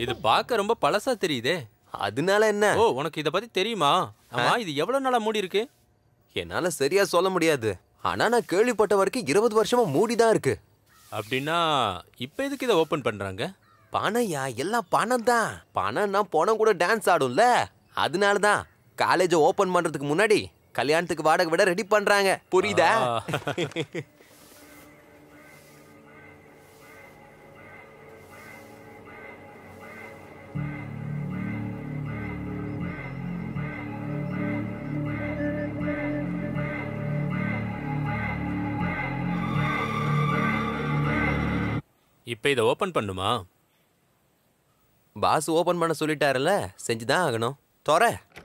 இது பார்க்க ரொம்ப பழசா தெரியுதே அதனால என்ன ஓ உனக்கு இத பத்தி தெரியுமா ஆமா இது எவ்வளவு நாளா மூடி இருக்கு என்னால சரியா சொல்ல முடியாது ஆனா நான் கேள்விப்பட்ட வரைக்கும் இருபது வருஷமா மூடிதான் இருக்கு அப்படின்னா இப்ப எதுக்கு இதை ஓபன் பண்றாங்க பணம்யா எல்லாம் பணம் தான் பணம்னா பணம் கூட டான்ஸ் ஆடும்ல அதனால தான் காலேஜ் ஓபன் பண்றதுக்கு முன்னாடி கல்யாணத்துக்கு வாடகை விட ரெடி பண்றாங்க புரியுதா ஆ. இப்ப இதை ஓபன் பண்ணுமா பாஸ் ஓபன் பண்ண சொல்லிட்டாருல செஞ்சுதான் ஆகணும் தொற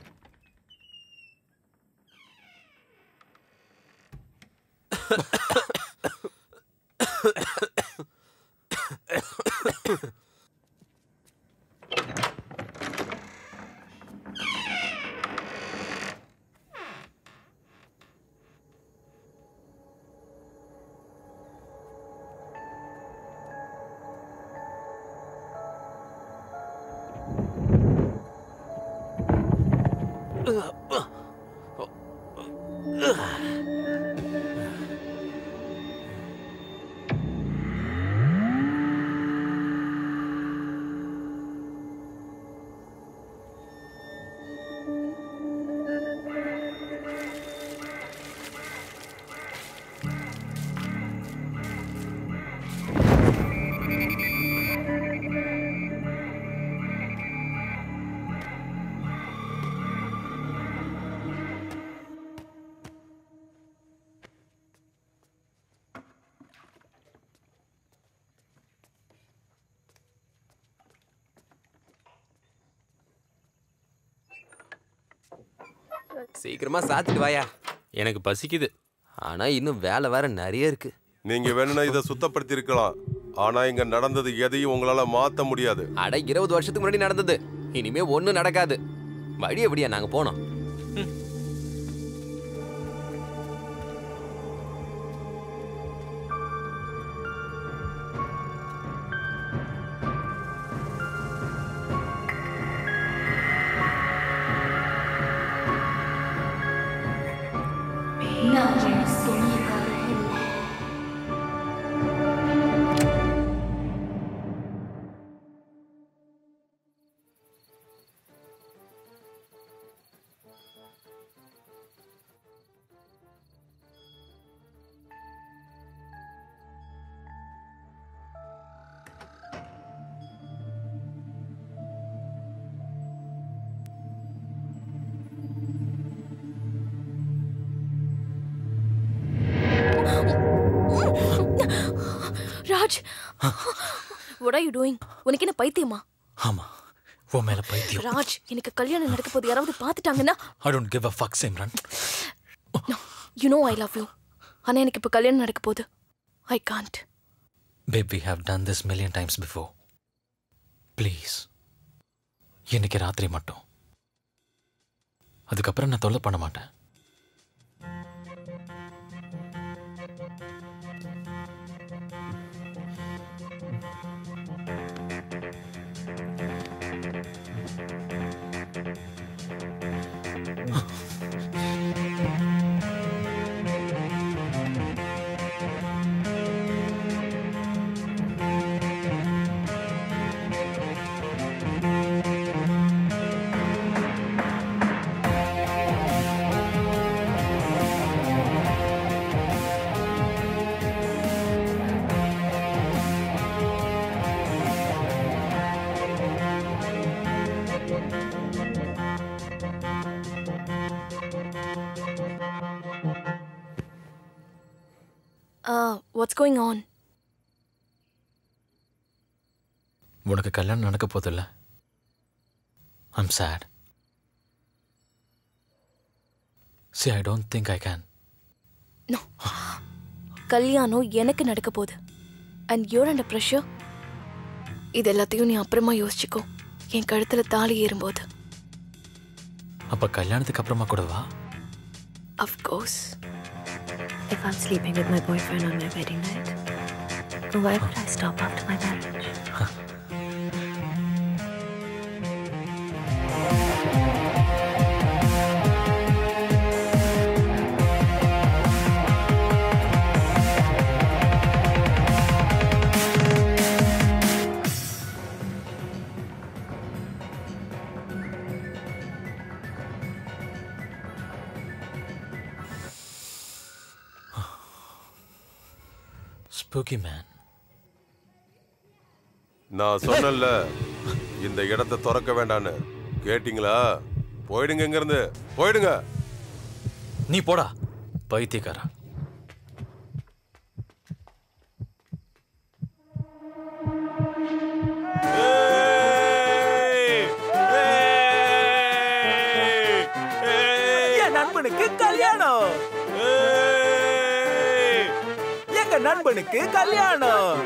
சீக்கிரமா சாத்திட்டு வாயா எனக்கு பசிக்குது ஆனா இன்னும் வேலை வேற நிறைய இருக்கு நீங்க வேணும்னா இதை சுத்தப்படுத்தி இருக்கலாம் ஆனா இங்க நடந்தது எதையும் உங்களால மாத்த முடியாது அட இருபது வருஷத்துக்கு முன்னாடி நடந்தது இனிமே ஒண்ணும் நடக்காது வழி எப்படியா நாங்க போனோம் Raj what are you doing உனக்கு என்ன பைத்தியமா ஆமா உன் மேல பைத்தியம் ராஜ் எனக்கு கல்யாணம் நடக்க போது யாராவது பார்த்துட்டாங்கன்னா I don't give a fuck Simran you know I love you ஆனா எனக்கு இப்ப கல்யாணம் நடக்க போகுது I can't babe we have done this million times before please இன்னைக்கு ராத்திரி மட்டும் அதுக்கப்புறம் நான் தொல்லை பண்ண மாட்டேன் வாட்ஸ் கோயிங் ஆன் உனக்கு கல்யாணம் நடக்க போதில்ல I'm sad see I don't think I can கல்யாணம் எனக்கு நடக்க போகுது அண்ட் யூர் அண்ட் ப்ரெஷர் இது எல்லாத்தையும் நீ அப்புறமா யோசிச்சுக்கோ என் கழுத்துல தாலி ஏறும்போது அப்ப கல்யாணத்துக்கு அப்புறமா கூட வா of course If I'm sleeping with my boyfriend on my wedding night, why would I stop after my marriage? Spooky man. நான் சொன்னேன்ல இந்த இடத்தை திறக்க வேண்டான்னு கேட்டிங்களா போயிடுங்க இங்க இருந்து போயிடுங்க நீ போடா பைத்தியக்காரா என் நண்பனுக்கு கல்யாணம் எங்க நண்பனுக்கு கல்யாணம்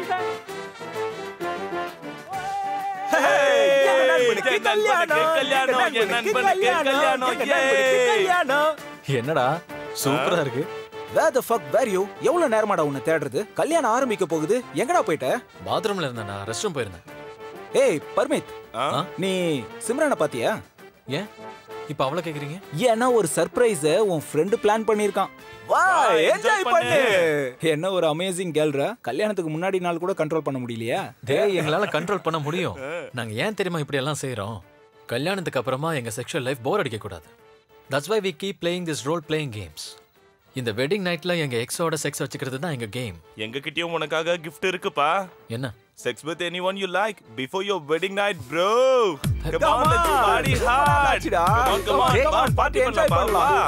Hey, எங்க நண்பனுக்கு கல்யாணம் எங்க நண்பனுக்கு கல்யாணம் எங்க நண்பனுக்கு கல்யாணம் என்னடா சூப்பரா இருக்கு Where the fuck were you? எவ்வளவு நேரமாடா உன்னை தேடுறது கல்யாணம் ஆரம்பிக்க போகுது எங்கடா போயிட்ட பாத்ரூம்ல இருந்தேன் நான் ரெஸ்ட் ரூம் போயிருந்தேன் ஏய் பர்மித் ஆ? நீ சிம்ரனை பாத்தியா ஏன் இப்ப அவளை கேக்குறீங்க ஏன்னா ஒரு சர்ப்ரைஸ் உன் ஃப்ரெண்டு பிளான் பண்ணிருக்கான் வா என்ஜாய் பண்ணு என்ன ஒரு அமேசிங் கேர்ள்ரா கல்யாணத்துக்கு முன்னாடி நாள் கூட கண்ட்ரோல் பண்ண முடியலையா டேய் எங்களால கண்ட்ரோல் பண்ண முடியும் நாங்க ஏன் தெரியுமா இப்படி எல்லாம் செய்றோம் கல்யாணத்துக்கு அப்புறமா எங்க செக்ஷுவல் லைஃப் போர் அடிக்க கூடாது that's why we keep playing this role playing games இந்த வெட்டிங் நைட்ல எங்க எக்ஸோட செக்ஸ் வச்சுக்கிறது தான் எங்க கேம் எங்க கிட்டயும் உனக்காக gift இருக்குப்பா என்ன sex with anyone you like before your wedding night bro come on let's party hard ஆச்சுடா. come on come on Okay, come on party enjoy பண்ணலாம் வா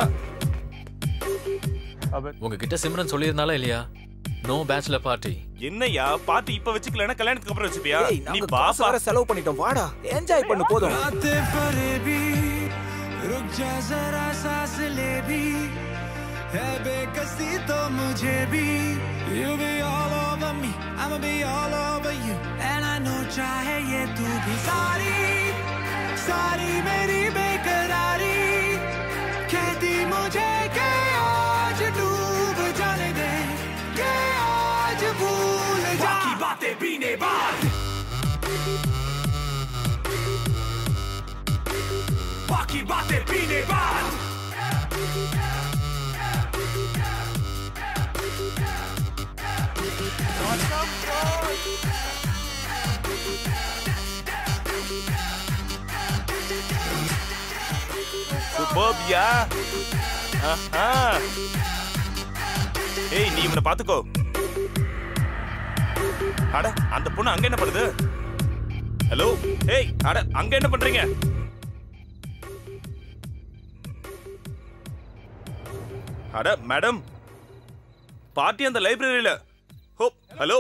உங்ககிட்ட சிம்ரன் சொல்லியிருந்தாலும் இல்லையா நோ பேச்சுலர் பார்ட்டி என்னய்யா பார்ட்டி இப்ப வச்சுக்கலனா கல்யாணத்துக்கு அப்புறம் வச்சுப்பியா ஏய் நீ நாங்க காசு பாப்பா வர செலவு பண்ணிட்டோம் வாடா என்ஜாய் பண்ணு போதும் रुक जा जरा सांस ले भी है बेकसी तो मुझे भी You be all over me I'ma be all over you And I know चाहे ये तू भी सारी सारी मेरी बेकरारी कहती मुझे के आज डूब जाने दे के आज भूल जा की बातें पीने बाद बाकी बातें पीने बाद superb யா ஆஹா ஏய் நீ இவனை பாத்துக்கோ அட அந்த பொண்ணு அங்க என்ன பண்ணுது ஹலோ ஏய் அட அங்க என்ன பண்றீங்க அட மேடம் பார்ட்டி அந்த லைப்ரரியில ஹோ ஹலோ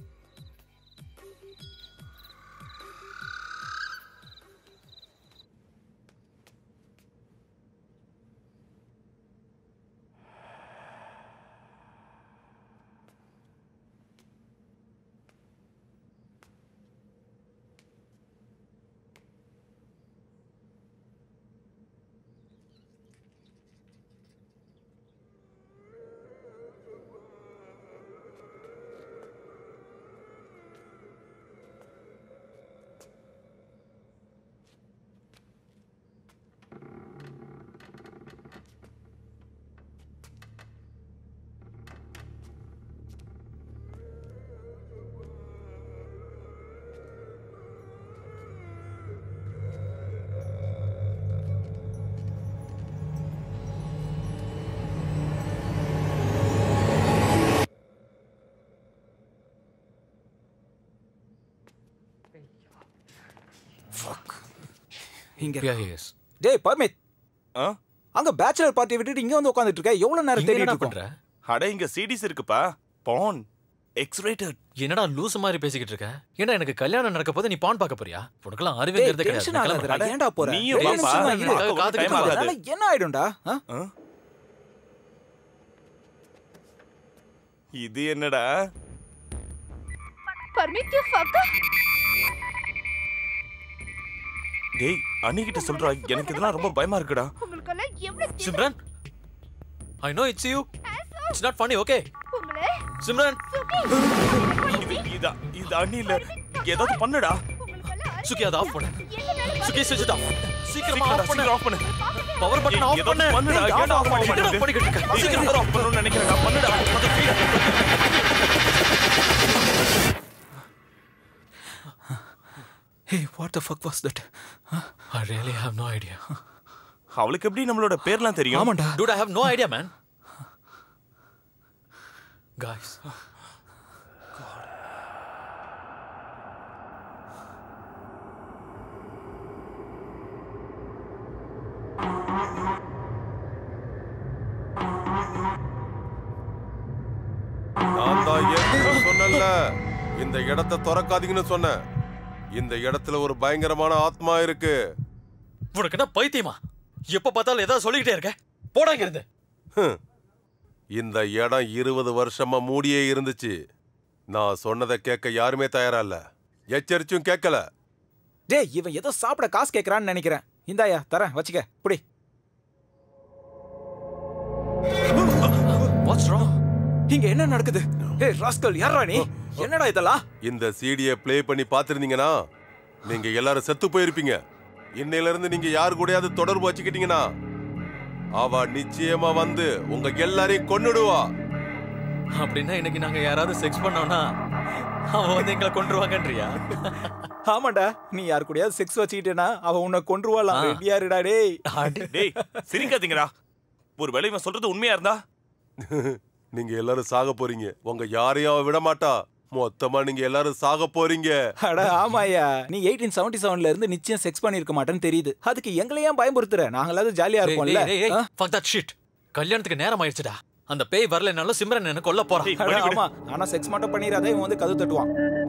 இங்க Yeah, he is. டேய் பர்மித் ஆ அங்க பேச்சுலர் பார்ட்டி விட்டுட்டு இங்க வந்து உட்கார்ந்துட்டு இருக்க எவ்வளவு நேரம் இங்க தேடிட்டு என்னடா இருக்கோம் பண்ற அட இங்க சிடிஸ் இருக்குப்பா பான் எக்ஸ் ரேட்டட் என்னடா லூசு மாதிரி பேசிக்கிட்டு இருக்க ஏன்னா எனக்கு கல்யாணம் நடக்க போது நீ பான் பார்க்க போறியா உனக்கெல்லாம் அறிவுங்கிறது டேய் கிடையாது டென்ஷன் நான் ஆகாதடா கிளம்புறேன். ஏன்டா போற நீயும் ரெண்டு வாப்பா. நிமிஷம் தான் இரு. எனக்காக காத்துக்கிட்டு Time ஆகாது. அதனால என்ன ஆயிடும்டா ஆ? இது என்னடா Permit you fucker? டேய் அன்னிக்கிட்ட சொல்றா எனக்கு இதெல்லாம் ரொம்ப பயமா இருக்குடா உங்களுக்கெல்லாம் எவ்வளவு Simran I know it's you it's not funny okay உங்களே சிம்ரன் இது இதா இது அண்ணி இல்ல ஏதாவது பண்ணுடா சுக்கி அதை ஆஃப் பண்ணு சுக்கி ஸ்விட்ச் ஆஃப் சீக்கிரமா சீக்கிரம் ஆஃப் பண்ணு சீக்கிரம் ஆஃப் பண்ணு பவர் பட்டன் ஏய், ஆஃப் ஏதாவது பண்ணு பண்ணுடா ஏய், ஏன்டா ஆஃப் பண்ண என்னடா மாட்டேங்குது பண்ணிக்கிட்டு இருக்க டேய், சீக்கிரம் ஏதாவது ஆஃப் பண்ணணும்னு நினைக்கிறேன்டா பண்ணுடா Hey, what the fuck was that? I really have no idea அவளுக்கு எப்படி நம்மளோட பேர்லாம் தெரியும் ஆமாண்டா Dude, I have no idea, man. Guys, தான் ஏற்கனவே சொன்னேன்ல இந்த இடத்தை திறக்காதீங்கன்னு சொன்னேன் இந்த இடத்துல ஒரு பயங்கரமான ஆத்மா இருக்கு உனக்கு என்ன பைத்தியமா எப்ப பார்த்தாலும் ஏதாவது சொல்லிக்கிட்டே இருக்க போடா இங்க இருந்து ஹம். இந்த இடம் இருபது வருஷமா மூடியே இருந்துச்சு நான் சொன்னதை கேட்க யாருமே தயாரா இல்ல எச்சரிச்சும் கேட்கல டேய் இவன் ஏதோ சாப்பிட காசு கேட்கறான்னு நினைக்கிறேன் இந்தாயா தரேன் வச்சுக்க புடி வாட்ஸ் ராங் இங்க என்ன நடக்குது ஏய் ராஸ்கல் யாரா நீ என்னடா இதெல்லாம் இந்த சீடியை ப்ளே பண்ணி பார்த்திருந்தீங்கன்னா நீங்க எல்லாரும் செத்து போயிருப்பீங்க இன்னையில இருந்து நீங்க யாரு கூடயாவது தொடர்பு வச்சுக்கிட்டீங்கன்னா அவ நிச்சயமா வந்து உங்க எல்லாரையும் கொன்னுடுவா அப்படின்னா இன்னைக்கு நாங்க யாராவது செக்ஸ் பண்ணோம்னா அவன் வந்து எங்களை கொண்டுருவாங்கன்றியா ஆமாடா நீ யார் கூடயாவது செக்ஸ் வச்சுக்கிட்டேனா அவ உன்னை கொன்றுவாளாம் ஆ. ரெடியா இருடா டேய் டேய் சிரிக்காதீங்கடா ஒரு வேளை இவன் சொல்றது உண்மையா இருந்தா நீங்க எல்லாரும் சாக போறீங்க உங்க யாரையும் அவ விட மாட்டா மொத்தமா நீங்க எல்லாரும் சாக போறீங்க அட ஆமாயா நீ எயிட்டீன் செவன்டி செவன்ல இருந்து நிச்சயம் செக்ஸ் பண்ணிருக்க மாட்டேன்னு தெரியுது அதுக்கு எங்களை ஏன் பயமுறுத்துற நாங்களாவது ஜாலியா டேய், இருப்போம்ல டேய், டேய், ஆ? fuck that shit. கல்யாணத்துக்கு நேரம் ஆயிடுச்சுடா அந்த பேய் வரலைனாலும் சிம்ரன் என்ன கொல்ல போறான் அட ஆமா ஆனா செக்ஸ் மட்டும் பண்ணிடாத இவன் வந்து கதவு தட்டுவான்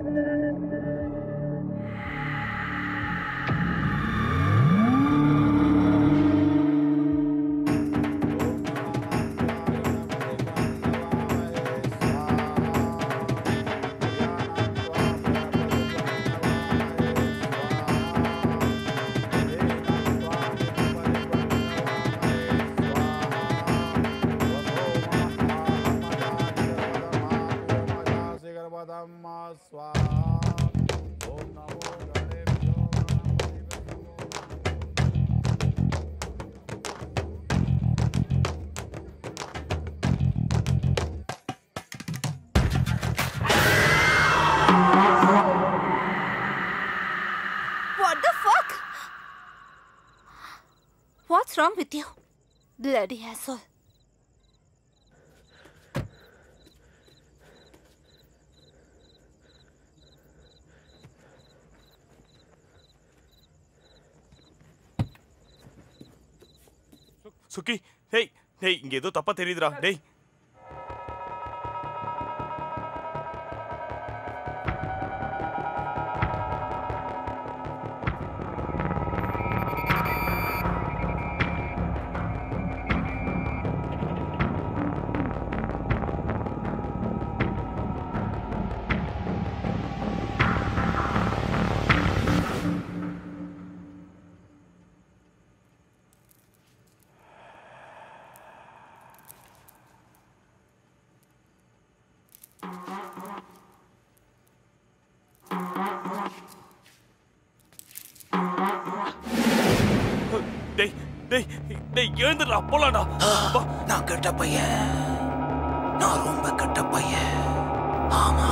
What the fuck? What's wrong with you? Bloody asshole. சுக்கி டேய் டேய் இங்க ஏதோ தப்பா தெரியுதுடா டேய் டேய் டேய் டேய் எழுந்துடா போலாம்டா வா. நான் கெட்ட பையன் நான் ரொம்ப கெட்ட பையன் ஆமா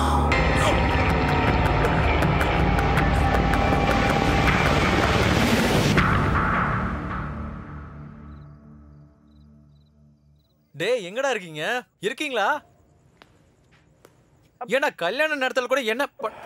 டேய் எங்கடா இருக்கீங்க இருக்கீங்களா ஏன்னா கல்யாண நேரத்துல கூட என்ன ப-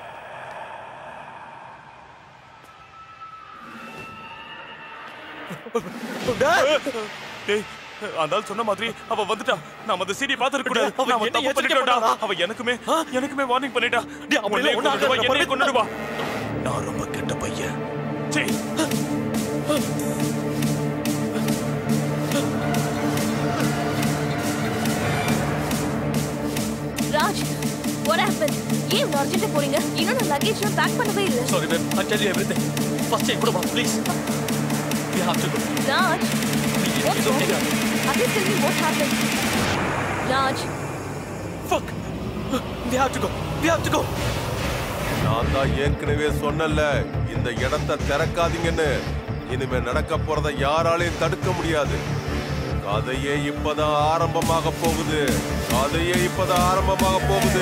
டேய் அந்த ஆள் சொன்ன மாதிரி அவ வந்துட்டா நாம அந்த சீடி பாத்துக்க கூடாது அவ நாம என்ன தப்பு எச்சரிக்கை பண்ணிட்டோம்டா பண்ணாளா? அவ எனக்குமே எனக்குமே வார்னிங் பண்ணிட்டா டேய், அப்படி உன்னையே எல்லாம் ஒண்ணும் கொன்னுடுவா, ஆகாது, என்னையே கொன்னுடுவா நான் ரொம்ப கெட்ட பையன் சீ ராஜ் what happened ஏன் இவ்வளவு அர்ஜென்ட்டா போறீங்க இன்னும் நான் லக்கேஜ்லாம் பேக் பண்ணவே இல்ல Sorry, babe. I'll tell you everything. First, என் கூட வா, please. We have to go. Raj Please, what's it's wrong okay. at least tell me what happened Raj Fuck. We have to go. We have to go. நான் தான் ஏற்கனவே சொன்னல இந்த இடத்தை திறக்காதீங்கன்னு இனிமே நடக்க போறத யாராலையும் தடுக்க முடியாது கதையே இப்பதான் ஆரம்பமாக போகுது கதையே இப்பதான் ஆரம்பமாக போகுது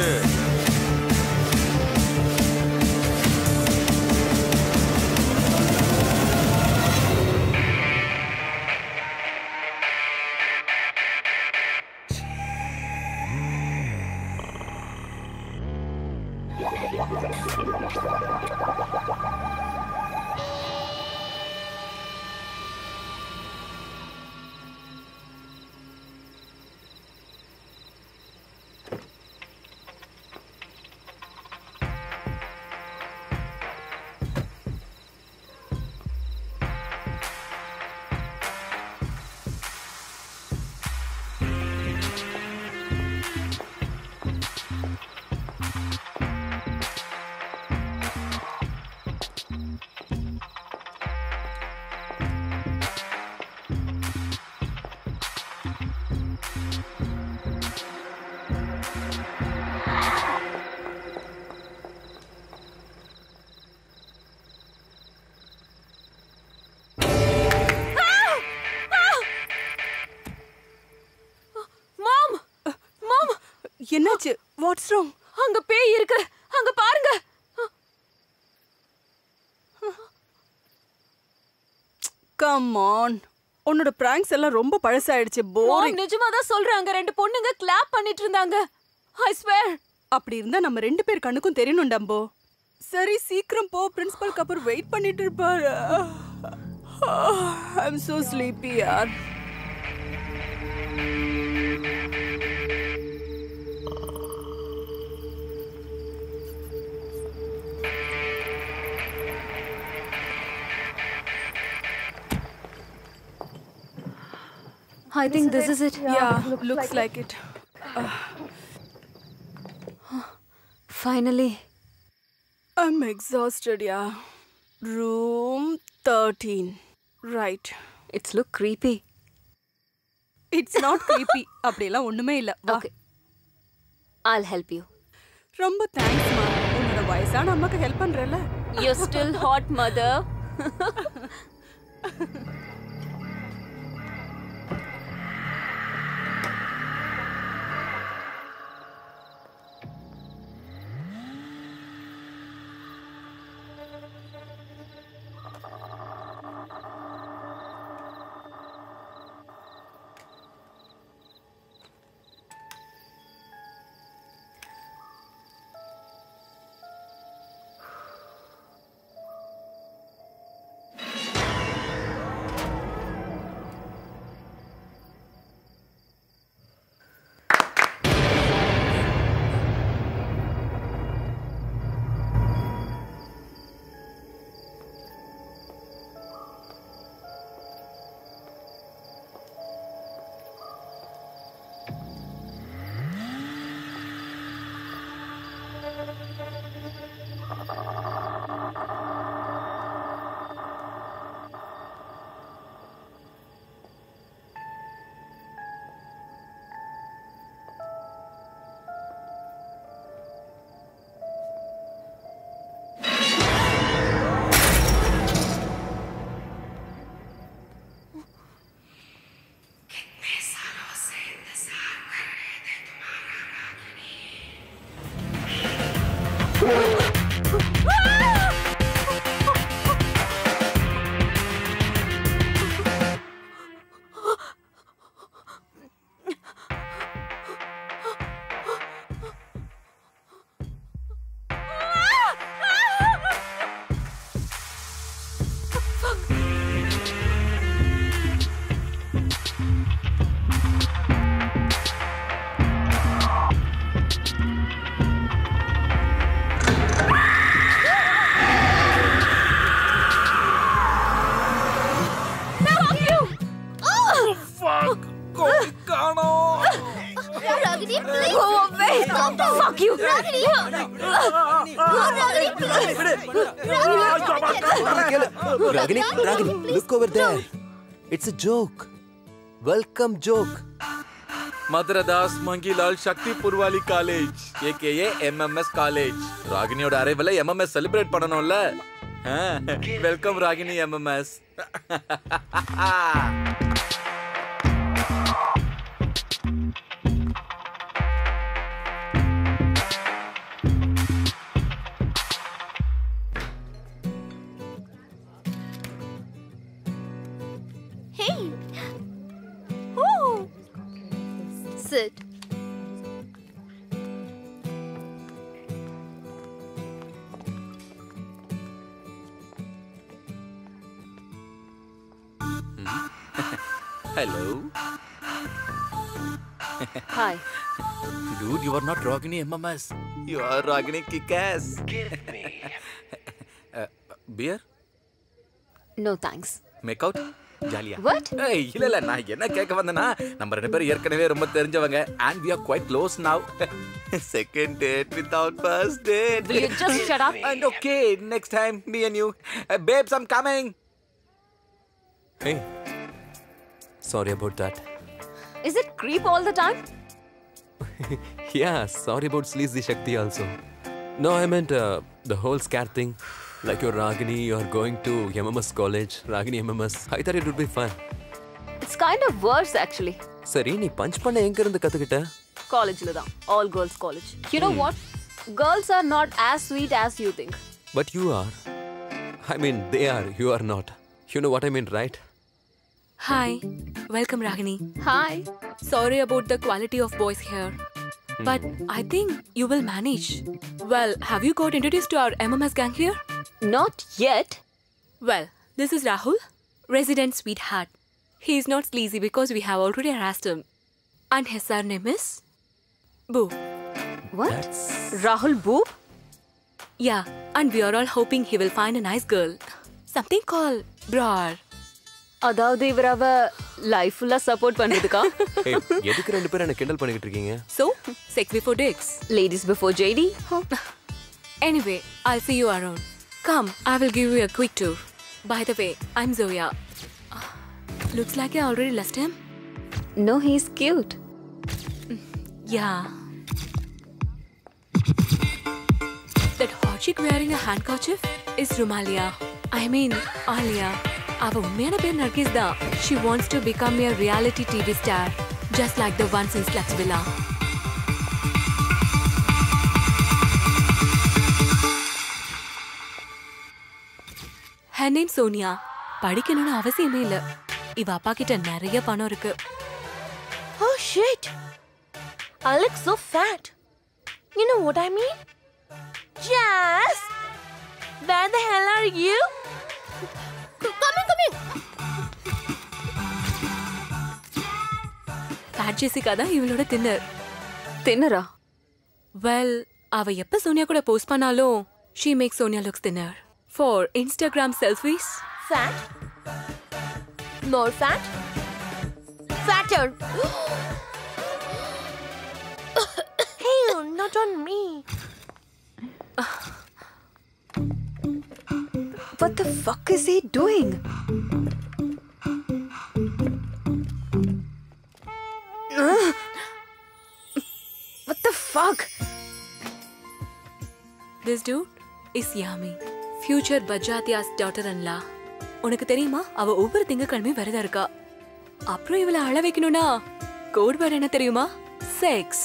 என்னாச்சு வாட்ஸ் ராங் அங்க பேய் இருக்கு அங்க பாருங்க கம் ஆன் உன்னோட பிராங்க்ஸ் எல்லாம் ரொம்ப பழசாயிடுச்சு Mom, போரிங் நிஜமா தான் சொல்றேன் அங்க ரெண்டு பொண்ணுங்க கிளாப் பண்ணிட்டு இருந்தாங்க ஐ ஸ்வேர் அப்படி இருந்தா நம்ம ரெண்டு பேர் கண்ணுக்கும் தெரியணும் டம்போ சரி சீக்கிரம் போ பிரின்சிபல் அப்புறம் வெயிட் பண்ணிட்டு இருப்பாரு ஐ அம் சோ ஸ்லீப்பி யார் I think this is it. Yeah, looks like it. Finally. I'm exhausted, yeah. Room 13. Right. It's look creepy. It's not creepy. அப்படியெல்லாம் ஒண்ணுமே இல்ல வா Okay. I'll help you. ரொம்ப thanks மா உன்னோட வயசான அம்மாக்கு ஹெல்ப் பண்றல You're still hot, mother. Ragini, please. Go away. Fuck you. Ragini. Ragini, please. Ragini, Ragini, look over there. It's a joke. Welcome joke. Mathuradas Mangilal Shakti Purwali college AKA MMS college ராகினியோட அரைவல MMS celebrate பண்ணணும்ல welcome Ragini MMS Hey. Oh. Sit. Hello Hi. Dude, you are not Ragini MMS. You are Ragini Kick-Ass. Give me. uh, beer? No thanks. Make out? ஜாலியா What? ஏய் இல்ல இல்ல நான் என்ன கேட்க வந்தேனா நம்ம ரெண்டு பேரும் ஏற்கனவே ரொம்ப தெரிஞ்சவங்க and we are quite close now second date without first date Will you just shut up? and okay next time me and you uh, babes i'm coming Hey. Sorry about that. Is it creep all the time? yeah, sorry about Sleazy Shakti also. No, I meant uh, the whole scare thing. Like your Ragini, you're going to MMS college, Ragini MMS. I thought it would be fun. It's kind of worse actually. சரி நீ punch பண்ண எங்க இருந்து கத்துக்கிட்ட காலேஜ்ல தான் all girls college you know what girls are not as sweet as you think But you are. I mean, they are. You are not. You know what I mean, right? Hi, welcome Ragini. Hi. Sorry about the quality of boys here. But I think you will manage. Well, have you got introduced to our MMS gang here? Not yet. Well, this is Rahul, resident sweetheart. He is not sleazy because we have already harassed him. And his surname is Boo. What? Rahul Boob? Yeah, and we are all hoping he will find a nice girl. Something called Brar. அதாவது இவர் அவ life ஃபுல்லா support பண்றதுக்கா Hey, எதுக்கு ரெண்டு பேரும் என்ன கிண்டல் பண்ணிக்கிட்டு இருக்கீங்க So, sex before dicks. Ladies before JD? Anyway, I'll see you around. Come, I will give you a quick tour. By the way, I'm Zoya. Uh, Looks like I already left him. No, he's cute. Yeah. That hot chick wearing a handkerchief is Rumalia. I mean, Alia. அவ உண்மையான பேர் நர்கிஸ் தான் she wants to become a reality TV star just like the ones in Splitsvilla her name Sonia படிக்கணும்னு அவசியமே இல்ல இவ அப்பா கிட்ட நிறைய பணம் இருக்கு Oh shit! I look so fat. You know what I mean? Jazz! Where the hell are you? C- Come in, come in! Fat Jessica தான் இவளோட தின்னர் தின்னரா வெல் அவ எப்ப சோனியா கூட போஸ்ட் பண்ணாலும் she make Sonia looks thinner for Instagram selfies Fat? More fat? Fatter! hey, not on me. What the fuck is he doing? Ugh. What the fuck? This dude is Yami future Barjatyas daughter in law உனக்கு தெரியுமா அவ ஒவ்வொரு திங்கக்கிழமையும் விரதம் இருக்கா அப்புறம் இவளை அழ வைக்கணும்னா கோட் வேர்ட் என்ன தெரியுமா செக்ஸ்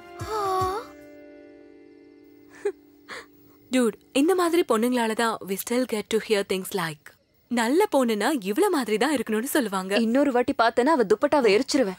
டூட் இந்த மாதிரி பொண்ணுங்களால தான் we still get to hear things like நல்ல பொண்ணுனா இவ்வளவு மாதிரி தான் இருக்கணும்னு சொல்லுவாங்க இன்னொரு வாட்டி பார்த்தேன்னா அவ துப்பட்டாவை எரிச்சிருவேன்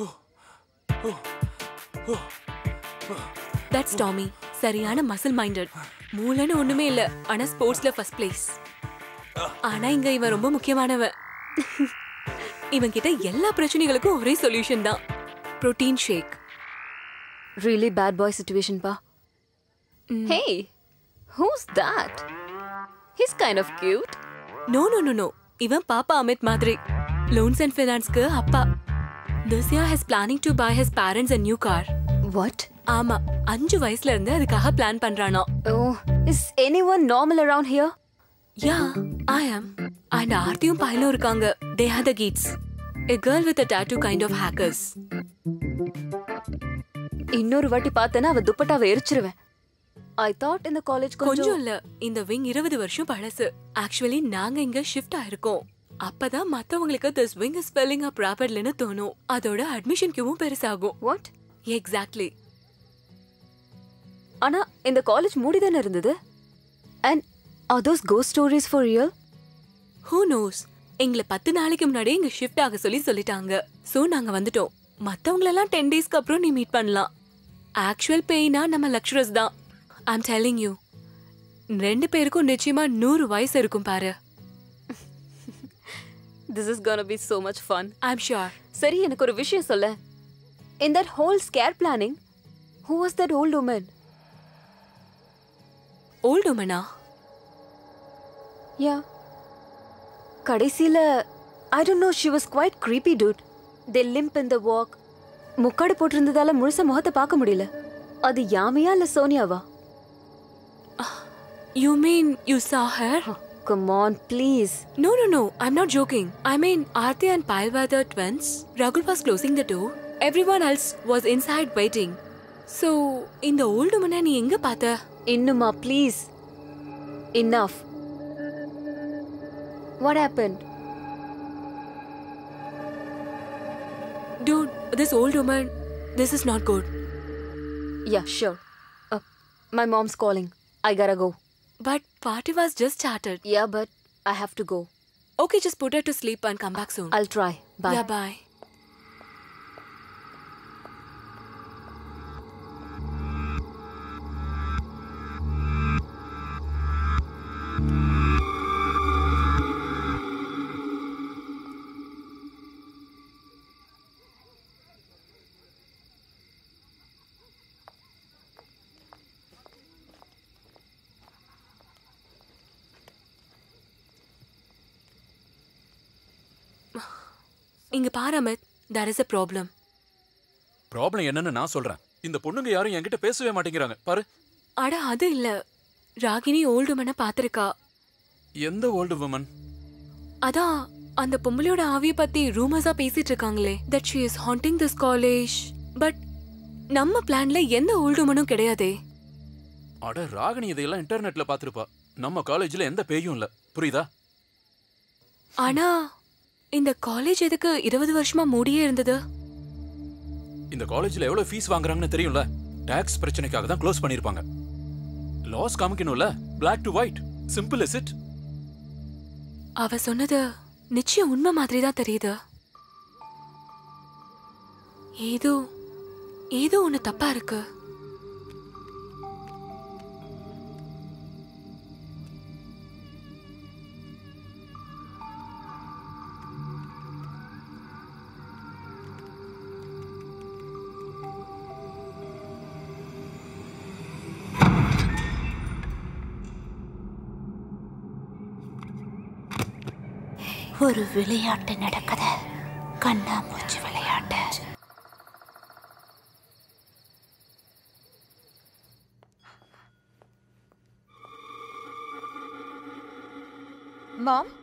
தட்ஸ் டாமி சரியான மசில் மைண்டட் மூளைன்னு ஒண்ணுமே இல்ல ஆனா ஸ்போர்ட்ஸ்ல ஃபர்ஸ்ட் பிளேஸ் ஆனா இங்க இவன் ரொம்ப முக்கியமானவன் இவன் கிட்ட எல்லா பிரச்சனைகளுக்கும் ஒரே சொல்யூஷன் தான் protein shake Really bad boy situation, pa. Hey, who's that? He's kind of cute. No no no no இவன் பாப்பா அமித் மாதிரி லோன்ஸ் அண்ட் ஃபினான்ஸ்க்கு அப்பா this year has planning to buy his parents a new car what ஆமா அஞ்சு வயசுல இருந்து அதுக்காக பிளான் பண்றானா Oh, is anyone normal around here? யா ஐ ஆம் அண்ட் ஆர்த்தியும் பாயிலும் இருக்காங்க தே ஆர் த கீட்ஸ் a girl with a tattoo kind of hackers இன்னொரு வாட்டி பார்த்தேன்னா அவ துப்பட்டாவை எரிச்சிருவேன் ஐ தாட் இந்த காலேஜ் கொஞ்சம் கொஞ்சம் இல்ல இந்த விங் இருபது வருஷம் பழசு ஆக்சுவலி நாங்க இங்க ஷிஃப்ட் ஆயிருக்கோம் அப்பதான் மத்தவங்களுக்கு this wing is spelling up ராபிட்லன்னு தோணும் அதோட அட்மிஷன் கியூவும் பெருசாகும் வாட் எக்ஸாக்ட்லி ஆனா இந்த காலேஜ் மூடி தானே இருந்தது and are those ghost stories for real who knows எங்களை பத்து நாளைக்கு முன்னாடி இங்க ஷிஃப்ட் ஆக சொல்லி சொல்லிட்டாங்க சோ நாங்க வந்துட்டோம் மத்தவங்களெல்லாம் டென் டேஸ்க்கு அப்புறம் நீ மீட் பண்ணலாம் ஆக்சுவல் பெயினா நம்ம லக்ஷரஸ் தான் ஐம் டெல்லிங் யூ ரெண்டு பேருக்கும் நிச்சயமா நூறு வயசு இருக்கும் பாரு this is gonna be so much fun i'm sure சரி எனக்கு ஒரு விஷயம் சொல்ல in that whole scare planning who was that old woman old உமனா yeah கடைசியில I don't know she was quite creepy dude they limp in the walk முக்காடு போட்டிருந்ததால முழுசா முகத்தை பார்க்க முடியல அது யாமையா இல்ல சோனியாவா You mean you saw her? come on, please. No, no, no. I'm not joking. I mean, Aarti and Payal were the twins. Ragul was closing the door. Everyone else was inside waiting. So, இந்த old woman நீ எங்க பார்த்த? இன்னுமா please enough what happen Dude, this old woman, this is not good. Yeah, sure. Uh, my mom's calling. I gotta go. But party was just started. Yeah, but I have to go. Okay, just put her to sleep and come back soon. I'll try. Bye. Yeah, bye. இங்க பாரு Amit there is a problem problem என்னன்னு நான் சொல்றேன் இந்த பொண்ணுங்க யாரும் என்கிட்ட பேசவே மாட்டேங்கிறாங்க பாரு அட அது இல்ல ராகினி ஓல்டு மன பாத்திருக்கா எந்த ஓல்டு உமன் அதான் அந்த பொம்பளையோட ஆவிய பத்தி ரூமர்ஸா பேசிட்டு இருக்காங்களே that she is haunting this college but நம்ம பிளான்ல எந்த ஓல்டு மனும் கிடையாதே அட ராகினி இதையெல்லாம் இன்டர்நெட்ல பாத்துருப்பா நம்ம காலேஜ்ல எந்த பேயும் இல்ல புரியுதா ஆனா இந்த காலேஜ் எதுக்கு இருபது வருஷமா மூடியே இருந்தது இந்த காலேஜ்ல எவ்வளவு ஃபீஸ் வாங்குறாங்கன்னு தெரியும்ல டாக்ஸ் பிரச்சனைக்காக தான் க்ளோஸ் பண்ணிருப்பாங்க லாஸ் காமிக்கணும்ல Black to white simple is it அவ சொன்னது நிச்சயம் உண்மை மாதிரி தான் தெரியுது ஏதோ ஏதோ ஒண்ணு தப்பா இருக்கு ஒரு விளையாட்டு நடக்குது கண்ணாமூச்சி விளையாட்டு Mom?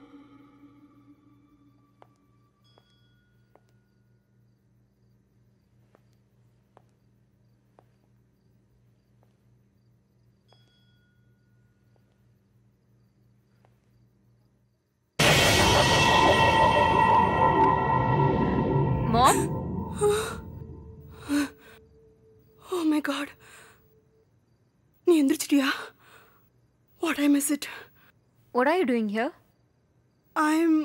Mom? Oh my God நீ எந்திரிச்சிட்டியா what I miss it What are you doing here? I'm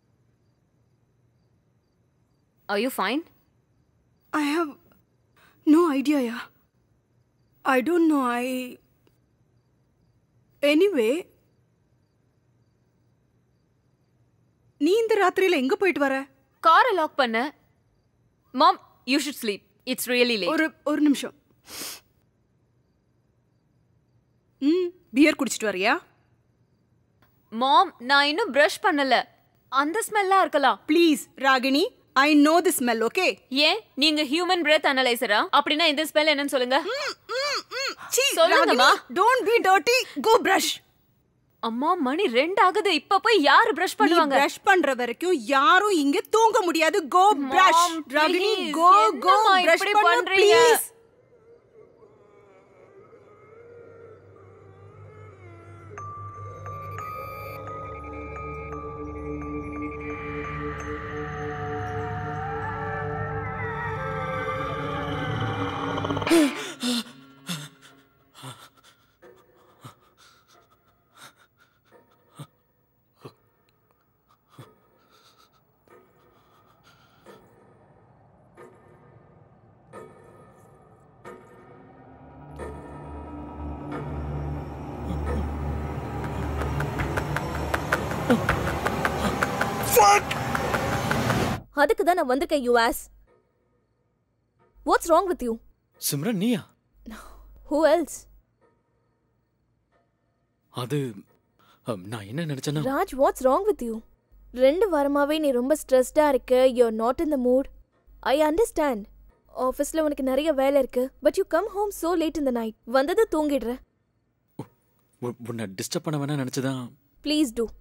Are you fine? I have no idea, yeah. I don't know. I. Anyway, நீ இந்த ராத்திரியில எங்க போயிட்டு வர காரை லாக் பண்ண mom you should sleep it's really late ஒரு ஒரு நிமிஷம் ம் பியர் குடிச்சிட்டு வரியா மாம் நான் இன்னும் பிரஷ் பண்ணல அந்த ஸ்மெல்லா இருக்கலாம் please Ragini I know the smell okay ஏன் நீங்க ஹியூமன் பிரெத் அனலைசரா அப்படின்னா இந்த ஸ்மெல் என்னன்னு சொல்லுங்க சொல்லுங்கம்மா சொல்லுங்கம்மா don't be dirty go brush அம்மா மணி ரெண்டு ஆகுது இப்ப போய் யாரு பிரஷ் நீ பண்ணுவாங்க பிரஷ் பண்ற வரைக்கும் யாரும் இங்க தூங்க முடியாது go brush Mom, Ragini please, go go என்னம்மா பிரஷ் இப்படி பண்ணு பண்றீங்க? ப்ளீஸ் அதுக்கு தான் நான் வந்திருக்கேன் US what's wrong with you Simran நீயா ஹூ எல்ஸ் அது அம், நான் என்ன நினைச்சேன்னா Raj what's wrong with you ரெண்டு வாரமாவே நீ ரொம்ப ஸ்ட்ரெஸ்டா இருக்க you are not in the mood I understand ஆஃபீஸில் உனக்கு நிறைய வேலை இருக்கு but you come home so late in the night வந்தது தூங்கிடுற உ- உன்னை டிஸ்டர்ப் பண்ண வேணா நினைச்சுதான் please do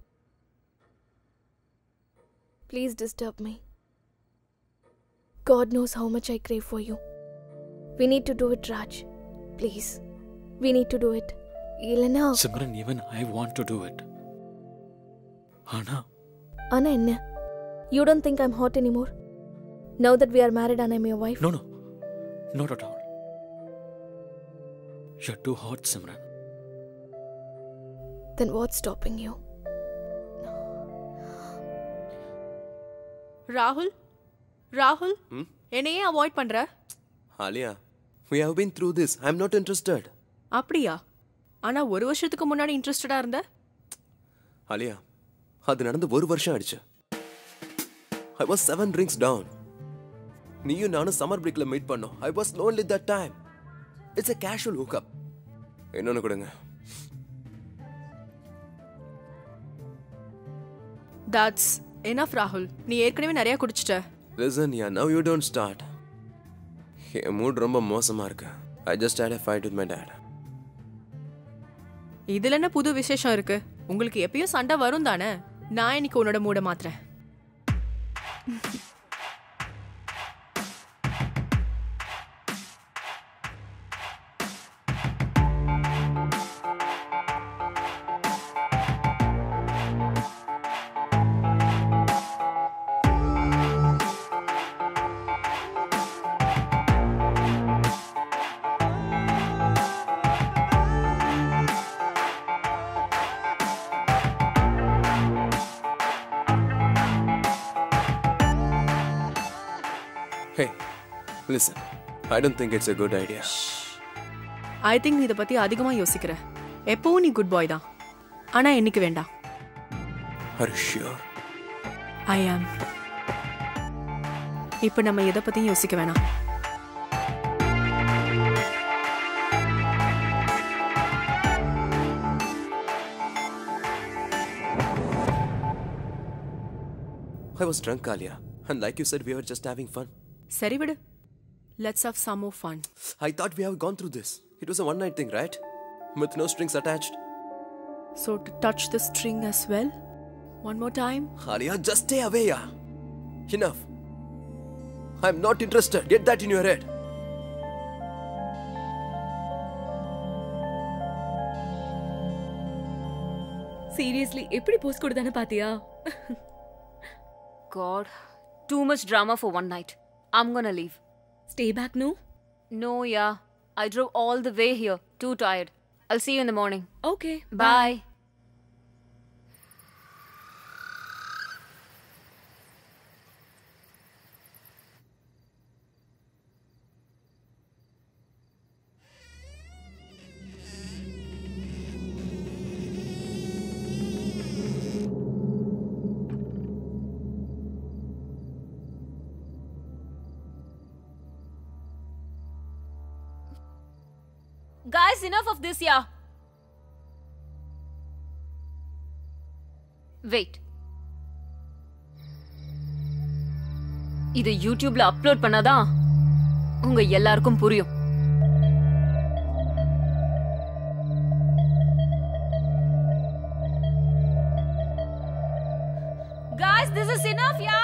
please disturb me God knows how much I crave for you. We need to do it, Raj. Please. We need to do it. இல்லைன்னா Simran even I want to do it ஆனா ஆனா என்ன you don't think I'm hot anymore now that we are married and I'm your wife no no not at all You're too hot, Simran. Then what's stopping you? ராகுல் ராகுல் Hmm? என்னையே avoid பண்ற Alia, we have been through this. I'm not interested. அப்படியா ஆனா ஒரு வருஷத்துக்கு முன்னாடி இன்ட்ரெஸ்டடா இருந்த Alia, அது நடந்து ஒரு வருஷம் ஆயிடுச்சு I was seven drinks down நீயும் நானும் சம்மர் பிரேக்ல மீட் பண்ணோம் I was lonely that time it's a casual hookup இன்னொன்னு கொடுங்க தட்ஸ் எனஃப் ராகுல் நீ ஏற்கனவே நிறைய குடிச்சிட்ட லிசன் யா நவ் யூ டோன்ட் ஸ்டார்ட் என் மூட் ரொம்ப மோசமா இருக்கு I just had a fight with my dad இதுல என்ன புது விசேஷம் இருக்கு உங்களுக்கு எப்பயும் சண்டை வரும் தானே நான் இன்னைக்கு உன்னோட மூட மாத்துறேன் Hey, listen. I don't think it's a good idea. I think நீ இதை பத்தி அதிகமா யோசிக்கிற எப்பவும் நீ குட் பாய் தான் ஆனா இன்னைக்கு வேண்டாம் Are you sure? ஐ ஆம் இப்போ நம்ம எதை பத்தியும் யோசிக்க வேணாம் I was drunk, Alia. And like you said, we were just having fun. சரி விடு let's have some more fun I thought we have gone through this. It was a one night thing, right? With no strings attached. So to touch the string as well one more time Alia, just stay away, yeah. Enough. I'm not interested. Get that in your head. Seriously எப்படி post கொடுத்தானே பாத்தியா God, too much drama for one night. I'm gonna leave. Stay back, no? No, yeah. I drove all the way here. Too tired. I'll see you in the morning. Okay. Bye. Guys, enough of this, yeah. Wait. இது யூடியூப்ல upload பண்ணாதான் உங்க எல்லாருக்கும் புரியும் Guys, this is enough, yeah.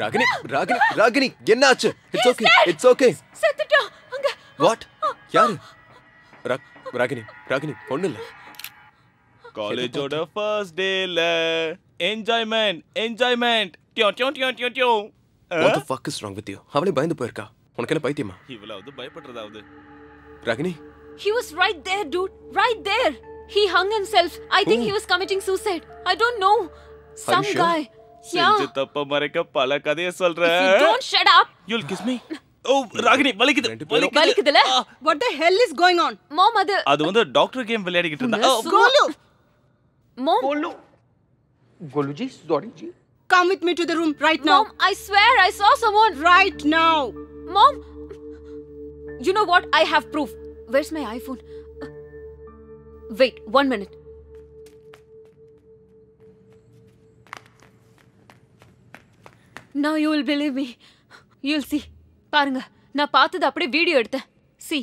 Ragini Ragini Ragini என்னாச்சு it's okay it's okay செத்துட்டான் அங்க what யாரு ரா- ராகினி ராகினி ஒண்ணு இல்ல காலேஜோட ஃபர்ஸ்ட் டேல என்ஜாய்மெண்ட் என்ஜாய்மெண்ட் டியோ டியோ டியோ டியோ டியோ what the fuck is wrong with you அவளே பயந்து போயிருக்கா உனக்கு என்ன பைத்தியமா இவ்வளவு பயப்படுறதாவது Ragini He was right there, dude. Right there. He hung himself. I think he was committing suicide. I don't know. Some sure? guy. Yeah. செஞ்ச தப்ப மறைக்க பல கதைய சொல்ற If you don't shut up. You'll kiss me. ஓ ராகினி வலிக்குது வலிக்குது வலிக்குதுல? What the hell is going on? Mom, அது அது வந்து டாக்டர் கேம் விளையாடிக்கிட்டு இருந்தா ஓ, Golu! Mom. Golu. Golu ji, sorry ji. Come with me to the room right now. Mom, I swear I saw someone. Right now. Mom. You know what? I have proof. Where's my iPhone? Uh, Wait, one minute. Now you will believe me. You'll see. பாருங்க நான் பார்த்தது அப்படியே video எடுத்தேன் see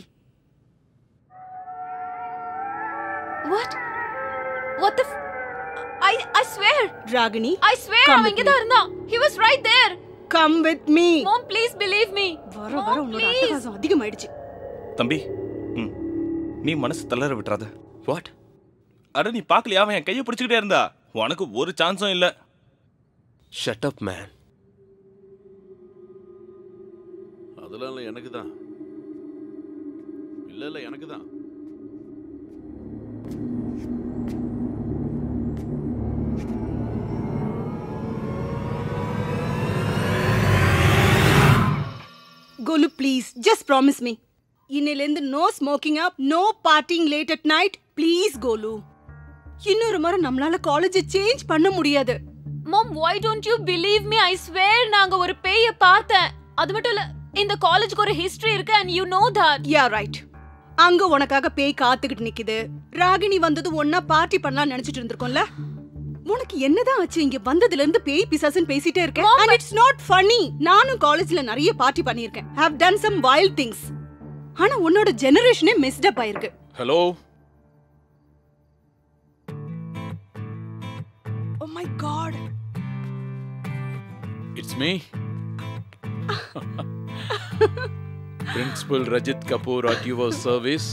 what what the f- I I swear Ragini. I swear come அவன் with இங்க me. தான் இருந்தான் he was right there Come with me. mom please believe me வர வர உன்னோட அட்டகாசம் அதிகமாயிடுச்சு தம்பி ம், நீ மனசு தளர விட்டுறாத வாட் அட நீ பார்க்கலையா அவன் என் கையை பிடிச்சிக்கிட்டே இருந்தா உனக்கு ஒரு சான்ஸும் இல்ல ஷட் அப் மேன் அதெல்லாம் இல்லை எனக்கு தான் இல்லை இல்லை எனக்கு தான் Golu, please, just promise me. இன்னிலேருந்து no smoking up no partying late at night please Golu இன்னொரு முறை நம்மளால காலேஜை சேஞ்ச் பண்ண முடியாது mom why don't you believe me I swear நாங்க ஒரு பேய பார்த்தேன் அது மட்டும் இல்ல இந்த காலேஜ்க்கு ஒரு ஹிஸ்டரி இருக்கு and you know that yeah right அங்க உனக்காக பேய் காத்துக்கிட்டு நிக்குது ராகினி வந்தது ஒன்னா பார்ட்டி பண்ணலாம் நினைச்சிட்டு இருந்திருக்கோம்ல உனக்கு என்னதான் ஆச்சு இங்க வந்ததுல இருந்து பேய் பிசாசுன்னு பேசிட்டே இருக்கேன் அண்ட் இட்ஸ் நாட் ஃபன்னி நானும் காலேஜ்ல நிறைய பார்ட்டி பண்ணியிருக்கேன் have done some wild things ஆனா உன்னோட ஜெனரேஷனே மிஸ்ட் அப் ஆயிருக்கு hello oh my God it's me principal Rajit Kapoor at your service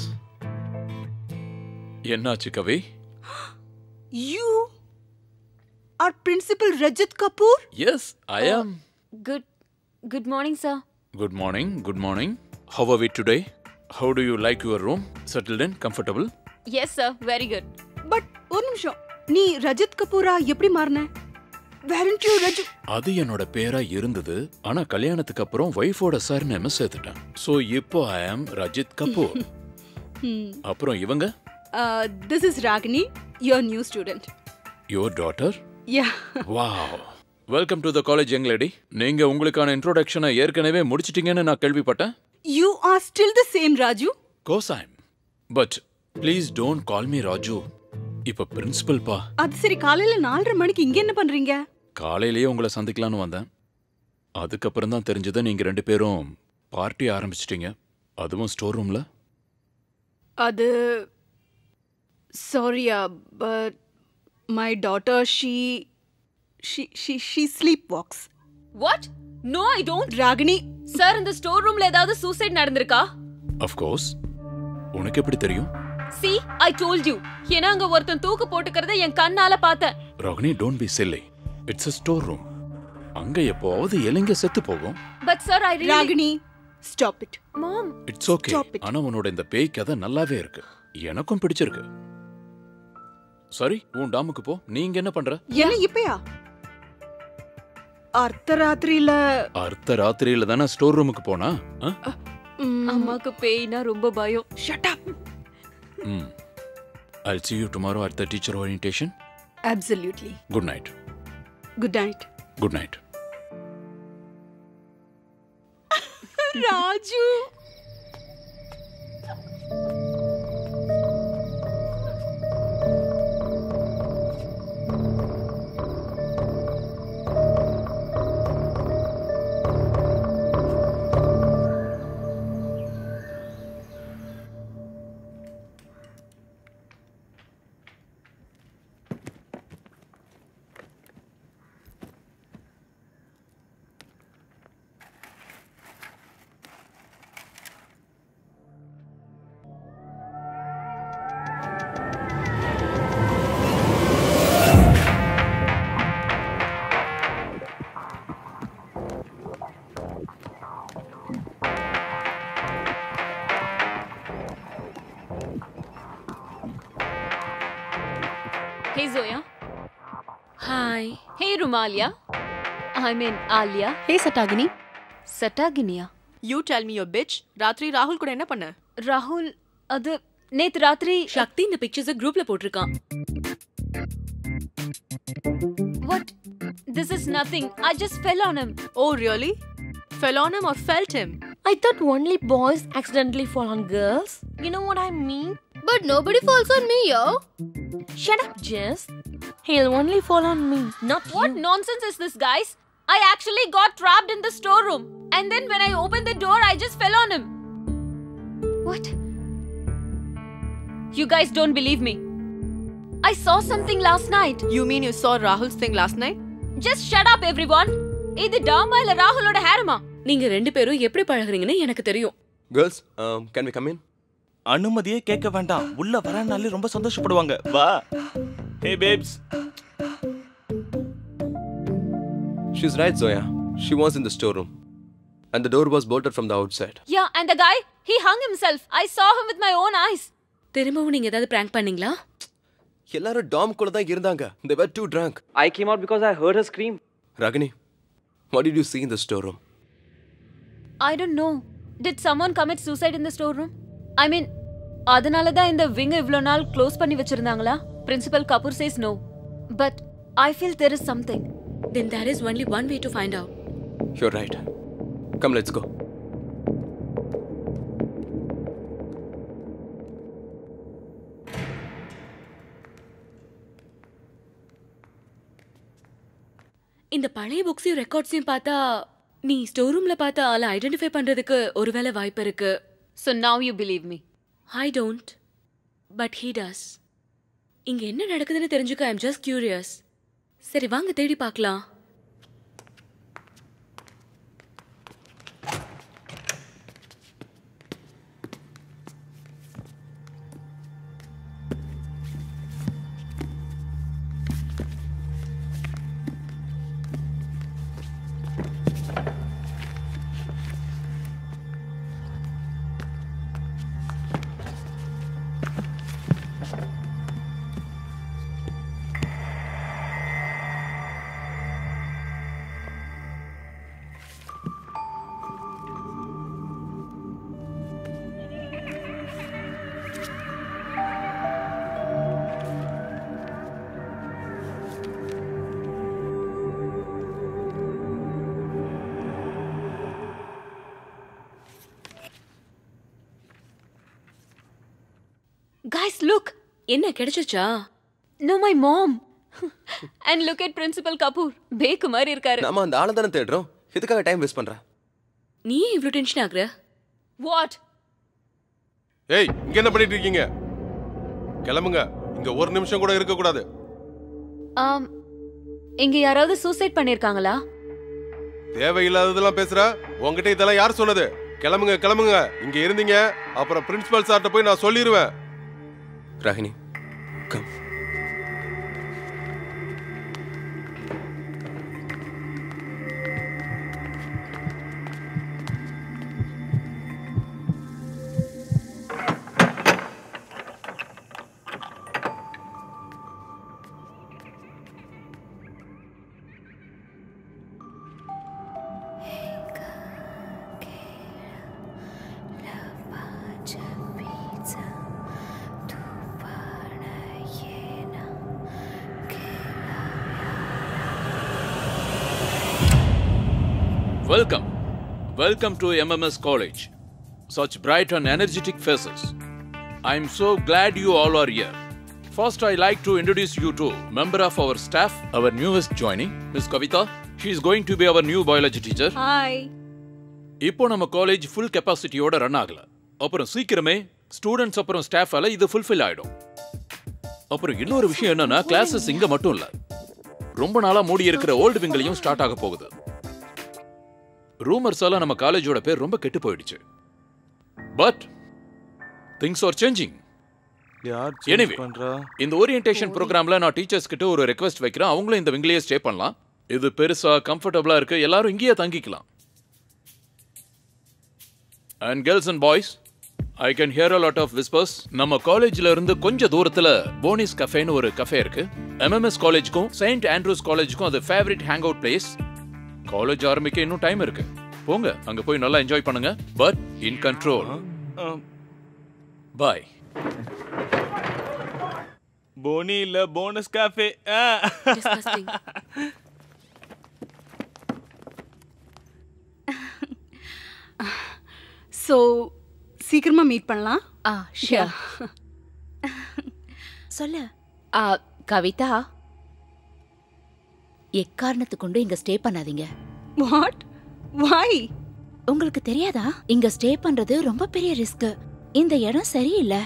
என்னாச்சு Kavi you are principal Rajit Kapoor yes I am good good morning sir good morning good morning how are we today how do you like your room settled in comfortable yes sir very good but ஒரு நிமிஷம் நீ ரஜித் கபூரா எப்படி மாறின வேரண்ட் you ரஜு அது என்னோட பேரா இருந்தது ஆனா கல்யாணத்துக்கு அப்புறம் ஒய்ஃபோட சார் நேம சேர்த்துட்டேன் சோ இப்போ ஐ ஆம் ரஜித் கபூர் அப்புறம் இவங்க this is Ragini your new student your daughter yeah wow welcome to the college young lady நீங்க உங்களுக்கான இன்ட்ரோடக்ஷனை ஏற்கனவே முடிச்சிட்டீங்கன்னு நான் கேள்விப்பட்டேன் you are still the same Raju cause I'm but please don't call me Raju இப்ப பிரின்சிபல் பா அது சரி காலையில நாலரை மணிக்கு இங்க என்ன பண்றீங்க காலையிலேயே உங்களை சந்திக்கலாம்னு வந்தேன் அதுக்கப்புறம் தான் தெரிஞ்சது நீங்க ரெண்டு பேரும் பார்ட்டி ஆரம்பிச்சிட்டீங்க அதுவும் ஸ்டோர் ரூம்ல அது சாரியா but my daughter she she she she sleep walks what no i don't Ragini sir இந்த ஸ்டோர் ரூம்ல ஏதாவது சூசைட் நடந்திருக்கா கோர்ஸ் உனக்கு எப்படி தெரியும் see i told you ஏன்னா அங்க ஒருத்தன் தூக்கு போட்டுக்கிறத என் கண்ணால பார்த்தேன் Rohini don't be silly it's a store room அங்க எப்போவாவது எலிங்க செத்து போகும் but sir i really Ragini stop it mom it's okay ஆனா உன்னோட இந்த பேய் கதை நல்லாவே இருக்கு எனக்கும் பிடிச்சிருக்கு சரி உன் டாமுக்கு போ நீங்க என்ன பண்ற என்ன இப்பயா அர்த்தராத்திரியில அர்த்த ராத்திரியில தானே ஸ்டோர் ரூமுக்கு போனா ஆ? அம்மாக்கு பேய்னா ரொம்ப பயம் ஷட் அப் ம் I'll see you tomorrow at the teacher orientation. Absolutely Good night. Good night Good night. Raju Hey Zoya. Hi. Hey Rumalia. I mean Alia. Hey Satagini. சட்டாகினியா you tell me your bitch ராத்திரி ராகுல் கூட என்ன பண்ண ராகுல் அது நேத்து ராத்திரி சக்தி இந்த பிக்சர்ஸ் குரூப்ல போட்டிருக்கான் what this is nothing I just fell on him Oh really? Fell on him or felt him? I thought only boys accidentally fall on girls. You know what I mean? But nobody falls on me, yo. Shut up, Jess. He'll only fall on me, not What you. nonsense is this, guys? I actually got trapped in the storeroom. And then when I opened the door, I just fell on him. What? You guys don't believe me. I saw something last night. You mean you saw Rahul's thing last night? Just shut up, everyone. இது டாமா இல்ல ராகுலோட ஹேரமா நீங்க ரெண்டு பேரும் எப்படி பழகுறீங்கன்னு எனக்கு தெரியும் Girls, um, can we come in? அனுமதியே கேட்க வேண்டாம் உள்ள வரனாலே ரொம்ப சந்தோஷப்படுவாங்க வா hey babes She's right, Zoya. She was in the storeroom. And the door was bolted from the outside. Yeah, and the guy, he hung himself. I saw him with my own eyes. திரும்பவும் நீங்க ஏதாவது prank பண்ணீங்களா எல்லாரும் Tom கூட தான் இருந்தாங்க they were too drunk I came out because I heard her scream. ragini what did you see in the storeroom I don't know. Did someone commit suicide in the storeroom? I mean, அதனால தான் இந்த wing இவ்ளோ நாள் close பண்ணி வச்சிருந்தாங்களா principal Kapoor says no but I feel there is something then there is only one way to find out you're right come let's go இந்த பழைய புக்ஸையும் ரெக்கார்ட்ஸையும் பார்த்தா நீ ஸ்டோர் ரூம்ல பார்த்த ஆளை ஐடென்டிஃபை பண்றதுக்கு ஒருவேளை வாய்ப்பு இருக்கு so now you believe me I don't but he does இங்க என்ன நடக்குதுன்னு தெரிஞ்சுக்க ஐம் ஜஸ்ட் கியூரியஸ் சரி வாங்க தேடி பார்க்கலாம் Guys, look. என்ன கிடைச்சிச்சா No, my mom. And look at Principal Kapoor. பேக்கு மாதிரி இருக்காரு. நாம அந்த ஆளை தானே தேடுறோம் எதுக்காக டைம் வேஸ்ட் பண்ற நீ ஏன் இவ்ளோ டென்ஷன் ஆகுற What? ஏய் இங்க என்ன பண்ணிட்டு இருக்கீங்க கிளம்புங்க இங்க ஒரு நிமிஷம் கூட இருக்க கூடாது Um, இங்க யாராவது சூசைட் பண்ணிருக்காங்களா? தேவையில்லாததெல்லாம் பேசுற உங்ககிட்ட இதெல்லாம் யார் சொன்னது கிளம்புங்க கிளம்புங்க இங்க இருந்தீங்க அப்புறம் பிரின்சிபல் சார்ட்ட போய் நான் சொல்லிடுவேன் Ragini come Welcome. Welcome to MMS College. Such bright and energetic faces. I'm so glad you all are here. First, I like to introduce you to member of our staff, our newest joining, Miss Kavita. She is going to be our new biology teacher. Hi. இப்போ நம்ம college full கெப்பாசிட்டியோட run ஆகல அப்புறம் சீக்கிரமே students அப்புறம் ஸ்டாஃபால இது fulfil ஆயிடும் அப்புறம் இன்னொரு விஷயம் என்னன்னா கிளாஸஸ் இங்க மட்டும் இல்ல ரொம்ப நாளா மூடி இருக்கிற ஓல்டு விங்களையும் ஸ்டார்ட் ஆக போகுது ரூமர்ஸால நம்ம காலேஜோட பேர் ரொம்ப கெட்டு போயிடுச்சு பட் திங்ஸ் ஆர் சேஞ்சிங் யார் எனிவே பண்றா இந்த ஓரியன்டேஷன் ப்ரோக்ராம்ல நான் டீச்சர்ஸ் கிட்ட ஒரு ரெக்வெஸ்ட் வைக்கிறேன் அவங்களும் இந்த விங்லேயே ஸ்டே பண்ணலாம் இது பெருசா கம்ஃபர்டபுளா இருக்கு எல்லாரும் இங்கேயே தங்கிக்கலாம் and girls and boys I can hear a lot of whispers நம்ம காலேஜ்ல இருந்து கொஞ்ச தூரத்துல போனிஸ் கஃபேன்னு ஒரு கஃபே இருக்கு எம்எம்எஸ் காலேஜுக்கும் செயின்ட் ஆண்ட்ரூஸ் காலேஜுக்கும் அது favourite hang out place college ஆரம்பிக்க இன்னும் டைம் இருக்கு போங்க அங்க போய் நல்லா என்ஜாய் பண்ணுங்க பட் இன் கண்ட்ரோல் பாய் போனி இல்ல போனஸ் காஃபே Disgusting. ஸோ சீக்கிரமா மீட் பண்ணலாம் ஆ ஷியோர் சொல்லு ஆ, கவிதா எக்காரணத்து கொண்டு இங்க ஸ்டே பண்ணாதீங்க வாட் வை உங்களுக்கு தெரியாதா இங்க ஸ்டே பண்றது ரொம்ப பெரிய ரிஸ்க் இந்த இடம் சரியில்லை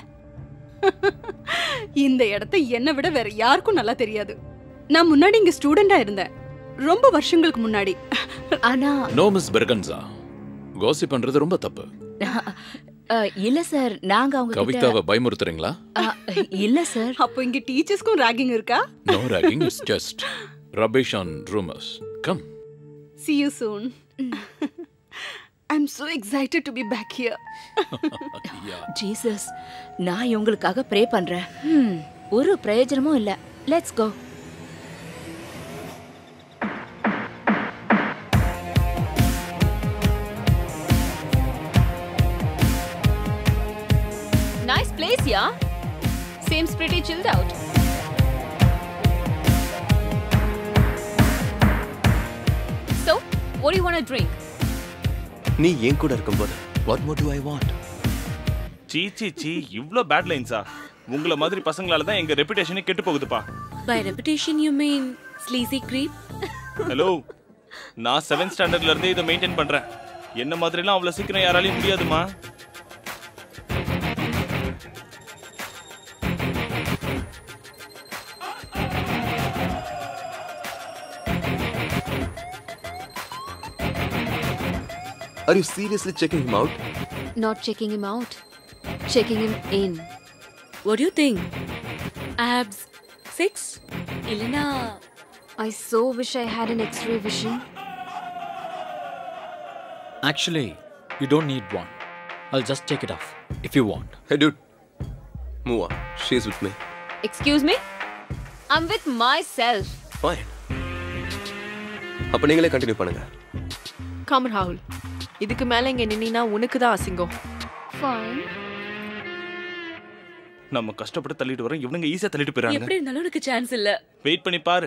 இந்த இடத்த என்னை விட வேற யாருக்கும் நல்லா தெரியாது நான் முன்னாடி இங்க ஸ்டூடெண்டா இருந்தேன் ரொம்ப வருஷங்களுக்கு முன்னாடி ஆனா நோ மிஸ் பெர்கன்ஸா கோசி பண்றது ரொம்ப தப்பு ஆ, இல்ல சார் நாங்க அவங்க கவிதாவை கிட்ட பயமுறுத்துறீங்களா ஆ, இல்ல சார் அப்போ இங்க டீச்சர்ஸ்க்கும் ராகிங் இருக்கா no ragging it's just rubbish and rumours come see you soon i'm so excited to be back here Jesus நான் இவங்களுக்காக ப்ரே பண்றேன் ஹம், ஒரு பிரயோஜனமும் இல்ல let's go Nice place, yeah? Seems pretty chilled out. So, what do you want to drink? நீ என் கூட இருக்கும்போது what more do I want சீ சீ சீ இவ்ளோ பேட் லைன்ஸா உங்கள மாதிரி பசங்களால தான் எங்க ரெputation கெட்டு போகுதுப்பா By reputation, you mean sleazy creep? Hello நான் செவன்த் ஸ்டாண்டர்ட்ல இருந்தே இதை மெயின்டைன் பண்றேன் என்ன மாதிரிலாம் அவ்வளவு சீக்கிரம் யாராலையும் முடியாதுமா Are you seriously checking him out? Not checking him out, checking him in. What do you think? Abs six? இல்லனா I so wish I had an X-ray vision. Actually, you don't need one. I'll just take it off if you want. Hey dude, move on. She's with me. Excuse me? I'm with myself. Fine. அப்ப நீங்களே continue பண்ணுங்க come ராகுல் இதுக்கு மேல இங்க நின்னா உனக்கு தான் அசிங்கம் Fine. நம்ம கஷ்டப்பட்டு தள்ளிட்டு வரோம் இவனுங்க ஈஸியா தள்ளிட்டு போயிறாங்க எப்படி இருந்தாலும் உனக்கு சான்ஸ் இல்ல வெயிட் பண்ணி பாரு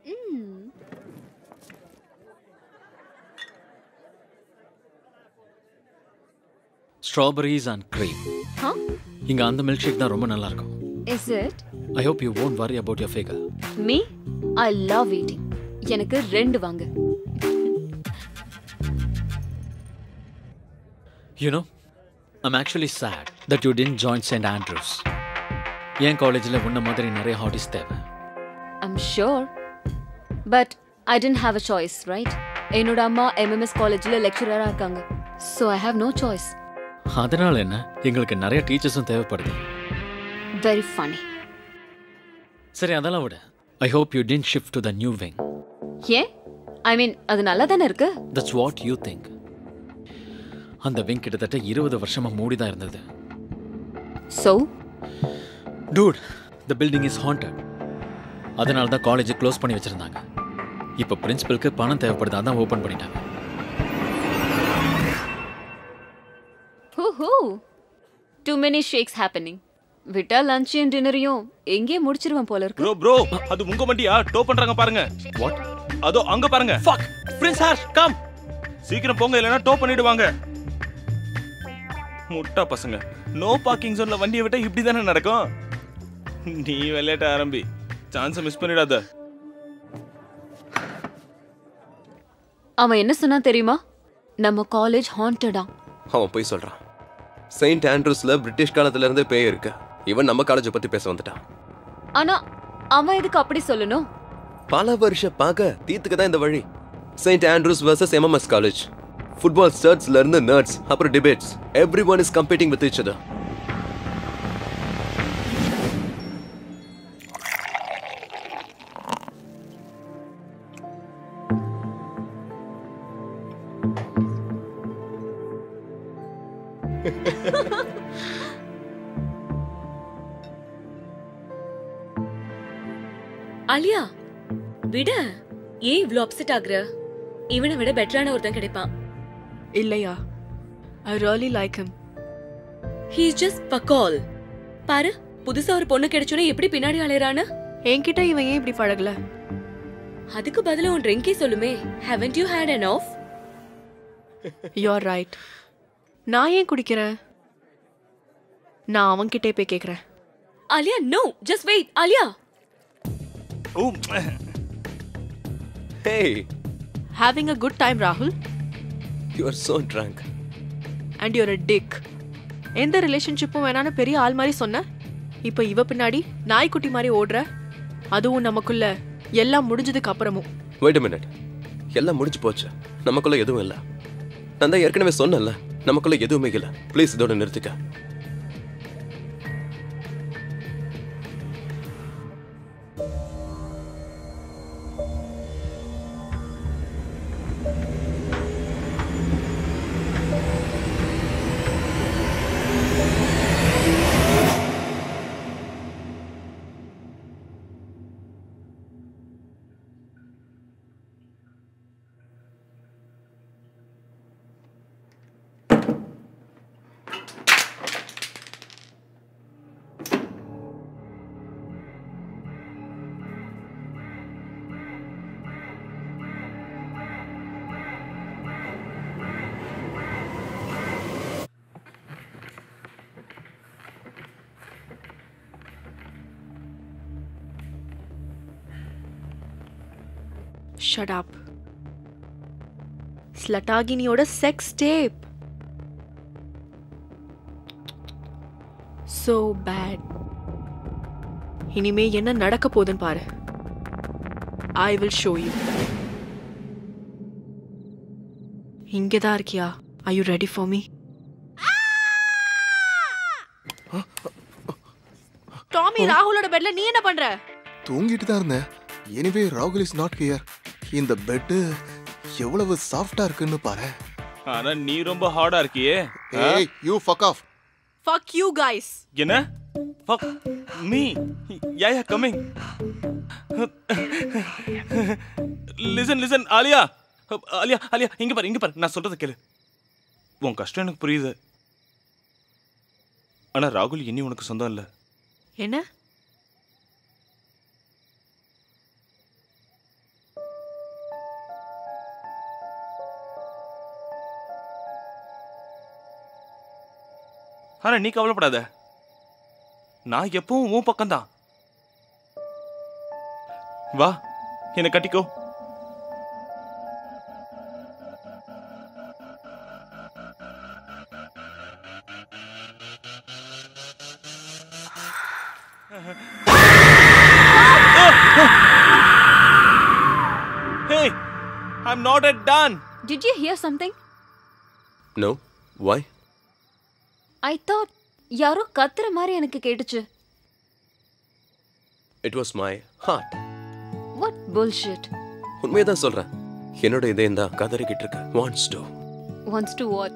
Strawberries and cream. Huh? இங்க அந்த மில்க் ஷேக் தான் ரொம்ப நல்லா இருக்கும் Is it? I hope you won't worry about your figure. Me? I love eating. எனக்கு ரெண்டு வாங்க You know, I'm actually sad that you didn't join St. Andrews. என் காலேஜில் உன்ன மாதிரி நிறைய ஹாட்டிஸ் தேவை I'm sure. But I didn't have a choice, right? என்னோட அம்மா எம்எம்எஸ் காலேஜில் லெக்சரராக இருக்காங்க so I have no choice அதனால என்ன எங்களுக்கு நிறைய டீச்சர்ஸும் தேவைப்படுது வெரி ஃபனி சரி அதெல்லாம் விட I hope you didn't shift to the new wing ஏன் ஐ மீன் அது நல்லா தானே இருக்கு தட்ஸ் வாட் யூ திங்க் அந்த விங் கிட்டத்தட்ட இருபது வருஷமா மூடி தான் இருந்தது so dude the building is haunted அதனால தான் காலேஜை க்ளோஸ் பண்ணி வச்சிருந்தாங்க இப்போ பிரின்சிபலுக்கு பணம் தேவைப்படுது அதான் ஓப்பன் பண்ணிட்டாங்க ooh too many shakes happening விட்டா லஞ்சையும் டின்னரையும் எங்கேயே முடிச்சிருவேன் போல இருக்கு ப்ரோ ப்ரோ அது உங்க வண்டியா டோ பண்றாங்க பாருங்க வாட் அதோ அங்க பாருங்க ஃபக் பிரின்ஸ் ஹார்ஷ் கம் சீக்கிரம் போங்க இல்லனா டோ பண்ணிடுவாங்க முட்டா பசங்க நோ பார்க்கிங் ஜோன்ல வண்டியை விட்டா இப்படி தானே நடக்கும் நீ விளையாட்ட ஆரம்பி சான்ஸை மிஸ் பண்ணிடாத அவன் என்ன சொன்னா தெரியுமா நம்ம காலேஜ் ஹாண்டடா அவன் போய் சொல்றான் செயின்ட் ஆண்ட்ரூஸ்ல பிரிட்டிஷ் காலத்துல இருந்தே பேய் இருக்கு இவன் நம்ம காலேஜை பத்தி பேச வந்துட்டான் ஆனா அவன் எதுக்கு அப்படி சொல்லணும் பல வருஷ பார்க்க தீத்துக்கு தான் இந்த வழி saint Andrews versus MMS college football ஸ்டர்ட்ஸ்ல இருந்து நர்ட்ஸ் அப்புறம் debates everyone is competing with each other Alia விட ஏன் இவ்ளோ அப்செட் ஆகுற இவனை விட பெட்டரான ஒருத்தன் கிடைப்பான் இல்லையா I really like him he just பக்கால் பாரு புதுசா ஒரு பொண்ணு கிடைச்சோனே எப்படி பின்னாடி அலையறான்னு என்கிட்ட இவன் ஏன் இப்படி பழகல அதுக்கு பதிலா உன் ட்ரிங்கே சொல்லுமே haven't you had enough you are right நான் ஏன் குடிக்கிறேன் நான் அவன்கிட்டே போய் கேக்குறேன் Alia no just wait Alia oh Hey, having a good time ராகுல் you are so drunk. And you're a dick எந்த ரிலேஷன்ஷிப்பும் வேணான்னு பெரிய ஆள் மாதிரி சொன்ன இப்போ இவ பின்னாடி நாய்க்குட்டி மாதிரி ஓடுற அதுவும் நமக்குள்ள எல்லாம் முடிஞ்சதுக்கு அப்புறமும் Wait a minute. எல்லாம் முடிஞ்சு போச்சு நமக்குள்ள எதுவும் இல்லை நான் தான் ஏற்கனவே சொன்னேன்ல நமக்குள்ள எதுவுமே இல்லை ப்ளீஸ் இதோட நிறுத்திக்க ஷட் அப் ஸ்லட்டாகினியோட செக்ஸ் டேப் சோ பேட் இனிமே என்ன நடக்க போகுதுன்னு பாரு ஐ வில் ஷோ யூ இங்கே தான் இருக்கியா I you ready for me Tommy ராகுலோட பெட்ல நீ என்ன பண்ற தூங்கிட்டு தான் இருந்தேன் எனிவே ராகுல் இஸ் நாட் ஹியர் இந்த பெட்டு எவ்வளவு சாஃப்டா இருக்குன்னு பாரு ஆனா நீ ரொம்ப ஹார்டா இருக்கியே ஆ? ஏய் you fuck off fuck you guys என்ன fuck me yeah yeah coming listen listen Alia Alia Alia இங்க பாரு இங்க பாரு நான் சொல்றத கேளு உன் கஷ்டம் எனக்கு புரியுது ஆனா ராகுல் இனி உனக்கு சொந்தம் இல்ல என்ன ஆனா நீ கவலைப்படாத நான் எப்பவும் உன் பக்கம்தான் வா என்னை கட்டிக்கோ Hey, I'm not yet done. Did you hear something? No why I thought யாரோ கத்துற மாதிரி எனக்கு கேட்டுச்சு it was my heart What bullshit. உண்மையை தான் சொல்றேன் என்னோட இதயம் தான் கதறிக்கிட்டு இருக்கு wants to Wants to what?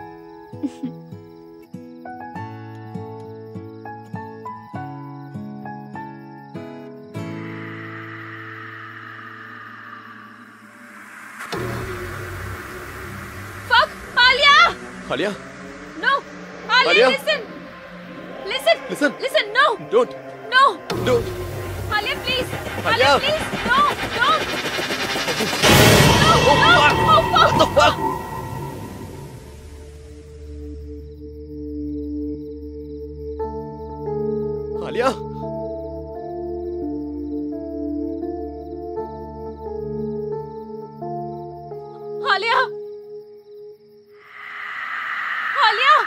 Fuck! Alia! Alia No! Alia, Alia. listen! Listen! Listen. Listen, no! Don't No! Don't Alia, please! Alia. Alia, please! No! Don't! No! No! Oh, fuck! What the fuck? Alia Alia! Alia!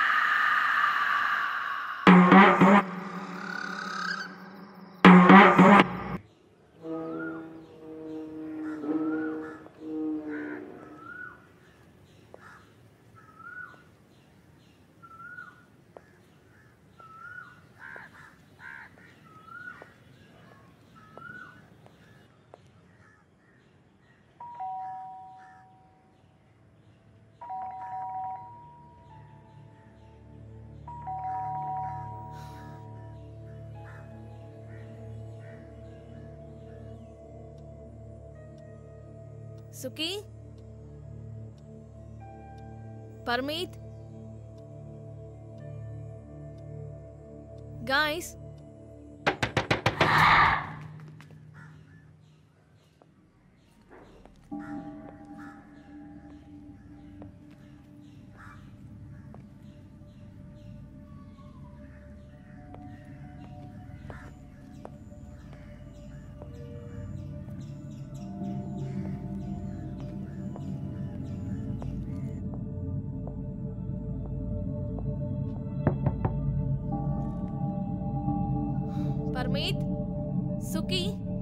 Suki Parmit guys Parmit Suki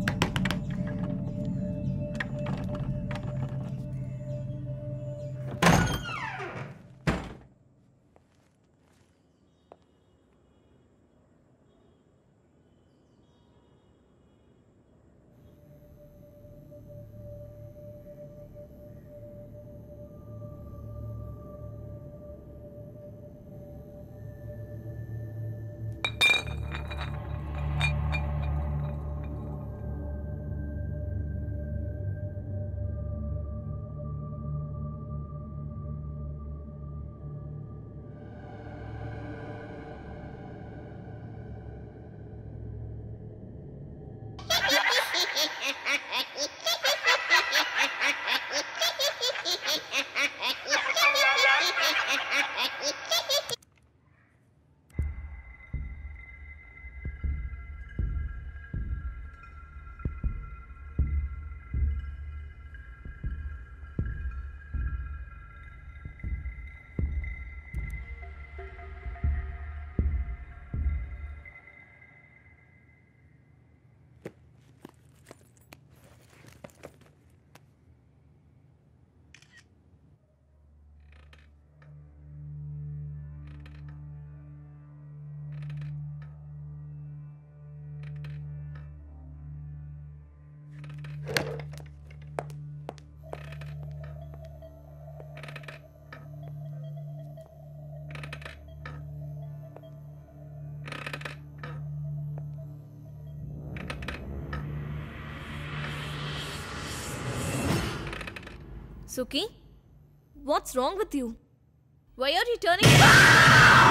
Suki, what's wrong with you? Why are you turning?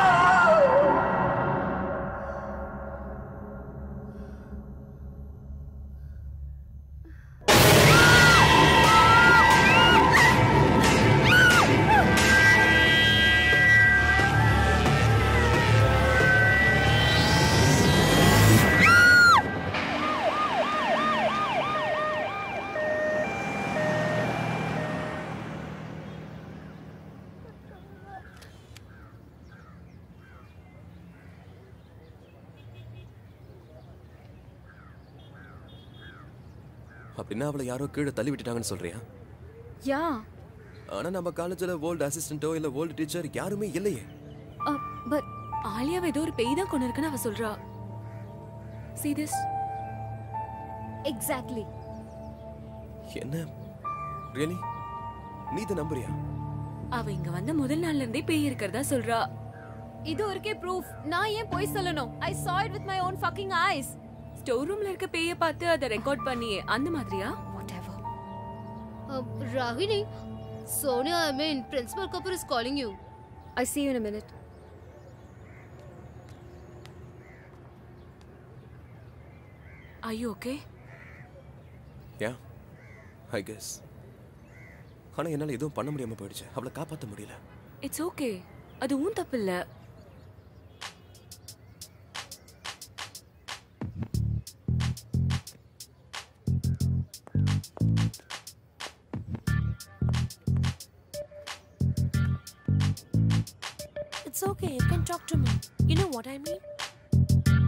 அப்படின்னா அவளை யாரோ கீழே தள்ளி விட்டுட்டாங்கன்னு சொல்றியா யா ஆனா நம்ம காலேஜ்ல old அசிஸ்டன்ட்டோ இல்ல ஓல்டு டீச்சர் யாருமே இல்லையே பட் ஆலியாவை ஏதோ ஒரு பேய் தான் கொண்டு இருக்குன்னு அவ சொல்றா see this எக்ஸாக்ட்லி என்ன ரியலி நீ இதை நம்புறியா அவ இங்க வந்த முதல் நாள்ல இருந்தே பேய் இருக்கிறதா சொல்றா இது ஒருக்கே ப்ரூஃப் நான் ஏன் போய் சொல்லணும் I saw it with my own fucking eyes store ரூம்ல இருக்க பேய பார்த்து அதை ரெக்கார்ட் பண்ணி அந்த மாதிரியா Uh, Rahini, Sonia, I mean, Principal Kapoor is calling you. I see you in a minute. are you okay yeah I guess ஆனா என்னால எதுவும் பண்ண முடியாம போயிடுச்சு அவளை காப்பாத்த முடியல இட்ஸ் ஓகே அது உன் தப்பு இல்ல It's okay, you can talk to me. You know what I mean?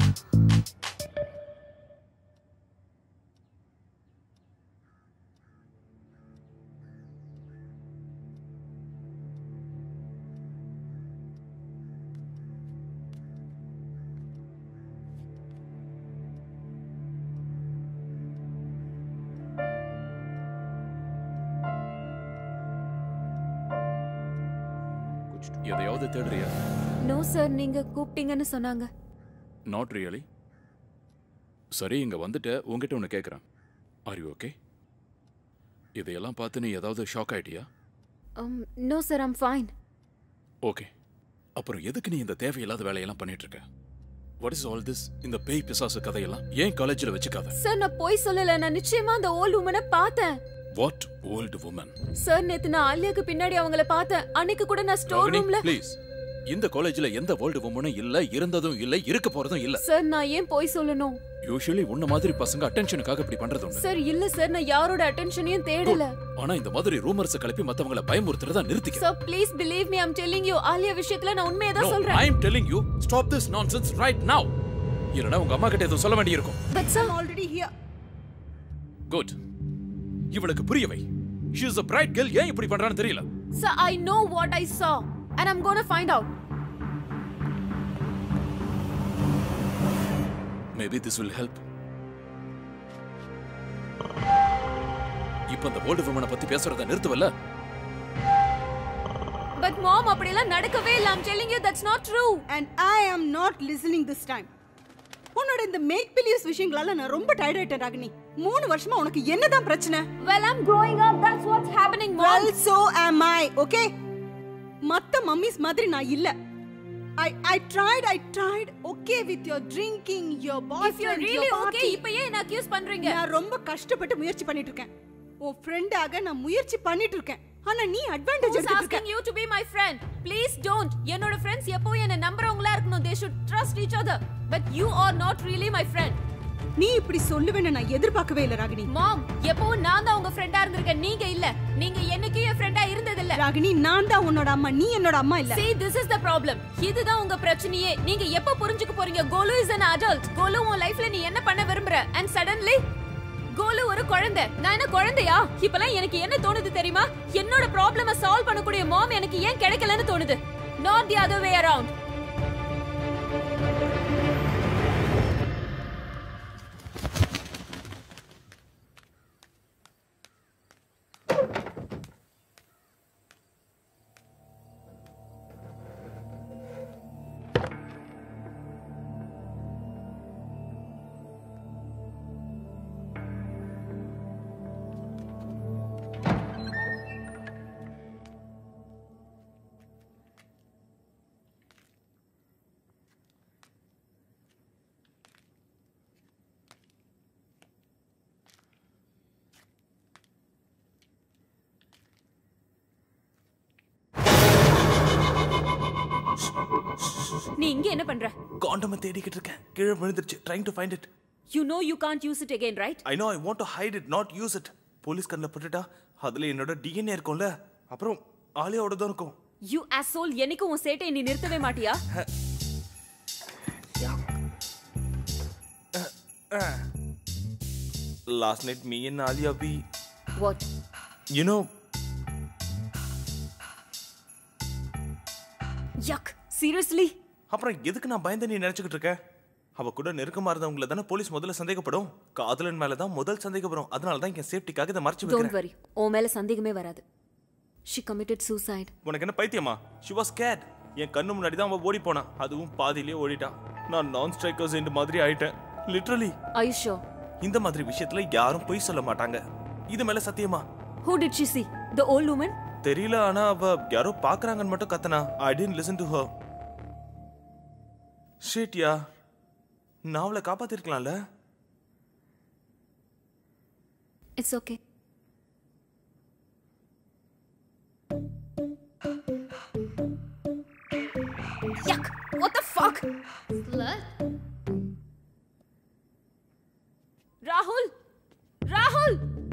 எதையாவது தேடுறியா நோ சார் நீங்க கூப்பிட்டீங்கன்னு சொன்னாங்க நாட் ரியலி சரி இங்க வந்துட்டு உங்ககிட்ட ஒன்று கேட்குறேன் ஆர் யூ ஓகே இதையெல்லாம் பார்த்து நீ ஏதாவது ஷாக் ஆயிட்டியா no sir I'm fine okay அப்புறம் எதுக்கு நீ இந்த தேவையில்லாத வேலையெல்லாம் பண்ணிட்டு இருக்க வாட் இஸ் ஆல் திஸ் இந்த பேய் பிசாசு கதையெல்லாம் ஏன் காலேஜ்ல வச்சுக்காத சார் நான் போய் சொல்லல நான் நிச்சயமா அந்த ஓல்ட் உமனை பார்த்தேன் வாட் ஓல்டு உமன் சார் நேத்து நான் ஆலியாக்கு பின்னாடி அவங்கள பார்த்தேன் அன்னைக்கு கூட நான் ஸ்டோர் ரூம்ல ப்ளீஸ் இந்த காலேஜ்ல எந்த ஓல்டு உமனும் இல்ல இருந்ததும் இல்ல இருக்க போறதும் இல்ல சார் நான் ஏன் போய் சொல்லணும் யூசுவலி உன்ன மாதிரி பசங்க அட்டென்ஷனுக்காக இப்படி பண்றது உண்டு சார் இல்ல சார் நான் யாரோட அட்டென்ஷனையும் தேடல ஆனா இந்த மாதிரி ரூமர்ஸ் கிளப்பி மத்தவங்கள பயமுறுத்துறதா நிறுத்திக்க sir please believe me I'm telling you Alia விஷயத்துல நான் உண்மையை தான் சொல்றேன் I am telling you stop this nonsense right now இல்லனா உங்க அம்மா கிட்ட ஏதோ சொல்ல வேண்டியிருக்கும் but sir already here good இவளுக்கு புரியவை she is a bright girl ஏன் இப்படி பண்றான்னு தெரியல sir I know what I saw and i'm going to find out maybe this will help இப்ப அந்த ஓல்டு விமனை பத்தி பேசுறத நிறுத்துவல்ல பட் மாம் அப்படியெல்லாம் நடக்கவே இல்ல i'm telling you that's not true and i am not listening this time உன்னோட இந்த make believes விஷயங்களால நான் ரொம்ப டயர்ட் ஆயிட்டேன் ராகினி மூணு வருஷமா உனக்கு என்னதான் பிரச்சனை well i'm growing up that's what's happening mom well so am i okay மத்த மம்மிஸ் மாதிரி நான் இல்ல I I tried I tried okay with your drinking your boyfriend if you're really your okay party. இப்போ ஏன் என்ன accuse பண்றீங்க நான் ரொம்ப கஷ்டப்பட்டு முயற்சி பண்ணிட்டு இருக்கேன் உன் ஃப்ரெண்டாக நான் முயற்சி பண்ணிட்டு இருக்கேன் ஆனா நீ அட்வான்டேஜ் Who's எடுத்துட்டு இருக்க asking you to be my friend? Please don't. என்னோட ஃப்ரெண்ட்ஸ் எப்பவும் என்ன நம்புறவங்களா இருக்கணும். They should trust each other. But you are not really my friend. நீ இப்படி சொல்லுவேன்னு நான் எதிர்பார்க்கவே இல்ல ராகினி மாம் எப்பவும் நான் தான் உங்க ஃப்ரெண்டா இருந்திருக்கேன் நீங்க இல்ல நீங்க என்னைக்கும் என் ஃப்ரெண்டா இருந்தது இல்ல ராகினி நான் தான் உன்னோட அம்மா நீ என்னோட அம்மா இல்ல See this is the problem. இதுதான் உங்க பிரச்சனையே. நீங்க எப்ப புரிஞ்சுக்க போறீங்க? கோலு is an adult. கோலு உன் லைஃப்ல நீ என்ன பண்ண விரும்புற? And suddenly கோலு ஒரு குழந்தை நான் என்ன குழந்தையா இப்பலாம் எனக்கு என்ன தோணுது தெரியுமா என்னோட ப்ராப்ளம சால்வ் பண்ணக்கூடிய மாம் எனக்கு ஏன் கிடைக்கலன்னு தோணுது not the other way around நீ இங்க என்ன பண்ற காண்டம தேடிக்கிட்டு இருக்கேன் கீழே விழுந்துருச்சு trying to find it you know you can't use it again right I know I want to hide it not use it police கண்ணில் போட்டுட்டா அதுல என்னோட டிஎன்ஏ இருக்கும்ல அப்புறம் ஆலியாவோட தான் இருக்கும் யூ அசோல் என்னைக்கும் உன் சேட்டை நீ நிறுத்தவே மாட்டியா last night me and Alia be what you know yuck seriously அப்புறம் எதுக்கு நான் பயந்து நீ நினைச்சுக்கிட்டு இருக்க அவ கூட நெருக்கமா இருந்தவங்கள தானே போலீஸ் முதல்ல சந்தேகப்படும் காதலன் மேல தான் முதல் சந்தேகப்படும் அதனால தான் என் சேஃப்டிக்காக இதை மறைச்சு டோன்ட் வைக்கிறேன் வரி உன் மேல சந்தேகமே வராது ஷி கமிட்டட் சூசைட் உனக்கு என்ன பைத்தியமா ஷி வாஸ் கேட் என் கண்ணு முன்னாடி தான் அவன் ஓடி போனான் அதுவும் பாதியிலேயே ஓடிட்டான் நான் நான் ஸ்ட்ரைக்கர்ஸ் என்ற மாதிரி ஆயிட்டேன் லிட்ரலி ஐஷோ இந்த மாதிரி விஷயத்துல யாரும் பொய் சொல்ல மாட்டாங்க இது மேல சத்தியமா who did she see the old woman தெரியல ஆனா அவ யாரோ பாக்குறாங்கன்னு மட்டும் கத்தனா I didn't listen to her ஷேட்யா நான் அவளை காப்பாத்திருக்கலாம்ல it's okay Yuck! What the fuck? Slut. Rahul! Rahul!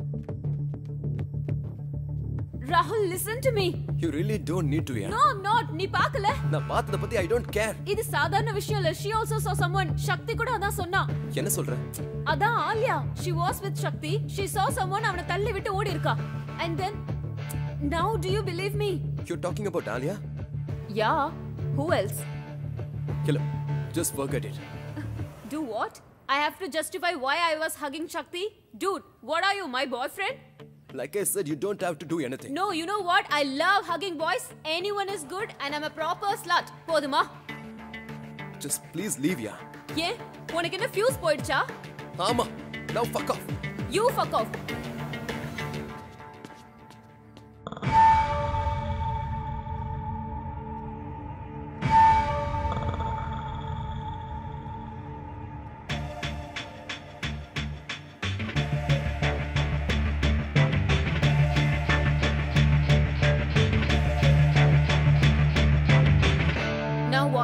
Rahul, listen to me. You really don't need to No, I'm not. நீ பார்க்கல நான் பார்த்தத பத்தி ஐ டோன்ட் கேர் இது சாதாரண விஷயம் இல்ல she also saw someone சக்தி கூட அதான் சொன்னா என்ன சொல்ற அதான் Alia she was with Sakthi she saw someone அவனை தள்ளி விட்டு ஓடி இருக்கா and then now do you believe me you talking about Alia yeah who else இல்ல just forget it do what I have to justify why I was hugging Shakti dude what are you my boyfriend like i said you don't have to do anything no you know what I love hugging boys anyone is good and I'm a proper slut போதுமா just please leave ya ஏன் உனக்கு என்ன fuse போயிடுச்சா ஆமா now fuck off you fuck off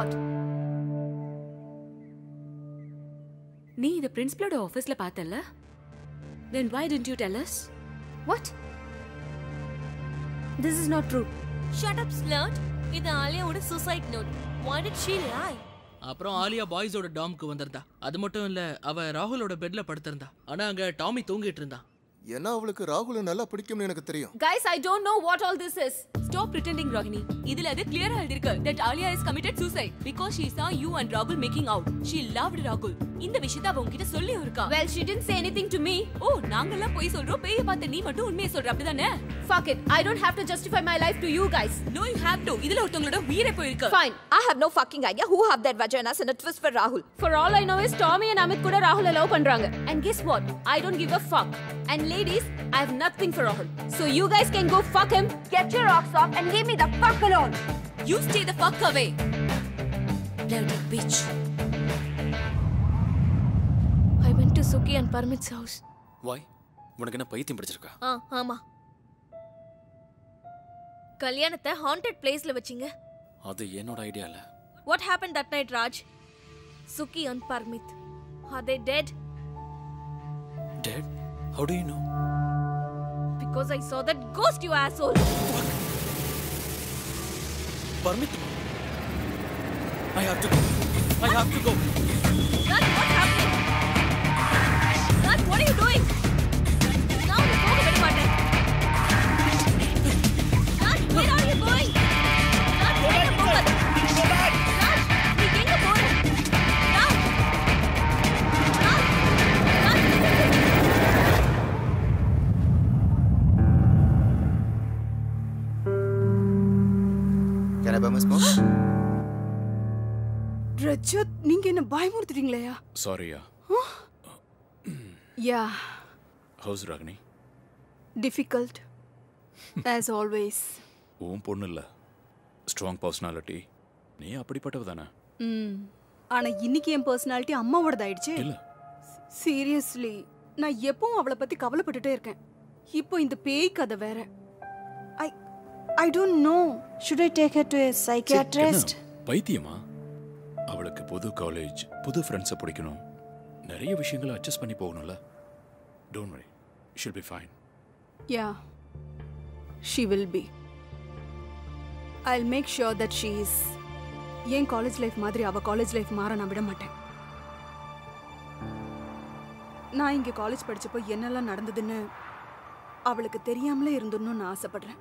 what நீ இத பிரின்சிபலோட ஆபீஸ்ல பார்த்தல then why didn't you tell us what this is not true Shut up, slut. இது ஆலியாவோட suicide note Why did she lie? அப்புறம் ஆலியா பாய்ஸோட டாம்க்கு வந்திருந்தா அது மட்டும் இல்ல அவ ராகுலோட பெட்ல படுத்திருந்தா ஆனா அங்க டாமி தூங்கிட்டு இருந்தான் ஏன்னா அவளுக்கு ராகுல நல்லா பிடிக்கும்னு எனக்கு தெரியும் guys i don't know what all this is stop pretending ragini இதுல அது கிளியரா எழுதிருக்கு that alia is committed suicide because she saw you and rahul making out she loved rahul இந்த விஷயத்தை அவ உன்கிட்ட சொல்லி இருக்கா well she didn't say anything to me ஓ நாங்கெல்லாம் போய் சொல்றோம் பேய பார்த்த நீ மட்டும் உண்மையை சொல்ற அப்படிதானே fuck it i don't have to justify my life to you guys no you have to இதுல ஒருத்தங்களோட உயிரே போயிருக்கு fine I have no fucking idea who have their vaginas in a twist for Rahul. For all I know is Tommy and Amit கூட ராகுல love பண்றாங்க and guess what I don't give a fuck and ladies I have nothing for Rahul so you guys can go fuck him Get your rocks off and leave me the fuck alone. you stay the fuck away Dirty bitch. I went to Suki and Parmit's house. Why உனக்கு என்ன பைத்தியம் பிடிச்சிருக்கா ஆ ஆமா கல்யாணத்தை haunted பிளேஸ்ல வச்சீங்க அது என்னோட ஐடியா இல்ல What happened that night, Raj? Suki and Parmit. Are they dead? Dead how do you know Because I saw that ghost, you asshole! Parmit I have to go I have to go Raj, what's happening? Raj, what are you doing? Now you போக விட மாட்டேன். Raj, where are you going? Raj, எங்க போகாத. Raj, நீ எங்க போற? Raj. Raj. Raj, Can I buy my smoke? Rajat நீங்க என்ன பயமுறுத்துறீங்களேயா சாரியா yeah how's Ragini difficult as always உன் பொண்ணு இல்ல ஸ்ட்ராங் பர்சனாலிட்டி நீ அப்படிப்பட்டவ தானே ம் ஆனா இன்னைக்கு என் பர்சனாலிட்டி அம்மாவோடதாயிடுச்சு இல்ல. சீரியஸ்லி நான் எப்பவும் அவளை பத்தி கவலைப்பட்டுட்டே இருக்கேன் இப்போ இந்த பேய் கதை வேற I I don't know should I take her to a psychiatrist பைத்தியமா அவளுக்கு புது காலேஜ் புது ஃப்ரெண்ட்ஸை பிடிக்கணும் நிறைய விஷயங்களை அட்ஜஸ்ட் பண்ணி போகணும்ல don't worry she'll be fine yeah she will be I make sure that she is என் காலேஜ் லைஃப் மாதிரி அவ காலேஜ் லைஃப் மாற நான் விட மாட்டேன் நான் இங்க காலேஜ் படிச்சப்போ என்னெல்லாம் நடந்ததுன்னு அவளுக்கு தெரியாமலே இருந்துடணும்னு நான் ஆசைப்படுறேன்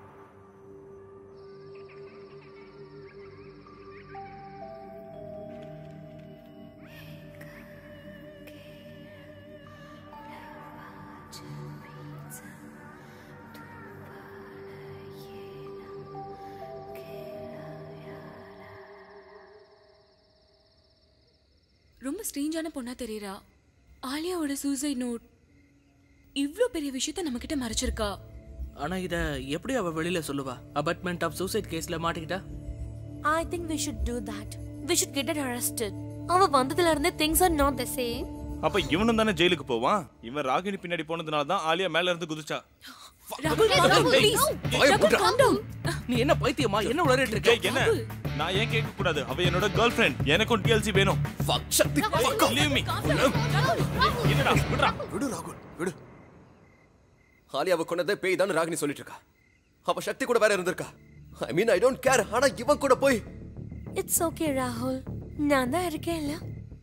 ரொம்ப ஸ்ட்ரேஞ்சான பொண்ணா தெரியறா ஆலியாவோட சூசைட் நோட் இவ்ளோ பெரிய விஷயத்த நம்ம கிட்ட மறைச்சிருக்கா ஆனா இத எப்படி அவ வெளியில சொல்லுவா அபார்ட்மெண்ட் ஆஃப் சூசைட் கேஸ்ல மாட்டிக்கிட்டா I think we should do that. We should get her arrested. அவ வந்ததுல இருந்தே things are not the same. அப்ப இவனும் தானே ஜெயிலுக்கு போவான் இவன் ராகினி பின்னாடி போனதுனால தான் ஆலியா மேல இருந்து குதிச்சா ராகுல், ராகுல், please. ராகுல், calm down. நீ என்ன பைத்தியமா என்ன உளறிட்டு இருக்க ஏய், என்ன நான் ஏன் கேட்க கூடாது அவ என்னோட கேர்ள் ஃப்ரெண்ட் எனக்கும் டிஎல்சி வேணும் சக்தி Leave me. என்னடா விடுறா விடு ராகுல் விடு ஆலியாவை கொண்டதே பேய் தான் ராகினி சொல்லிட்டு இருக்கா அவ சக்தி கூட வேற இருந்திருக்கா ஐ மீன் ஐ டோன்ட் கேர் ஆனா இவன் கூட போய் It's okay, Rahul. நான் தான் இருக்கேன்ல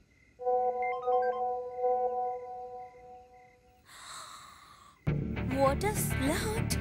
What a slut.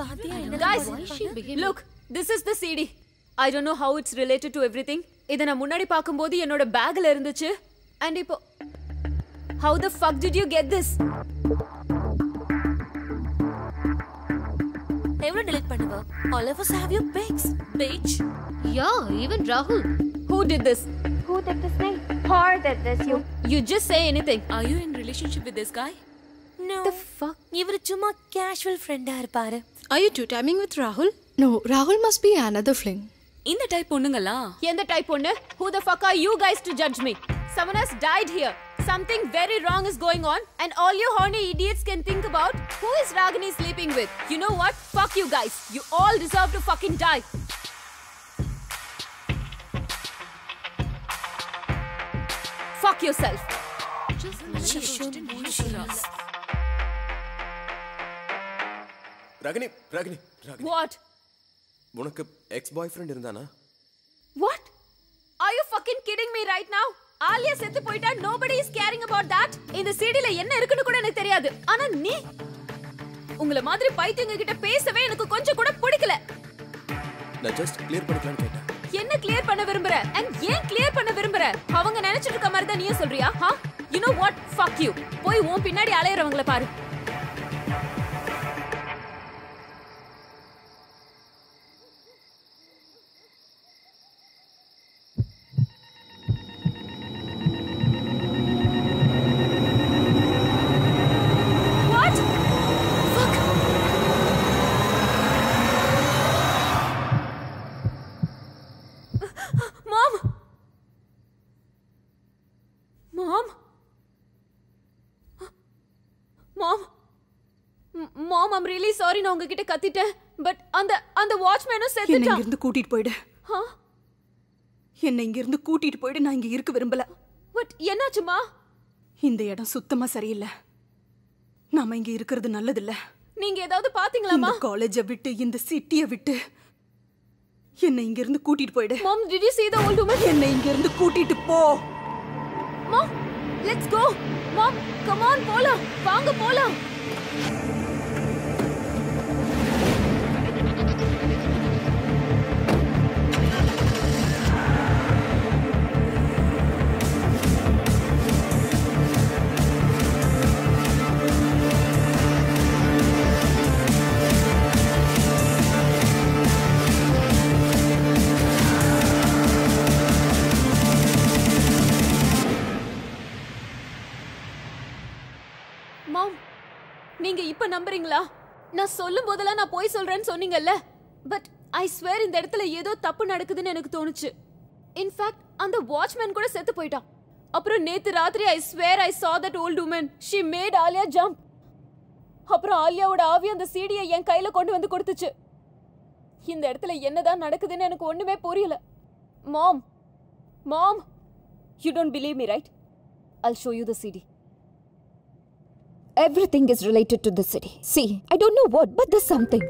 Guys, look, this is the CD. I don't know how it's related to everything. இதை நான் முன்னாடி பார்க்கும்போது என்னோட பேக்ல இருந்துச்சு அண்ட் இப்போ how the fuck did you get this எவ்வளவு delete பண்ணுவ all of us have your pics bitch yeah even rahul who did this who did this thing or did this you you just say anything are you in relationship with this guy no the fuck இவர் சும்மா casual friend-ஆ இருப்பாரு Are you two timing with Rahul? No, Rahul must be another fling. இந்த type பொண்ணுங்களா எந்த type பொண்ணு who the fuck are you guys to judge me someone has died here something very wrong is going on and all you horny idiots can think about who is ragini sleeping with you know what fuck you guys you all deserve to fucking die fuck yourself Ragini Ragini Ragini what உனக்கு ex boyfriend இருந்தானா What? Are you fucking kidding me right now? Alia செத்து போயிட்டா nobody is caring about that. இந்த சீடில என்ன இருக்குன்னு கூட எனக்கு தெரியாது. ஆனா நீ உங்கள மாதிரி பைத்தியங்க கிட்ட பேசவே எனக்கு கொஞ்சம் கூட பிடிக்கல. நான் ஜஸ்ட் கிளியர் பண்ணிக்கலாம்னு கேட்டேன் என்ன கிளியர் பண்ண விரும்புற? and ஏன் கிளியர் பண்ண விரும்புற? அவங்க நினைச்சிட்டு இருக்க மாதிரி தான் நீயும் சொல்றியா? ஹா? You know what? Fuck you. போய் உன் பின்னாடி அலையறவங்கள பாரு. What? Fuck. Mom. Mom. Mom. Mom, I'm really sorry நான் உங்ககிட்ட கத்திட்டேன் பட் அந்த அந்த வாட்ச்மேனும் என்ன செத்துட்டான் இங்க இருந்து கூட்டிட்டு போயிடு ஆ? என்ன இங்க இருந்து கூட்டிட்டு போயிடு நான் இங்க இருக்க விரும்பல பட் என்னாச்சுமா இந்த இடம் சுத்தமா சரியில்லை நாம இங்க இருக்கிறது நல்லதில்ல நீங்க ஏதாவது பாத்தீங்களாமா இந்த காலேஜ விட்டு இந்த சிட்டிய விட்டு என்ன இங்க இருந்து கூட்டிட்டு போயிடு mom did you see the old woman என்ன இங்க இருந்து கூட்டிட்டு போ mom let's go mom come on போலாம் வாங்க போலாம் மாம் நீங்க இப்ப நம்புறீங்களா நான் சொல்லும் போதெல்லாம் நான் போய் சொல்றேன்னு சொன்னீங்கல்ல பட் ஐ ஸ்வேர் இந்த இடத்துல ஏதோ தப்பு நடக்குதுன்னு எனக்கு தோணுச்சு இன்ஃபேக்ட் அந்த வாட்ச்மேன் கூட செத்து போயிட்டான் அப்புறம் நேத்து ராத்திரி I swear I saw that old woman she made Alia jump அப்புறம் ஆலியாவோட ஆவி அந்த சீடியை என் கையில கொண்டு வந்து கொடுத்துச்சு இந்த இடத்துல என்னதான் நடக்குதுன்னு எனக்கு ஒண்ணுமே புரியல mom mom you don't believe me right I'll show you the CD. Everything is related to the city. See, I don't know what, but there's something.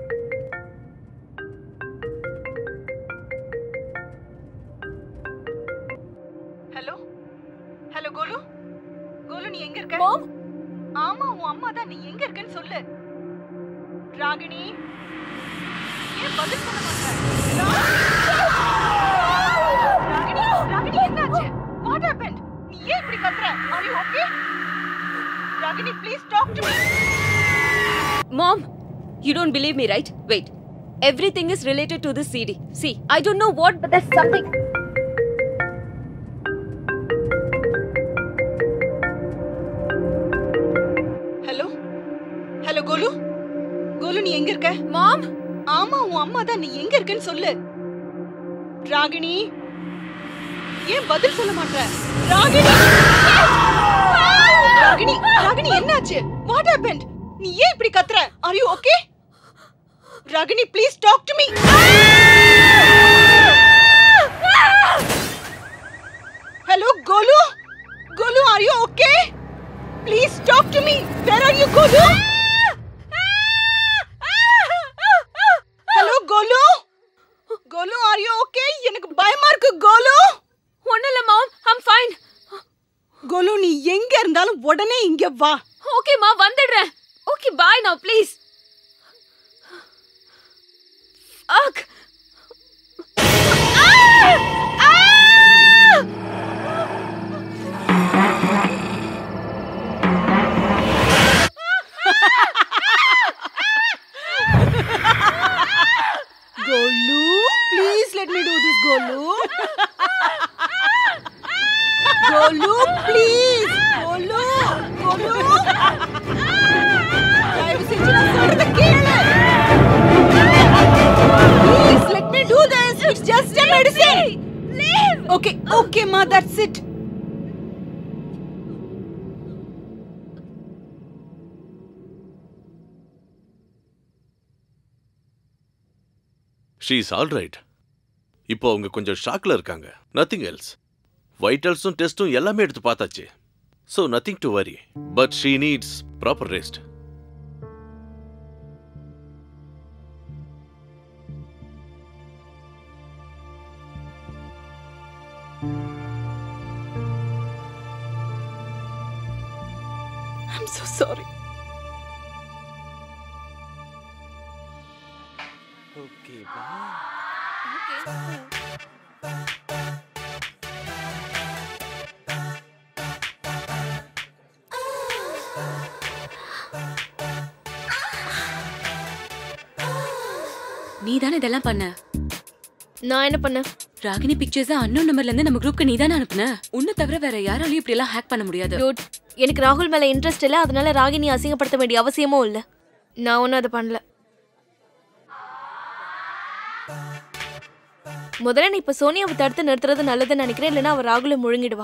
Hello hello Golu Golu நீ எங்க இருக்க மாம் ஆமா உன் அம்மா தான் நீ எங்க இருக்கன்னு சொல்லு ராகினி ஏன் பதில் சொல்ல மாட்டே ராகினி ராகினி என்னாச்சு வாட் ஹேப்பன்ட் நீ ஏன் இப்படி கத்துற are you okay Ragini please talk to me Mom, you don't believe me, right? Wait. Everything is related to this CD. See, I don't know what, but there's something. Hello hello Golu Golu நீ எங்க இருக்க மாம் ஆமா உன் அம்மா தான் நீ எங்க இருக்கன்னு சொல்லு ராகினி ஏன் பதில் சொல்ல மாட்ற ராகினி ராகினி ராகினி என்னாச்சு வாட் ஹேப்பன்ட் நீ ஏன் இப்படி கத்துற are you okay Ragini please talk to me hello Golu Golu are you okay please talk to me where are you Golu hello Golu Golu are you okay எனக்கு பயமா இருக்கு கோலு ஒண்ணு இல்ல மாம் ஐம் ஃபைன் கோலு நீ எங்க இருந்தாலும் உடனே இங்க வா ஓகே மா வந்துடுறேன் ஓகே பாய் நவ ப்ளீஸ் கோலு கோலு ப்ளீஸ் கோலு கோலு தயவு செஞ்சு நான் சொல்றத கேளு please let me do this it's just a medicine leave okay okay மா that's it she is all right இப்போ அவங்க கொஞ்சம் ஷாக்ல இருக்காங்க நத்திங் எல்ஸ் வைட்டல்ஸும் டெஸ்ட்டும் எல்லாமே எடுத்து பார்த்தாச்சு so nothing to worry but she needs proper rest I'm so sorry. Okay, நீ தானே இதெல்லாம் பண்ண நான் என்ன பண்ணேன் ராகினி பிக்சர்ஸ் அன்னோன் நம்பர்ல இருந்து நம்ம குரூப்க்கு நீ தானே அனுப்புன உன்னை தவிர வேற யாராலையும் இப்படி எல்லாம் ஹேக் பண்ண முடியாது Dude, எனக்கு ராகுல் மேல இன்ட்ரெஸ்ட் இல்ல அதனால ராகினி அசிங்கப்படுத்த வேண்டிய அவசியமும் இல்ல நான் ஒன்றும் அதை பண்ணல முதல்ல நீ இப்ப சோனியாவை தடுத்து நிறுத்துறது நல்லதுன்னு நினைக்கிறேன் இல்லைன்னா அவ ராகுலை முழுங்கிடுவா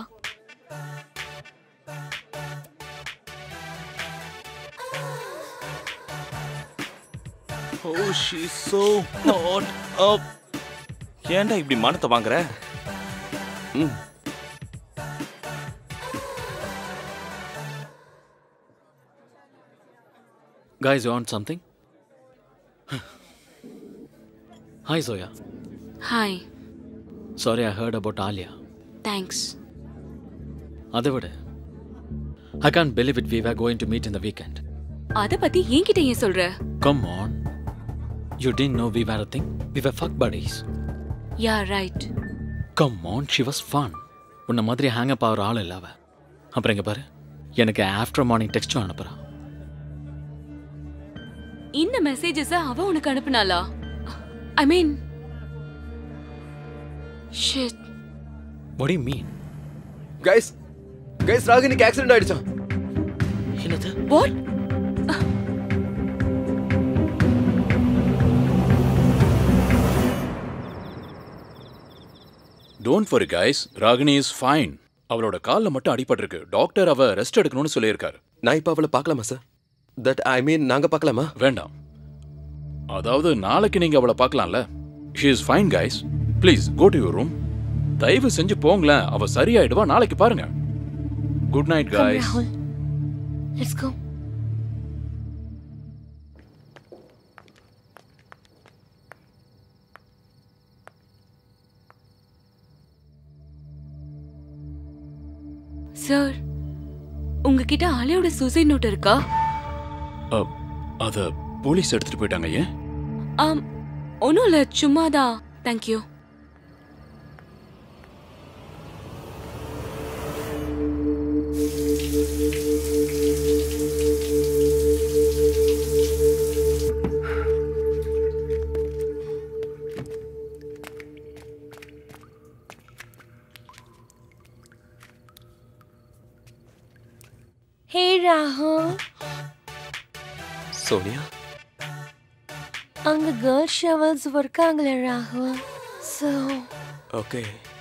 oh she so hot up ஏன்டா இப்படி மானத்தை வாங்குற ம் Guys, you want something? Hi, Zoya. Hi Sorry, I heard about Alia. Thanks அதை விட I can't believe it we were going to meet in the weekend. அத பத்தி என்கிட்ட ஏன் சொல்ற Come on. You didn't know we were a thing? We were fuck buddies. Yeah right Come on, she was fun. உன்ன மாதிரி hang அப் ஆகிற ஆள் இல்லை அவ அப்புறம் இங்க பாரு எனக்கு ஆஃப்டர் மார்னிங் டெக்ஸ்டும் அனுப்புறா இந்த மெசேஜஸ் அவ உனக்கு அனுப்புனாளா I mean shit What do you mean? Guys guys ராகினிக்கு ஆக்சிடென்ட் ஆயிடுச்சான் என்னது what don't worry guys Ragini is fine அவளோட கால்ல மட்டும் அடிபட்டிருக்கு டாக்டர் அவ ரெஸ்ட் எடுக்கணும்னு சொல்லியிருக்காரு நான் இப்போ அவளை பார்க்கலாமா சார் தட் ஐ மீன் நாங்க பார்க்கலாமா வேண்டாம் அதாவது நாளைக்கு நீங்க அவளை பார்க்கலாம்ல she is fine guys please go to your room தயவு செஞ்சு போங்களேன் அவ சரியாயிடுவா நாளைக்கு பாருங்க good night Come, guys Rahul. Let's go. Sir உங்ககிட்ட ஆலியோட சூசைட் நோட் இருக்கா அத போலீஸ் எடுத்துட்டு போயிட்டாங்க ஏன் ஆம் ஒன்றும் இல்லை சும்மாதான் தேங்க்யூ Hey Rahul, சோனியா அங்க கேர்ள் ஷவல்ஸ் இருக்காங்களே ராகுல் So, okay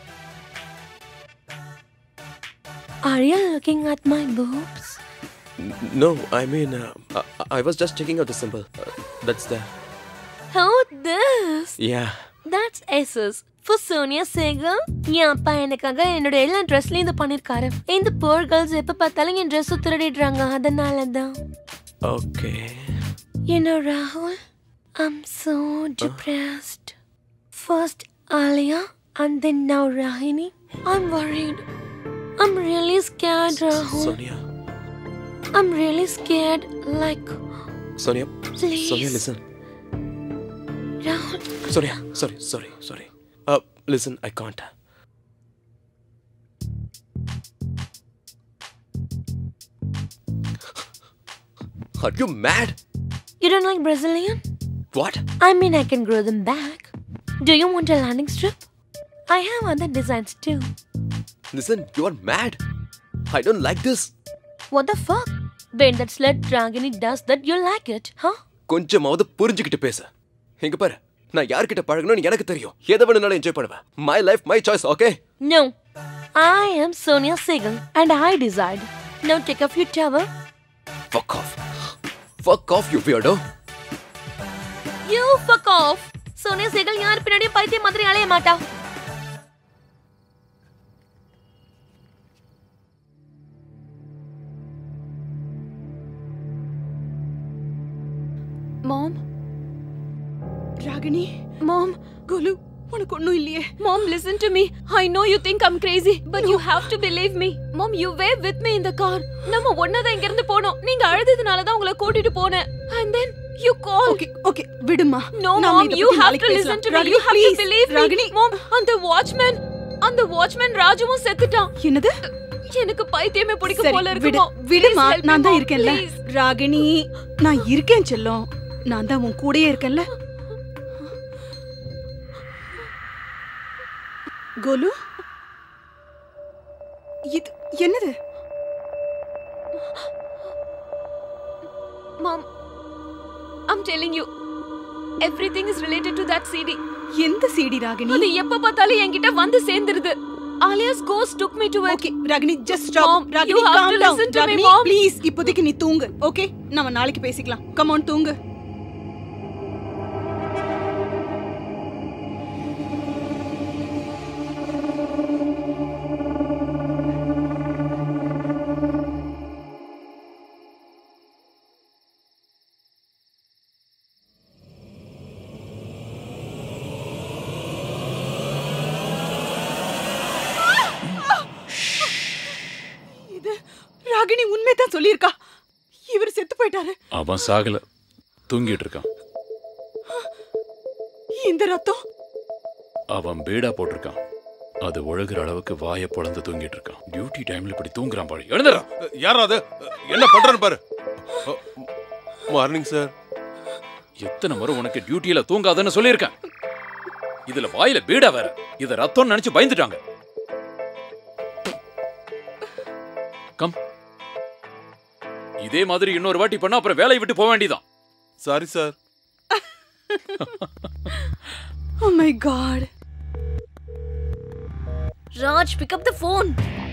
are you looking at my boobs? No I mean I was just checking out the simple that's the How this? Yeah That's SS. For Sonia Segal, என் அப்பா எனக்காக என்னோட எல்லா ட்ரெஸ்லயும் இது பண்ணிருக்காரு இந்த போர் கேர்ள்ஸ் எப்ப பார்த்தாலும் என் ட்ரெஸ் திருடிடுறாங்க அதனால தான் okay You know, Rahul, I'm so depressed. First Alia, and then now Rahini. I'm worried. I'm really scared, Rahul. Sonia I'm really scared. Like, Sonia Please. Sonia listen Rahul. Sonia sorry sorry sorry listen I can't Are you mad? You don't like Brazilian? What? I mean, I can grow them back. Do you want a landing strip? I have other designs too. Listen, you are mad. I don't like this. What the fuck? When that slut Ragini does that, you like it, huh? கொஞ்சமாவது புரிஞ்சுக்கிட்டு பேசு இங்க பாரு நான் யார்கிட்ட பழகணும்னு எனக்கு தெரியும் எதை வேணும்னாலும் என்ஜாய் பண்ணுவேன் my life my choice okay No. I am Sonia Segal and I decide. Now take off your towel. fuck off fuck off you weirdo You fuck off. Sonia Segal யார் பின்னாடியும் பைத்தியம் மாதிரி அலைய மாட்டா மாம் ராகினி Mom. கோலு உனக்கு ஒண்ணும் இல்லையே Mom, listen to me. I know you think I'm crazy, but you have to believe me. Mom, you were with me in the car. நம்ம ஒண்ணாதான் இங்க இருந்து போனோம். நீங்க அழுததுனால தான் உங்களை கூட்டிட்டு போனேன். And then you called. Okay okay விடுமா No, நாம mom, இத you பத்தி have நாளைக்கு to பேசலாம். listen to me. Ragini, You have please. to believe me. Ragini Mom, அந்த வாட்ச்மேன் அந்த வாட்ச்மேன் ராஜுவும் செத்துட்டான். என்னது? எனக்கு பைத்தியமே பிடிக்கும் சரி போல விடு இருக்குமோ. விடுமா Please help me, நான் தான் mom, இருக்கேன்ல please. ராகினி நான் இருக்கேன் செல்லம் நான் தான் உன் கூடயே இருக்கேன்ல கோலு இது என்னது Mom, I'm telling you, everything is related to that CD. எந்த சிடி ராகினி அது எப்ப பார்த்தாலும் என்கிட்ட வந்து சேர்ந்துருது. Alia's ghost took me to it. Okay Ragini just stop Mom, Ragini you have calm to down listen to me, Ragini Mom. Please இப்போதைக்கு நீ தூங்கு ஓகே நம்ம நாளைக்கு பேசிக்கலாம் கம் ஆன் தூங்கு இது ராகினி உண்மை தான் சொல்லியிருக்கா இவர் செத்து போயிட்டாரு அவன் சாகல தூங்கிட்டு இருக்கான் இந்த ரத்தம் அவன் பீடா போட்டிருக்கான் அது ஒழுகுற அளவுக்கு வாயை பொழந்து தூங்கிட்டு இருக்கான் டியூட்டி டைம்ல இப்படி தூங்குறான் பாரு எழுந்துடா யாரா அது என்ன பண்றேன்னு பாரு மார்னிங் சார் எத்தனை முறை உனக்கு டியூட்டியில தூங்காதன்னு சொல்லியிருக்கேன் இதுல வாயில பீடா வேற இத ரத்தம் நினைச்சு பயந்துட்டாங்க கம் இதே மாதிரி இன்னொரு வாட்டி பண்ணா அப்புறம் வேலையை விட்டு போக வேண்டியதான் sorry sir Oh my god. Raj, pick up the phone.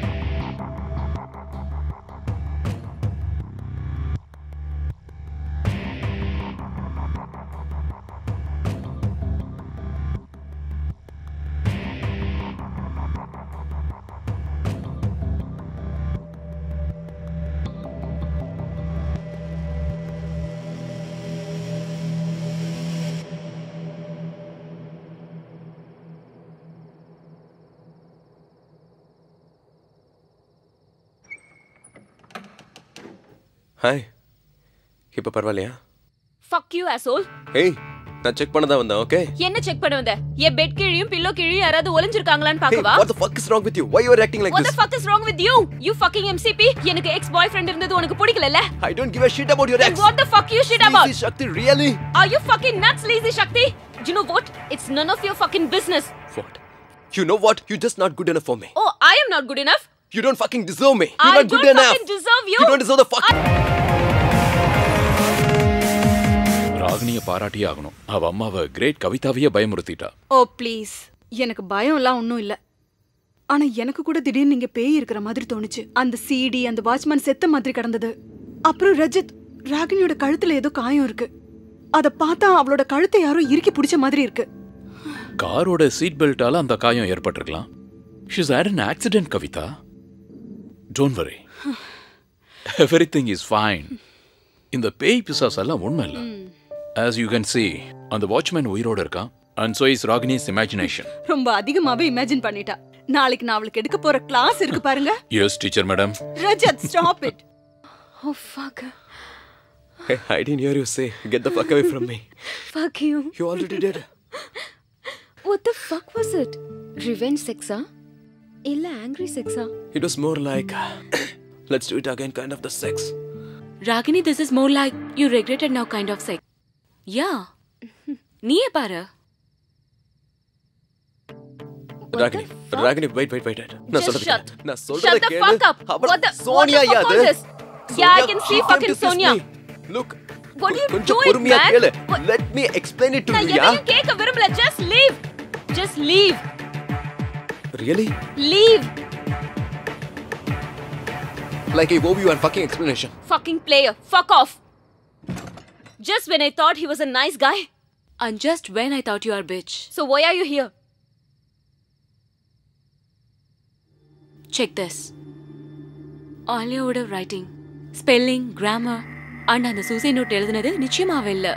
Hi இப்போ பரவாயில்லையா Fuck you, asshole. ஏய் நான் செக் பண்ண தான் வந்தேன் ஓகே என்ன செக் பண்ண வந்த என் பெட் கீழியும் பில்லோ கீழியும் யாராவது ஒளிஞ்சிருக்காங்களான்னு பாக்கவா what the fuck is wrong with you why you are acting like What this the fuck is wrong with you? You fucking MCP. எனக்கு எக்ஸ் பாய் ஃப்ரெண்ட் இருந்தது உனக்கு பிடிக்கலல்ல? I don't give a shit about your Then ex what the fuck you shit about? Sleazy Shakti really Are you fucking nuts, lazy Shakti? You know what? It's none of your fucking business. you know what you're just not good enough for me Oh, I am not good enough. you don't fucking deserve me you're I not good don't enough fucking deserve you. you don't deserve the fuck ராகினிய பாராட்டியே ஆகணும் அவ அம்மாவை great கவிதாவையே பயமுறுத்திட்டா O please எனக்கு பயம்லாம் ஒன்றும் இல்லை ஆனா எனக்கு கூட திடீர்னு இங்க பேய் இருக்கிற மாதிரி தோணுச்சு அந்த சிடி அந்த வாட்ச்மேன் செத்த மாதிரி கிடந்தது அப்புறம் ரஜத் ராகினியோட கழுத்துல ஏதோ காயம் இருக்கு அத பார்த்தா அவளோட கழுத்தை யாரோ இறுக்கி பிடிச்ச மாதிரி இருக்கு காரோட சீட் பெல்ட்டால அந்த காயம் ஏற்பட்டிருக்கலாம் she's had an accident Kavita don't worry everything is fine இந்த பேய் பிசாஸ் எல்லாம் உண்மை இல்லை ஆஸ் யூ கேன் see அந்த வாட்ச்மேன் உயிரோட இருக்கான் and so is Ragini's imagination ரொம்ப அதிகமாவே இமேஜின் பண்ணிட்டா நாளைக்கு நான் அவளுக்கு எடுக்க போற கிளாஸ் இருக்கு பாருங்க yes teacher madam Rajat stop it Oh fuck. Hey, I didn't hear you say get the fuck away from me Fuck you. you already did What the fuck was it? Revenge sexa? இல்ல angry sexa? it was more like let's do it again kind of the sex Ragini this is more like you regretted now kind of sex yeah நீயே பாரு Ragini Ragini wait wait wait நான் Just சொல்றது shut. கேளு. நான் Shut சொல்றத the கேளு fuck up. அவள- What the- Sonia what the yeah fuck அது all this? Yeah, I Sonia, can she see came fucking to kiss Sonia. me. Look, What are you கொஞ்சம் doing, பொறுமையா man? கேளு let me explain it to நான் you யா எதையும் கேட்க விரும்பல just leave just leave really leave like I owe you a fucking explanation fucking player fuck off just when I thought he was a nice guy And just when I thought you are bitch. so why are you here Check this. ஆலியாவோட writing spelling grammar and அந்த suicide note எழுதுனது நிச்சயமாவே இல்ல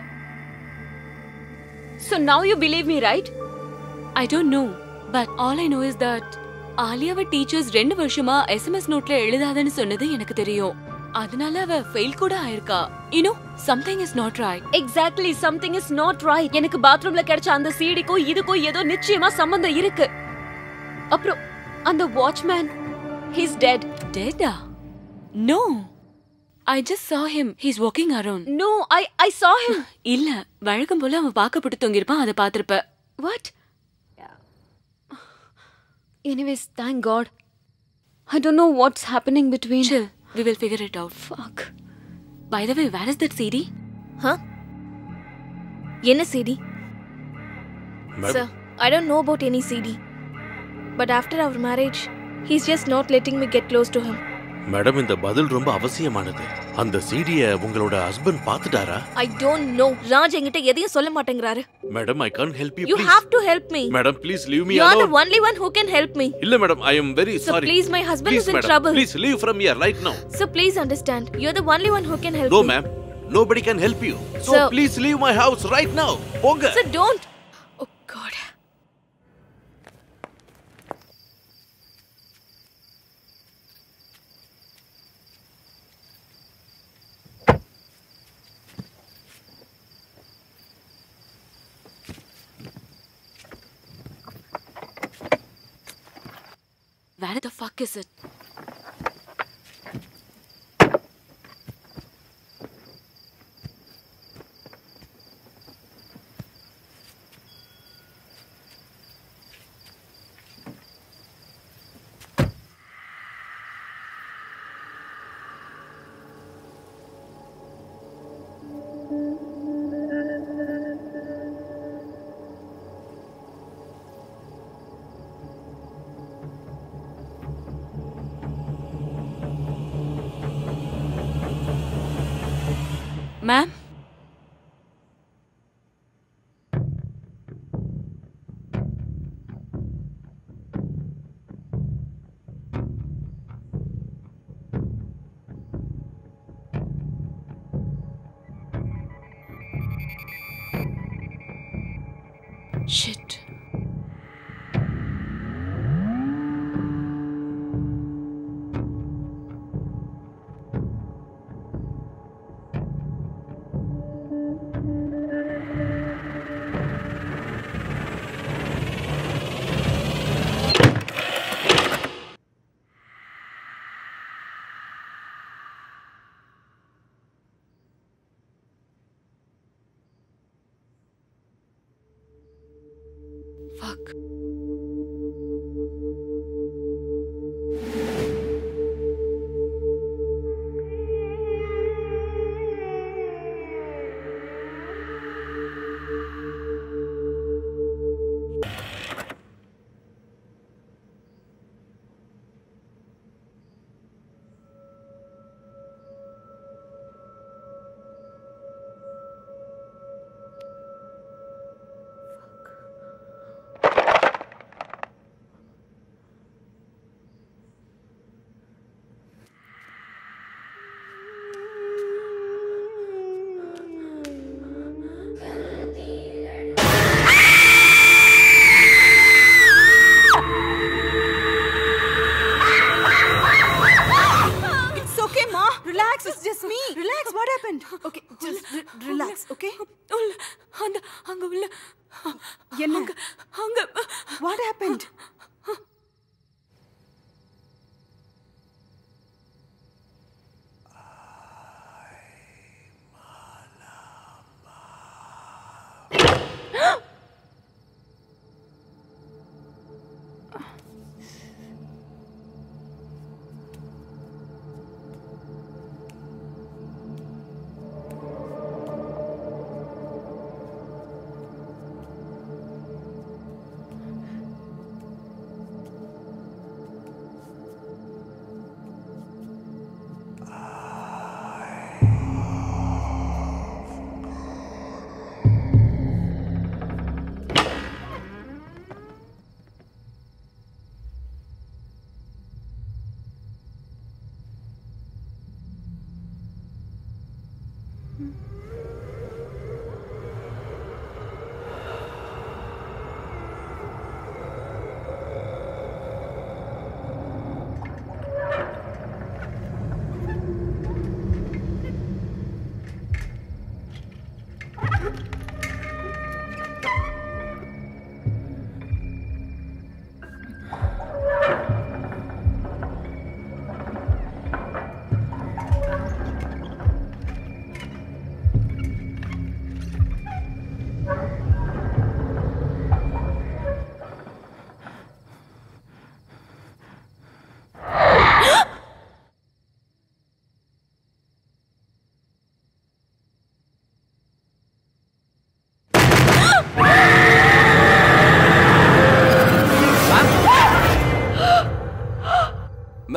so now you believe me right I don't know but all I know is that ஆலியாவை teachers ரெண்டு வருஷமா SMS நோட்ல எழுதாதன்னு சொன்னது எனக்கு தெரியும் அதனால அவ ஃபெயில் கூட ஆயிருக்கா you know something is not right exactly something is not right எனக்கு பாத்ரூம்ல கிடைச்ச அந்த சீடிக்கும் இதுக்கும் ஏதோ நிச்சயமா சம்பந்தம் இருக்கு அப்புறம் அந்த வாட்ச்மேன் ஹீஸ் டெட் டெட்டா no I just saw him he's walking around no i i saw him இல்ல வழக்கம் போல அவன் பார்க்கப்பட்டு தொங்கிருப்பான் அதை பார்த்திருப்ப what anyways thank god i don't know what's happening between chill we will figure it out fuck by the way where is that CD huh என்ன CD Madam. Sir, I don't know about any CD. But after our marriage, he's just not letting me get close to him. மேடம் இந்த பதில் ரொம்ப அவசியமானது அந்த சீடிய உங்களோட husband பார்த்துட்டாரா I don't know. ராஜ் என்கிட்ட எதையும் சொல்ல மாட்டேங்கிறாரு. Madam I can help you You have to help me. Madam please leave me You are the alone only one who can help me. இல்ல madam I am very So sorry please, my husband is in trouble. Please leave from here right now So please understand. You're the only one who can help no me. Ma'am nobody can help you so Sir. Please leave my house right now போங்க So don't. Oh God. where the fuck is it ma'am shit fuck It's okay, Ma. Relax. It's just me. Relax. What happened? Okay, just re- relax, okay? அந்த அங்க உள்ள என்ன அங்க What happened?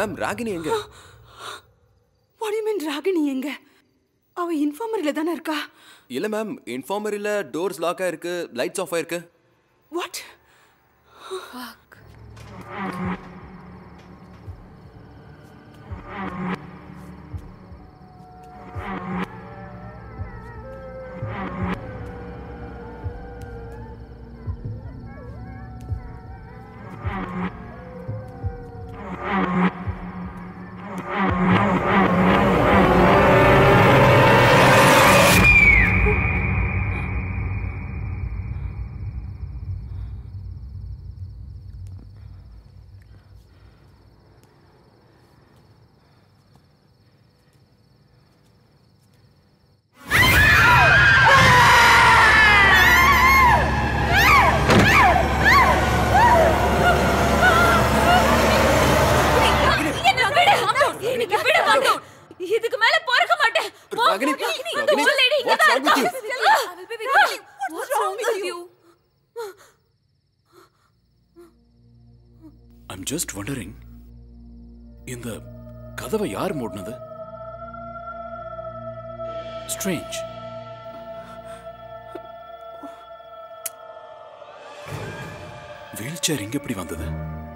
Ma'am Ragini எங்க what you mean Ragini எங்க அவ இன்ஃபார்மரில தானே இருக்கா இல்ல மேம் இன்ஃபார்மரில டோர்ஸ் லாக் ஆயிருக்கு லைட்ஸ் ஆஃப் ஆயிருக்கு வாட் என்ன விடு எனக்கு விடு மாட்டோம் இதுக்கு மேல பொறுக்க மாட்டேன் போ. ராகினி, இந்த ராகினி, old lady இங்க what's தான் wrong with இருக்கா. Ragini, what's wrong with you? I'm just wondering இந்த கதவை யார் மூடினது ஸ்ட்ரேஞ்ச் வீல் சேர் இங்க எப்படி வந்தது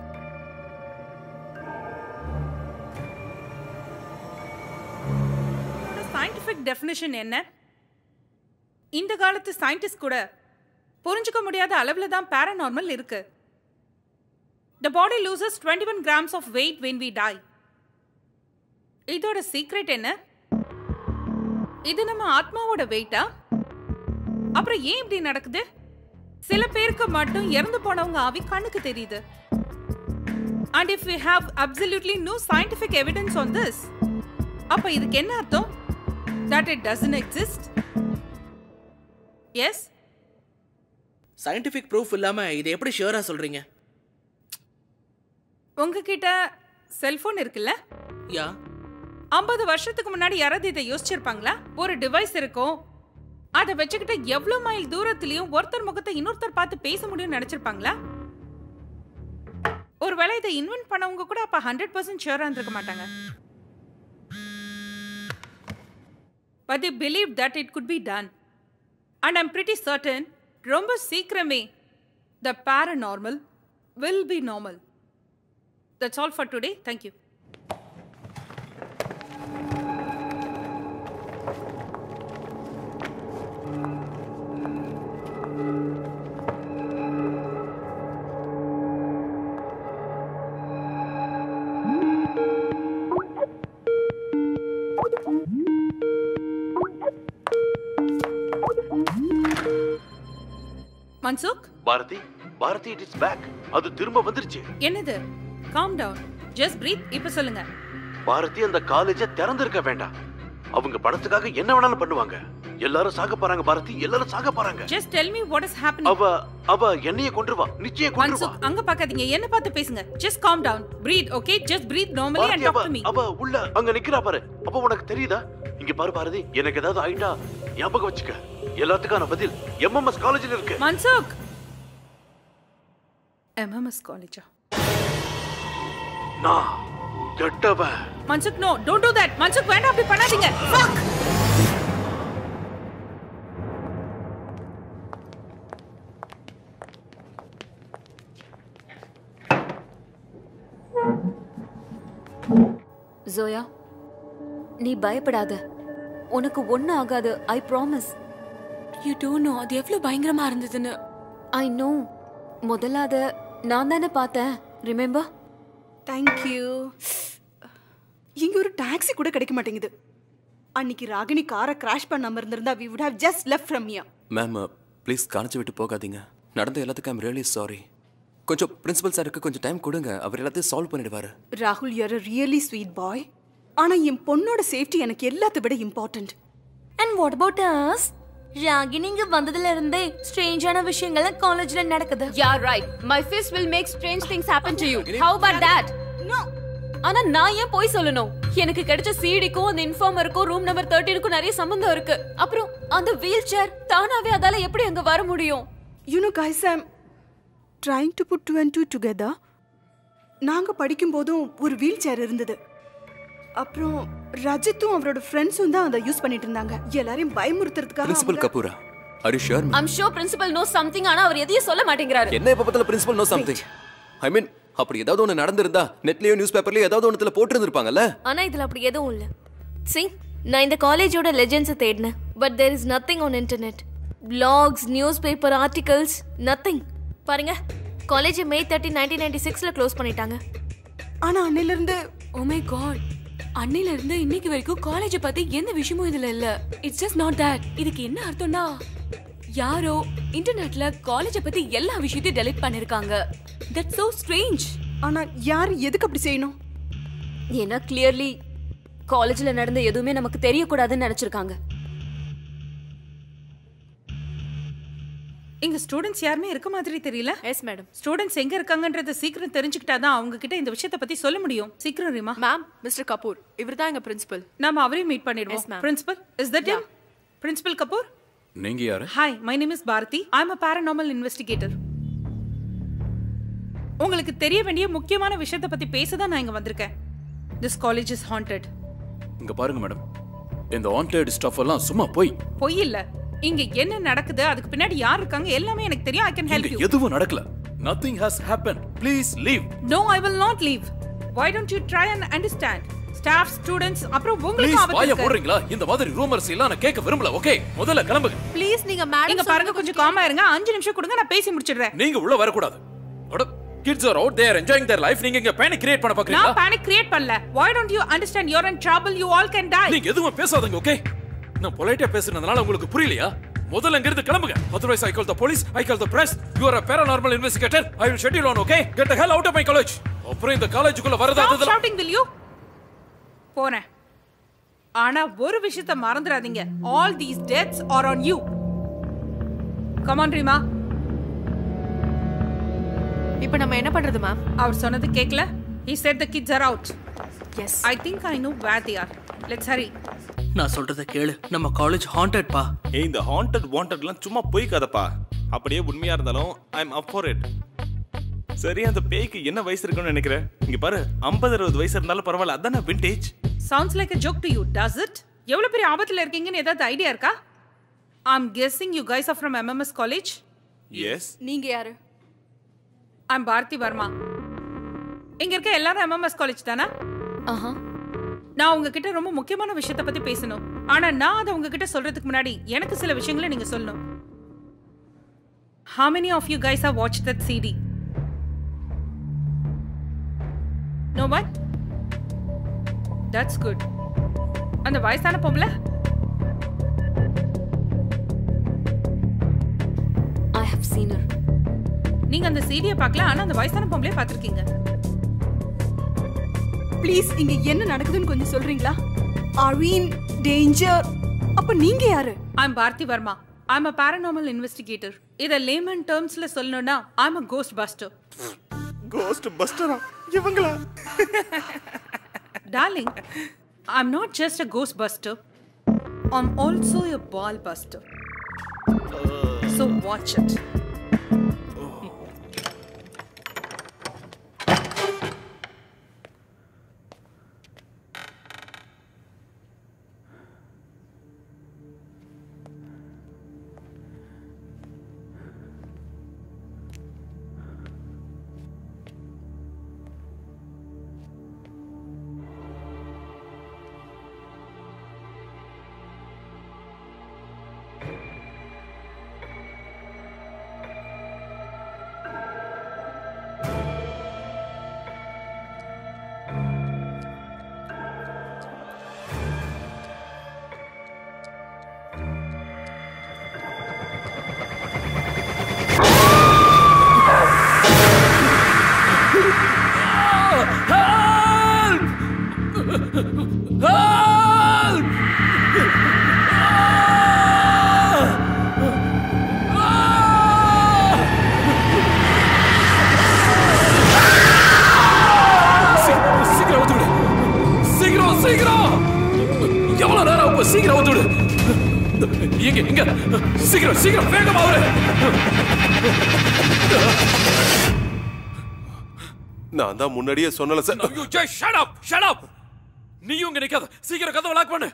சயின்டிஃபிக் டெஃபினிஷன் என்ன இந்த காலத்து சயின்டிஸ்ட் கூட புரிஞ்சுக்க முடியாத அளவில் தான் பேரநார்மல் இருக்கு the body loses twenty one grams of weight when we die இதோட சீக்ரெட் என்ன இது நம்ம ஆத்மாவோட வெயிட்டா அப்புறம் ஏன் இப்படி நடக்குது சில பேருக்கு மட்டும் இறந்து போனவங்க ஆவி கண்ணுக்கு தெரியுது and if we have absolutely no scientific evidence on this அப்ப இதுக்கு என்ன அர்த்தம் that it doesn't exist yes scientific proof இல்லாம இதை எப்படி ஷியரா சொல்றீங்க உங்ககிட்ட செல்போன் இருக்குல்ல யா ஐம்பது வருஷத்துக்கு முன்னாடி யாராவது இதை யோசிச்சிருப்பாங்களா ஒரு டிவைஸ் இருக்கும் அதை வச்சுக்கிட்டு எவ்வளவு மைல் தூரத்திலயும் ஒருத்தர் முகத்தை இன்னொருத்தர் பார்த்து பேச முடியும்னு நினைச்சிருப்பாங்களா ஒருவேளை இதை இன்வென்ட் பண்ணவங்க கூட அப்ப ஹண்ட்ரட் பர்சன்ட் ஷியரா இருந்திருக்க மாட்டாங்க but they believed that it could be done. And I'm pretty certain, ரொம்ப சீக்கிரமே the paranormal will be normal. That's all for today. Thank you. Mansukh Bharati Bharati it is back அது திரும்ப வந்துருச்சு என்னது காம் டவுன் ஜஸ்ட் பிரீத் இப்ப சொல்லுங்க பாரதி அந்த காலேஜ திறந்திருக்க வேண்டாம் அவங்க பணத்துக்காக என்ன வேணாலும் பண்ணுவாங்க எல்லாரும் சாக போறாங்க பாரதி எல்லாரும் சாக போறாங்க just tell me what is happening அவ அவ என்னைய கொன்றுவா நிச்சயம் கொன்றுவா மன்சுக் அங்க பார்க்காதீங்க என்ன பார்த்து பேசுங்க just calm down breathe okay just breathe normally and Bharati talk அவ டு மீ அவ உள்ள அங்க நிக்கிறா பாரு அப்ப உனக்கு தெரியுதா இங்க பாரு பாரதி எனக்கு ஏதாவது ஆயிட்டா ஞாபகம் வச்சுக்க எல்லாத்துக்கான பதில் எம்எம்எஸ் காலேஜ்ல இருக்கு மன்சுக் எம்எம்எஸ் காலேஜா நான் கெட்டவன் Mansukh no don't do that Mansukh வேண்டாம் அப்படி பண்ணாதீங்க Fuck! ஜோயா நீ பயப்படாத உனக்கு ஒன்றும் ஆகாது I promise you don't know அது எவ்வளவு பயங்கரமா இருந்ததுன்னு ஐ நோ முதல்ல அத நான் தானே பார்த்தேன் ரிமெம்பர் தேங்க்யூ இங்க ஒரு டாக்ஸி கூட கிடைக்க மாட்டேங்குது அன்னைக்கு ராகினி காரை கிராஷ் பண்ணாம இருந்திருந்தா we would have just left from here ma'am please காணிச்சு விட்டு போகாதீங்க நடந்த எல்லாத்துக்கும் ஐம் ரியலி சாரி கொஞ்சம் பிரின்சிபல் சாருக்கு கொஞ்சம் டைம் கொடுங்க அவர் எல்லாத்தையும் சால்வ் பண்ணிடுவாரு ராகுல் you're a really sweet boy ஆனா என் பொண்ணோட சேஃப்டி எனக்கு எல்லாத்தை விட important and what about us Ragini இங்க வந்ததுல இருந்தே ஸ்ட்ரேஞ்சான விஷயங்கள் காலேஜ்ல நடக்குது yeah right my face will make strange things happen to you how about that ஆனா நான் ஏன் போய் சொல்லணும் எனக்கு கிடைச்ச சிடிக்கும் அந்த இன்ஃபார்மருக்கும் ரூம் நம்பர் தேர்ட்டீனுக்கும் நிறைய சம்பந்தம் இருக்கு அப்புறம் அந்த வீல் சேர் தானாவே அதால எப்படி அங்க வர முடியும் you know guys I'm trying to put two and two together நாங்க படிக்கும் போதும் ஒரு வீல் சேர் இருந்தது அப்புறம் ரஜித்தும் அவரோட ஃப்ரெண்ட்ஸும் தான் அதை யூஸ் பண்ணிட்டு இருந்தாங்க எல்லாரையும் பயமுறுத்துறதுக்காக பிரின்சிபல் அவங்க- கபூரா are you sure I'm sure principal know something ஆனா அவர் எதையும் சொல்ல மாட்டேங்கிறாரு என்ன இப்ப பத்தல principal know something I mean அப்படி ஏதாவது ஒன்று நடந்திருந்தா நெட்லயோ நியூஸ் பேப்பர்லயோ ஏதாவது ஒன்றுல போட்டிருந்திருப்பாங்கல்ல ஆனா இதுல அப்படி எதுவும் இல்ல சி நான் இந்த காலேஜோட லெஜெண்ட்ஸை தேடினேன் but there is nothing on internet blogs newspaper articles nothing பாருங்க college May thirty nineteen ninety சிக்ஸில் க்ளோஸ் பண்ணிட்டாங்க ஆனா அன்னையில இருந்து ஓ மை காட் அன்னையில இருந்து இன்னைக்கு வரைக்கும் காலேஜ பத்தி எந்த விஷயமும் இதுல இல்ல இட்ஸ் ஜஸ்ட் நாட் தட் இதுக்கு என்ன அர்த்தம்னா யாரோ இன்டர்நெட்ல காலேஜ பத்தி எல்லா விஷயத்தையும் டெலீட் பண்ணிருக்காங்க தட்ஸ் so ஸ்ட்ரேஞ்ச் ஆனா யார் எதுக்கு அப்படி செய்யணும் ஏன்னா கிளியர்லி காலேஜ்ல நடந்த எதுவுமே நமக்கு தெரியக்கூடாதுன்னு நினைச்சிருக்காங்க இங்க ஸ்டூடெண்ட்ஸ் யாருமே இருக்க மாதிரி தெரியல எஸ் மேடம் ஸ்டூடெண்ட்ஸ் எங்க இருக்காங்கன்றத சீக்கிரம் தெரிஞ்சுக்கிட்டாதான் அவங்க கிட்ட இந்த விஷயத்தை பத்தி சொல்ல முடியும் சீக்கிரம் ரீமா மேம் மிஸ்டர் கபூர் இவர்தான் எங்க பிரின்சிபல் நாம அவரையும் மீட் பண்ணிடுவோம் Yes, ma'am. Principal is that him principal Kapoor நீங்க யாரு hi my name is Bharati I am a paranormal investigator உங்களுக்கு தெரிய வேண்டிய முக்கியமான விஷயத்தை பத்தி பேச தான் நான் இங்க வந்திருக்கேன் திஸ் காலேஜ் இஸ் ஹாண்டட் இங்க பாருங்க மேடம் இந்த வாண்டட் ஸ்டஃப் எல்லாம் சும்மா போய் பொய் இல்ல இங்க என்ன நடக்குது அதுக்கு பின்னாடி யார் இருக்காங்க எல்லாமே எனக்கு தெரியும் ஐ கேன் ஹெல்ப் இங்க யூ எதுவும் நடக்கல nothing has happen please leave no I will not leave why don't you try and understand staff students அப்புறம் ப்ளீஸ் உங்களுக்கு ஆபத்து வாய இருக்கு. போடுறீங்களா இந்த மாதிரி ரூமர்ஸ் எல்லாம் நான் கேட்க விரும்பல ஓகே முதல்ல கிளம்புங்க ப்ளீஸ் நீங்க மேடம் இங்க பாருங்க கொஞ்சம் காமா இருங்க அஞ்சு நிமிஷம் கொடுங்க நான் பேசி முடிச்சிடுறேன் நீங்க உள்ள வரக்கூடாது kids are out there enjoying their life நீங்க இங்க பேனிக் கிரியேட் பண்ண நான் பாக்குறீங்களா பேனிக் கிரியேட் பண்ணல why don't you understand you're in trouble you all can die நீங்க எதுவும் பேசாதீங்க ஓகே நான் பொலைட்டா பேசுனதுனால உங்களுக்கு புரியலையா முதல்ல இங்க இருந்து கிளம்புங்க otherwise i call the police i call the press you are a paranormal investigator i will shut you down okay get the hell out of my college அப்புறம் இந்த காலேஜுக்குள்ள வரதா Stop shouting will you போறேன் ஆனா ஒரு விஷயத்தை மறந்துடாதீங்க all these deaths are on you come on Reema இப்போ நம்ம என்ன பண்றது மேம் அவர் சொன்னது கேக்கல he said the kids are out yes i think i know where they are let's hurry நான் சொல்றத கேளு நம்ம காலேஜ் ஹாண்டட் பா ஏய் இந்த ஹாண்டட் வாண்டட்லாம் சும்மா போய் கதப்பா அப்படியே உண்மையா இருந்தாலும் I am up for it சரி அந்த பேய்க்கு என்ன வயசு இருக்குன்னு நினைக்கிறேன் இங்க பாரு ஐம்பது அறுபது வயசு இருந்தாலும் பரவாயில்ல அதானே vintage sounds like a joke to you does it எவ்வளவு பெரிய ஆபத்துல இருக்கீங்கன்னு ஏதாவது ஐடியா இருக்கா i'm guessing you guys are from mms college yes நீங்க யாரு i'm பாரதி வர்மா இங்க இருக்க எல்லாரும் எம்எம்எஸ் காலேஜ் தானே ஆஹா நான் உங்ககிட்ட ரொம்ப முக்கியமான விஷயத்தை பத்தி பேசணும் ஆனா நான் அதை உங்ககிட்ட சொல்றதுக்கு முன்னாடி எனக்கு சில விஷயங்களை நீங்க சொல்லணும் how many of you guys have watched that cd no what that's good அந்த வயசான பொம்பளை ஐ ஹவ் சீன் her நீங்க அந்த சீடியை பார்க்கல ஆனா அந்த வயசான பொம்பளைய பார்த்திருக்கீங்க ப்ளீஸ் இங்க என்ன நடக்குதுன்னு கொஞ்சம் சொல்றீங்களா ஆர் we in டேஞ்சர் அப்ப நீங்க யாரு I'm Bharati Varma I'm a paranormal investigator இத லேமன் டேர்ம்ஸ்ல சொல்லணும்னா I'm a ghostbuster ghost பஸ்டரா இவங்களா darling I'm not just a ghostbuster I'm also a ball buster so watch it சீக்கிரம் சீக்கிரம் ஊத்து விடு சீக்கிரம் சீக்கிரம் எவ்வளவு நேரம் ஆகும்? சீக்கிரம் ஊத்து விடு எங்க எங்க சீக்கிரம் சீக்கிரம் வேகமா வரு நான் தான் முன்னாடியே சொன்னல sir You just shut up! Shut up! நீயும் இங்க நிக்காத சீக்கிரம் கதவை லாக் பண்ணு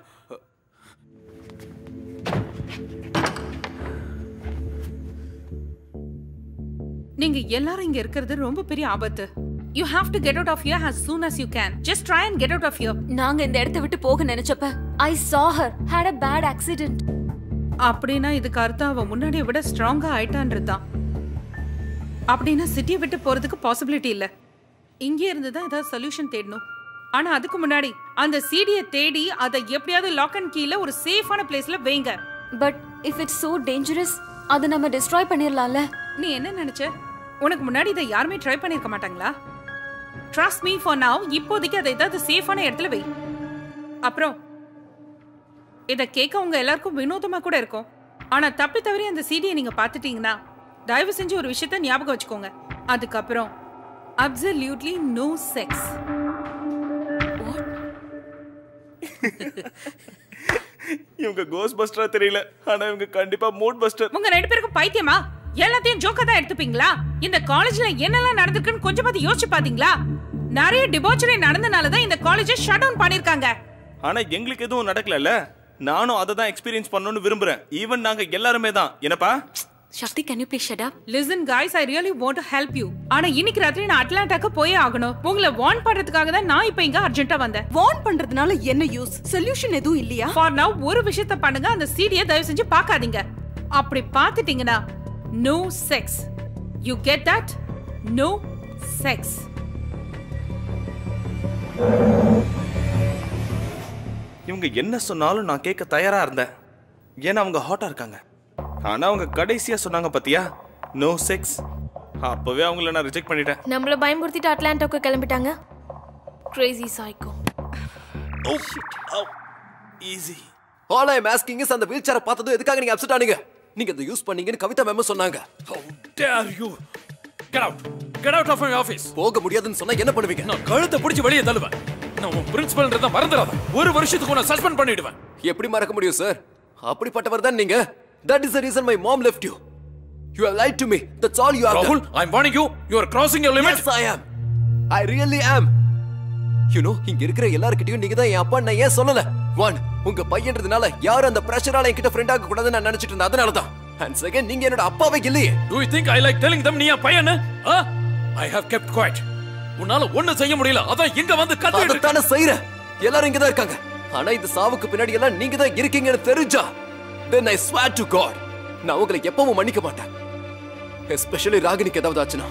நீங்க எல்லாரும் இங்க இருக்கிறது ரொம்ப பெரிய ஆபத்து you have to get out of here as soon as you can just try and get out of here நாங்க இந்த இடத்தை விட்டு போக நினைச்சப்ப ஐ saw her had a bad accident அப்படின்னா இதுக்கு அர்த்தம் அவ முன்னாடியை விட ஸ்ட்ராங்கா ஆயிட்டான்றது தான் அப்படின்னா சிட்டியை விட்டு போறதுக்கு பாசிபிலிட்டி இல்ல இங்கே இருந்து தான் ஏதாவது சொல்யூஷன் தேடணும் ஆனா அதுக்கு முன்னாடி அந்த சீடியை தேடி அதை எப்படியாவது லாக் அண்ட் கீழ ஒரு சேஃபான பிளேஸ்ல வைங்க but if it's so dangerous அதை நம்ம டிஸ்ட்ராய் பண்ணிரலாம்ல நீ என்ன நினைச்ச உனக்கு முன்னாடி இதை யாருமே ட்ரை பண்ணிருக்க மாட்டாங்களா ட்ரஸ்ட் மீ ஃபார் now இப்போதைக்கு அதை ஏதாவது சேஃபான இடத்துல வை அப்புறம் இதை கேட்க உங்க எல்லாருக்கும் வினோதமா கூட இருக்கும் ஆனா தப்பி தவறி அந்த சீடியை நீங்க பார்த்துட்டீங்கன்னா தயவு செஞ்சு ஒரு விஷயத்த ஞாபகம் வச்சுக்கோங்க அதுக்கப்புறம் அப்சல்யூட்லி நோ செக்ஸ் இவங்க கோஸ்ட் பஸ்டரா தெரியல ஆனா இவங்க கண்டிப்பா மூட் பஸ்டர் உங்க ரெண்டு பேருக்கும் பைத்தியமா எல்லாத்தையும் ஜோக்கா தான் எடுத்துப்பீங்களா இந்த காலேஜ்ல என்னெல்லாம் நடந்திருக்குன்னு கொஞ்சம் பார்த்து யோசிச்சு பாத்தீங்களா நிறைய டிபார்ச்சரி நடந்தனால தான் இந்த காலேஜை ஷட் டவுன் பண்ணிருக்காங்க ஆனா எங்களுக்கு எதுவும் நடக்கலல்ல நானும் அதை தான் எக்ஸ்பீரியன்ஸ் பண்ணணும்னு விரும்புறேன் ஈவன் நாங்க எல்லாருமே தான் என்னப்பா Shakti can you please shut up listen guys I really want to help you ஆனா இன்னைக்கு ராத்திரி நான் அட்லாண்டாக்கு போயே ஆகணும் உங்களை வார்ன் பண்றதுக்காக தான் நான் இப்போ இங்க அர்ஜென்ட்டா வந்தேன் வார்ன் பண்றதுனால என்ன யூஸ் சொல்யூஷன் எதுவும் இல்லையா ஃபார் நவ் ஒரு விஷயத்த பண்ணுங்க அந்த சீடியை தயவு செஞ்சு பார்க்காதீங்க அப்படி பார்த்துட்டீங்கன்னா no sex you get that no sex இவங்க என்ன சொன்னாலும் நான் கேட்க தயாரா இருந்தேன் ஏன்னா அவங்க ஹாட்டா இருக்காங்க ஆனா அவங்க கடைசியா சொன்னாங்க பாத்தியா நோ செக்ஸ் அப்பவே அவங்கள நான் ரிஜெக்ட் பண்ணிட்டேன் நம்மள பயமுறுத்திட்டு அட்லாண்டாக்கு கிளம்பிட்டாங்க crazy psycho easy all I asking is அந்த வீல் சேரை பார்த்ததும் எதுக்காக நீங்க அப்செட் ஆனீங்க நீங்க அதை யூஸ் பண்ணீங்கன்னு கவிதா மேம் சொன்னாங்க dare you get out get out of my office போக முடியாதுன்னு சொன்னா என்ன பண்ணுவீங்க நான் கழுத்தை பிடிச்சு வெளியே தள்ளுவேன் நான் உன் பிரின்சிபல்ன்றத மறந்துடாத ஒரு வருஷத்துக்கு உன்னை சஸ்பெண்ட் பண்ணிடுவேன் எப்படி மறக்க முடியும் சார் அப்படிப்பட்டவர் தான் நீங்க that is the reason my mom left you you have lied to me that's all you have ராகுல் I am warning you you are crossing your limit yes I am I really am you know இங்க இருக்கிற எல்லார்கிட்டயும் நீங்க தான் என் அப்பா நான் ஏன் சொல்லல ஒன் உங்க பையன்றதுனால யாரும் அந்த பிரஷரால என்கிட்ட ஃப்ரெண்ட் ஆக கூடாதுன்னு நான் நினைச்சிட்டு இருந்தேன் அதனால தான் அண்ட் செகண்ட் நீங்க என்னோட அப்பாவே இல்லையே do you think I like telling them நீ என் பையன் ஐ ஹவ் கெப்ட் குவைட் உன்னால ஒண்ணு செய்ய முடியல அதான் இங்க வந்து கத்திட்டு அதைத்தானே செய்யறேன் எல்லாரும் இங்க தான் இருக்காங்க ஆனா இந்த சாவுக்கு பின்னாடி எல்லாம் நீங்க தான் இருக்கீங்கன்னு தெரிஞ்சா then I swear to god நான் உங்களை எப்பவும் மன்னிக்க மாட்டேன் எஸ்பெஷலி ராகினிக்கு ஏதாவது ஆச்சுன்னா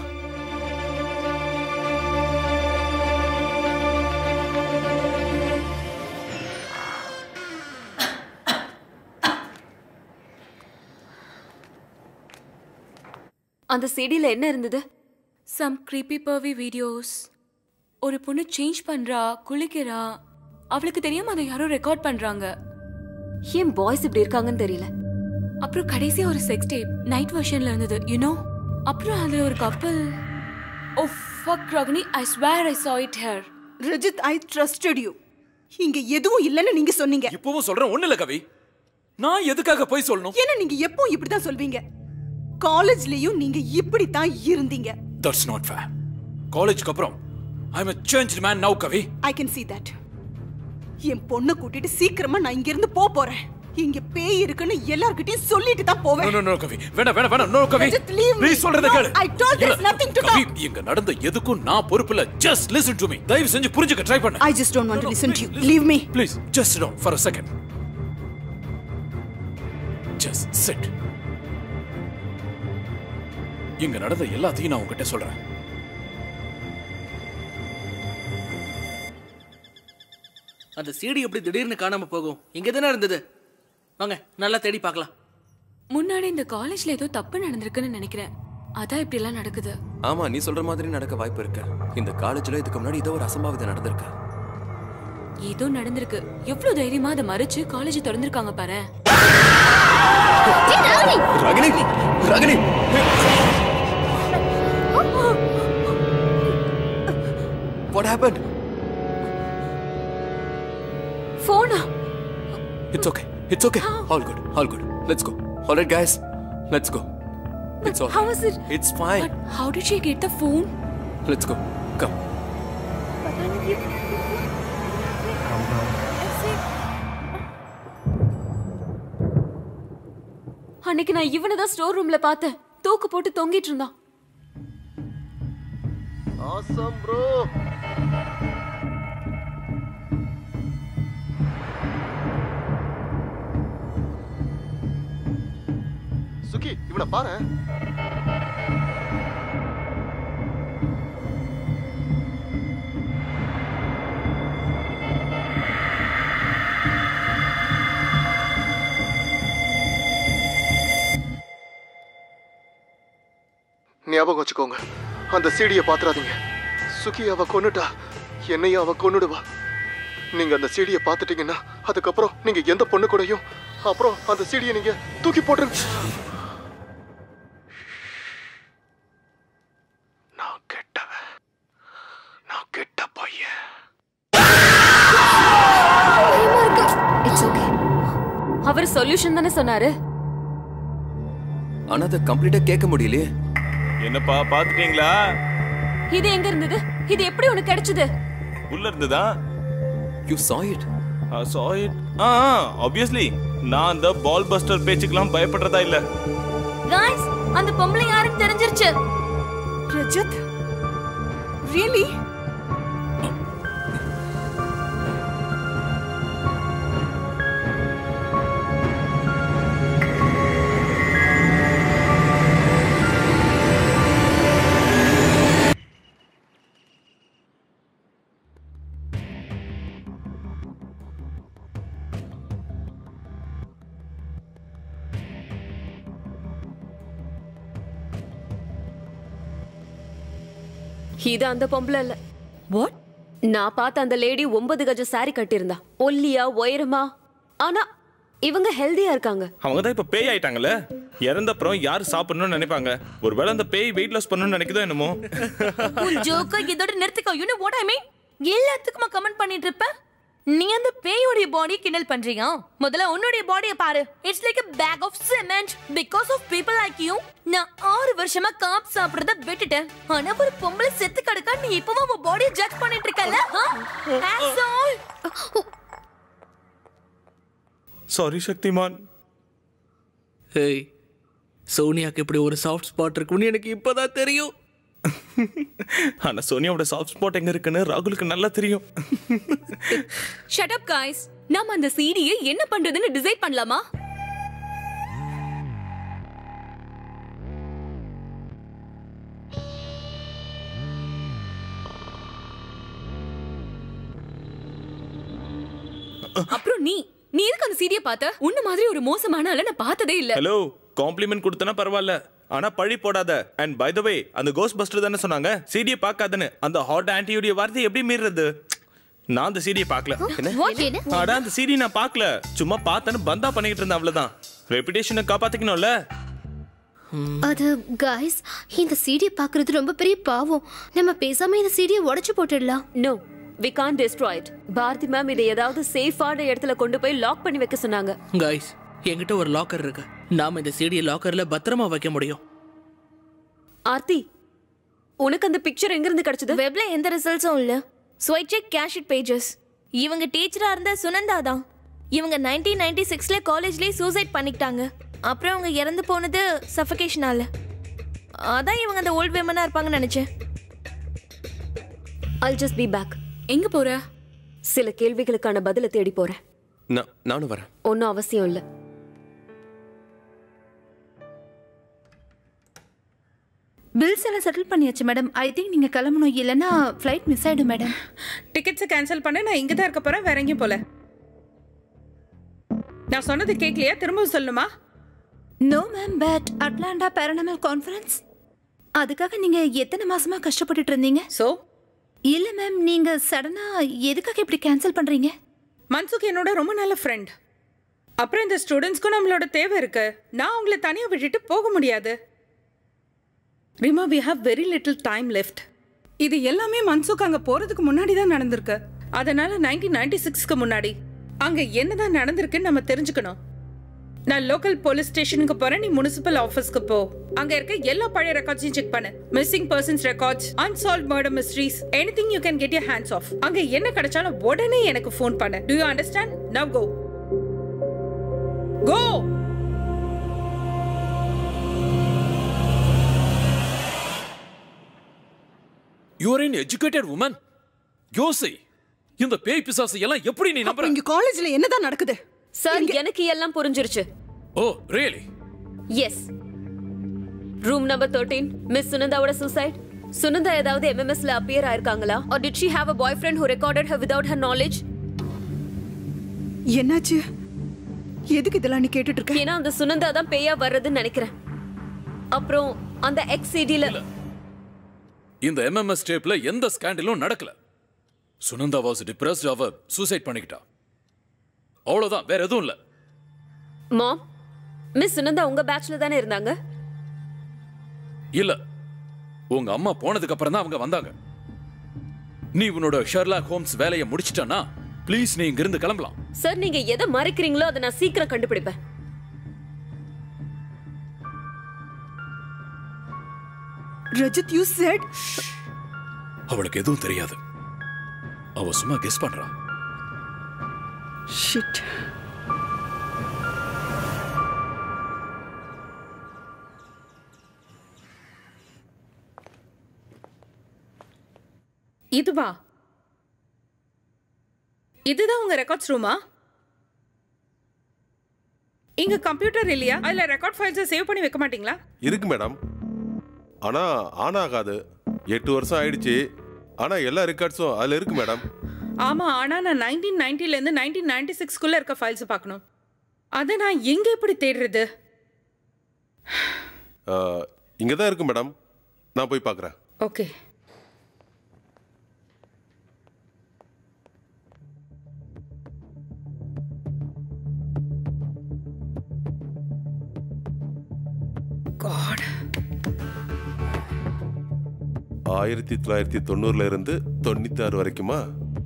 அந்த செடியில என்ன இருந்தது சம் creepy pervy வீடியோஸ் ஒரு பொண்ணு சேஞ்ச் பண்றா குளிக்கிறா அவளுக்கு தெரியாம அதை யாரோ ரெக்கார்ட் பண்றாங்க ஏன் பாய்ஸ் இப்படி இருக்காங்கன்னு தெரியல அப்புறம் கடைசியா ஒரு செக்ஸ் டேப் நைட் வெர்ஷன்ல இருந்தது யூ நோ அப்புறம் அதுல ஒரு கப்பல் oh fuck Ragini I swear I saw it here Rajit I trusted you இங்க எதுவும் இல்லைன்னு நீங்க சொன்னீங்க இப்பவும் சொல்றேன் ஒண்ணு இல்ல கவி நான் எதுக்காக போய் சொல்லணும் ஏன்னா நீங்க எப்பவும் இப்படிதான் சொல்வீங்க காலேஜ்லயும் நீங்க இப்படித்தான் இருந்தீங்க தட்ஸ் நாட் ஃபேர் காலேஜ்க்கு அப்புறம் I am a changed man now Kavi I can see that என் பொண்ணை கூட்டிட்டு சீக்கிரமா நான் இங்க இருந்து போக போறேன் இங்க பேய் இருக்குன்னு எல்லார்கிட்டயும் சொல்லிட்டு தான் நோ போவேன் நோ நோ கவி வேணாம் வேணாம் வேணாம் no Kavi Just leave me. Please சொல்றத No, கேளு I told there's இல்ல, nothing to கவி இங்க நடந்த எதுக்கும் நான் பொறுப்பு இல்ல ஜஸ்ட் லிசன் டு மீ தயவு செஞ்சு புரிஞ்சுக்க ட்ரை பண்ணு I just don't want to listen to you. Leave me. Please just sit down for a second just sit இங்க நடந்த எல்லாத்தையும் நான் உங்ககிட்ட சொல்றேன் அந்த சீடி எப்படி திடீர்னு காணாம போகும் இங்க தானே இருந்தது வாங்க நல்லா தேடி பார்க்கலாம் முன்னாடி இந்த காலேஜ்ல ஏதோ தப்பு நடந்திருக்குன்னு நினைக்கிறேன் அதான் இப்படி எல்லாம் நடக்குது ஆமா நீ சொல்ற மாதிரி நடக்க வாய்ப்பு இருக்கு இந்த காலேஜ்ல இதுக்கு முன்னாடி ஏதோ ஒரு அசம்பாவிதம் நடந்திருக்கு ஏதோ நடந்திருக்கு எவ்வளவு தைரியமா அதை மறைச்சு காலேஜ் திறந்திருக்காங்க பாரு ராகினி ராகினி What happened? போனா It's okay. It's okay. All good. All good. Let's go. All right, guys. Let's go. It's all. how was it It's fine. how did she get the phone Let's go. Come அன்னைக்கு நான் இவனை தான் store ரூம்ல பார்த்தேன் தூக்கு போட்டு தொங்கிட்டு இருந்தான் ஆசம் ப்ரோ சுகி இவனை பாரு ஞாபகம் வச்சுக்கோங்க அந்த சீடியை பாத்துறாதீங்க சுகி அவ கொன்னுட்டா என்னையும் அவ கொன்னுடுவா நீங்க அந்த சீடியை பார்த்துட்டீங்கன்னா அதுக்கப்புறம் நீங்க எந்த பொண்ணு கூடயும் அப்புறம் அந்த சீடியை நீங்க தூக்கி போட்டுருங்க நான் கெட்டவன் நான் கெட்ட பையன் இட்ஸ் ஓகே அவர் சொல்யூஷன் தானே சொன்னாரு ஆனா அதை கம்ப்ளீட்டா கேட்க முடியலையே என்னப்பா பாத்துட்டீங்களா இது எங்க இருந்தது இது எப்படி உனக்கு கிடைச்சது உள்ள இருந்துதா you saw it I saw it ah obviously நான் அந்த பால் பஸ்டர் பேச்சுக்கெல்லாம் பயப்படுறதா இல்ல guys அந்த பொம்பளை யாருன்னு தெரிஞ்சிருச்சு ரஜத் ரியலி இது அந்த பொம்பளை இல்ல வாட் நான் பார்த்த அந்த லேடி ஒன்பது கஜ சாரி கட்டியிருந்தா ஒல்லியா உயரமா ஆனா இவங்க ஹெல்தியா இருக்காங்க அவங்க தான் இப்ப பேய் ஆயிட்டாங்கல்ல இறந்த அப்புறம் யார் சாப்பிடணும்னு நினைப்பாங்க ஒருவேளை அந்த பேய் வெயிட் லாஸ் பண்ணணும்னு நினைக்குதோ என்னமோ உன் ஜோக்க இதோட நிறுத்திக்கோ you know what I mean எல்லாத்துக்குமா கமெண்ட் பண்ணிட்டு இருப்ப நீ அந்த பேயோடைய பாடி கிண்டல் பண்றியா முதல்ல உன்னுடைய பாடிய பாரு it's like a pack of cement because of people like you நான் ஆறு வருஷமா காப் சாப்பிடுறத விட்டுட்டேன் ஆனா ஒரு பொம்பளை செத்து கிடக்கா நீ இப்பவும் உன் பாடியை ஜட்ஜ் பண்ணிட்டு இருக்கல asshole சாரி சக்திமான் ஹேய் சோனியாக்கு இப்படி ஒரு சாஃப்ட் ஸ்பாட் இருக்குன்னு எனக்கு இப்பதான் தெரியும் ஆனா சோனியாவோட சாஃப்ட் ஸ்பாட் எங்க இருக்குன்னு ராகுலுக்கு நல்லா தெரியும் ஷட் அப் காய்ஸ் நாம அந்த சீடியை என்ன பண்றதுன்னு டிசைட் பண்ணலாமா அப்புறம் நீ நீ எதுக்கு அந்த சீடியை பார்த்த உன்ன மாதிரி ஒரு மோசமான ஆளை நான் பார்த்ததே இல்ல ஹலோ காம்ப்ளிமெண்ட் கொடுத்தனா பரவாயில்ல ஆனா பழி போடாத அண்ட் பை த வே அந்த கோஸ்ட் பஸ்டர் தானே சொன்னாங்க சீடியை பார்க்காதன்னு அந்த ஹாட் ஆன்டியுடைய வார்த்தை எப்படி மீறுறது நான் அந்த சீடியை பார்க்கல அட அந்த சீடி நான் பார்க்கல சும்மா பார்த்தேன்னு பந்தா பண்ணிக்கிட்டு இருந்தேன் அவ்வளவுதான் ரெப்புடேஷனை காப்பாத்திக்கணும்ல அது காய்ஸ் இந்த சீடியை பார்க்கிறது ரொம்ப பெரிய பாவம் நம்ம பேசாம இந்த சீடியை உடைச்சு போட்டுடலாம் no we can destroy it Bharathi ma'am இதை ஏதாவது சேஃபான இடத்துல கொண்டு போய் லாக் பண்ணி வைக்க சொன்னாங்க கைஸ் என்கிட்ட ஒரு லாக்கர் இருக்கு நாம இந்த சீடியை லாக்கர்ல பத்திரமா வைக்க முடியும் ஆர்த்தி உனக்கு அந்த பிக்சர் எங்க இருந்து கிடைச்சது வெப்ல எந்த ரிசல்ட்ஸும் இல்ல ஸ்வைட் செக் கேஷிட் பேஜஸ் இவங்க டீச்சரா இருந்த சுனந்தா தான் இவங்க நைன்டீன் நைன்டி சிக்ஸ்ல காலேஜ்லயே சூசைட் பண்ணிக்கிட்டாங்க அப்புறம் அவங்க இறந்து போனது சஃபகேஷனால அதான் இவங்க அந்த ஓல்ட் விமனா இருப்பாங்கன்னு நினைச்சேன் I'll just be back எங்க போற சில கேள்விகளுக்கான பதில தேடி போறேன் நான் நானும் வரேன் ஒன்றும் அவசியம் இல்ல பில்ஸ் எல்லாம் செட்டில் பண்ணியாச்சு மேடம் ஐ திங்க் நீங்க கிளம்பணும் இல்லைன்னா ஃப்ளைட் மிஸ் ஆயிடும் மேடம் டிக்கெட்ஸை கேன்சல் பண்ண நான் இங்கே தான் இருக்க போறேன் வேற எங்கேயும் போல நான் சொன்னது கேட்கலையா திரும்ப சொல்லணுமா no ma'am but Atlanta paranormal conference அதுக்காக நீங்க எத்தனை மாசமா கஷ்டப்பட்டுட்டு இருந்தீங்க சோ இல்ல மேம் நீங்க சடனா எதுக்காக இப்படி கேன்சல் பண்றீங்க மன்சுக் என்னோட ரொம்ப நல்ல ஃப்ரெண்ட் அப்புறம் இந்த ஸ்டூடெண்ட்ஸ்க்கும் நம்மளோட தேவை இருக்கு நான் உங்களை தனியாக விட்டுட்டு போக முடியாது Rima we have very little time left இது எல்லாமே மன்சுக் அங்க போறதுக்கு முன்னாடி தான் நடந்திருக்கு அதனால நைன்டீன் நைன்டி சிக்ஸ்க்கு முன்னாடி அங்க என்னதான் நடந்திருக்குன்னு நம்ம தெரிஞ்சுக்கணும் நான் லோக்கல் போலீஸ் ஸ்டேஷனுக்கு போறேன் நீ முனிசிபல் ஆபீஸ்க்கு போ அங்க இருக்க எல்லா பழைய ரெக்கார்ட்ஸையும் செக் பண்ணு missing persons records unsolved murder mysteries anything you can get your hands off அங்க என்ன கிடைச்சாலும் உடனே எனக்கு ஃபோன் பண்ணு do you understand now go go you're an educated woman யோசி இந்த பேய் பிசாசு எல்லாம் எப்படி நீ நம்புற இங்க காலேஜ்ல என்னதான் நடக்குது சார் எனக்கு எல்லாம் புரிஞ்சிருச்சு oh really yes room number thirteen miss சுனந்தாவோட சூசைட் சுனந்தா ஏதாவது எம்எம்எஸ்ல அப்பியர் ஆயிருக்காங்களா or did she have a boyfriend who recorded her without her knowledge என்னாச்சு எதுக்கு இதெல்லாம் நீ கேட்டுட்டு இருக்க ஏன்னா அந்த சுனந்தா தான் பேயா வர்றதுன்னு நினைக்கிறேன் அப்புறம் அந்த எக்ஸ் சிடில இந்த எம்எம்எஸ் டேப்ல எந்த ஸ்கேண்டலும் நடக்கல சுனந்தா வாஸ் டிப்ரெஸ்ட் அவ சூசைட் பண்ணிக்கிட்டா அவ்வளவுதான் வேற எதுவும் இல்ல மாம் மிஸ் சுனந்தா உங்க பேட்ச்ல தானே இருந்தாங்க இல்ல உங்க அம்மா போனதுக்கு அப்புறம் தான் அவங்க வந்தாங்க நீ உன்னோட ஷெர்லாக் ஹோம்ஸ் வேலையை முடிச்சிட்டனா ப்ளீஸ் நீ இங்கிருந்து கிளம்பலாம் சார் நீங்க எதை மறைக்கிறீங்களோ அதை நான் சீக்கிரம் கண்டுபிடிப்பேன் ரஜத் யூ செட் அவளுக்கு எதுவும் தெரியாது அவ சும்மா கெஸ் பண்றா ஷிட் இதுவா இதுதான் உங்க ரெக்கார்ட்ஸ் ரூமா இங்க கம்ப்யூட்டர் இல்லையா அதுல ரெக்கார்ட் ஃபைல்ஸை சேவ் பண்ணி வைக்க மாட்டீங்களா இருக்கு மேடம் ஆனா ஆன் ஆகாது எட்டு வருஷம் ஆயிடுச்சு ஆனா எல்லா ரெக்கார்ட்ஸும் அதுல இருக்கு மேடம் ஆமா ஆனா நான் நைன்டீன் நைன்டில இருந்து நைன்டீன் நைன்டி சிக்ஸ்க்குள்ள இருக்க ஃபைல்ஸ் பார்க்கணும் அதை நான் எங்க எப்படி தேடுறது இங்க தான் இருக்கு மேடம் நான் போய் பார்க்குறேன் ஓகே காட் ஆயிரத்தி தொள்ளாயிரத்தி தொண்ணூறுல இருந்து தொண்ணூத்தி ஆறு வரைக்குமா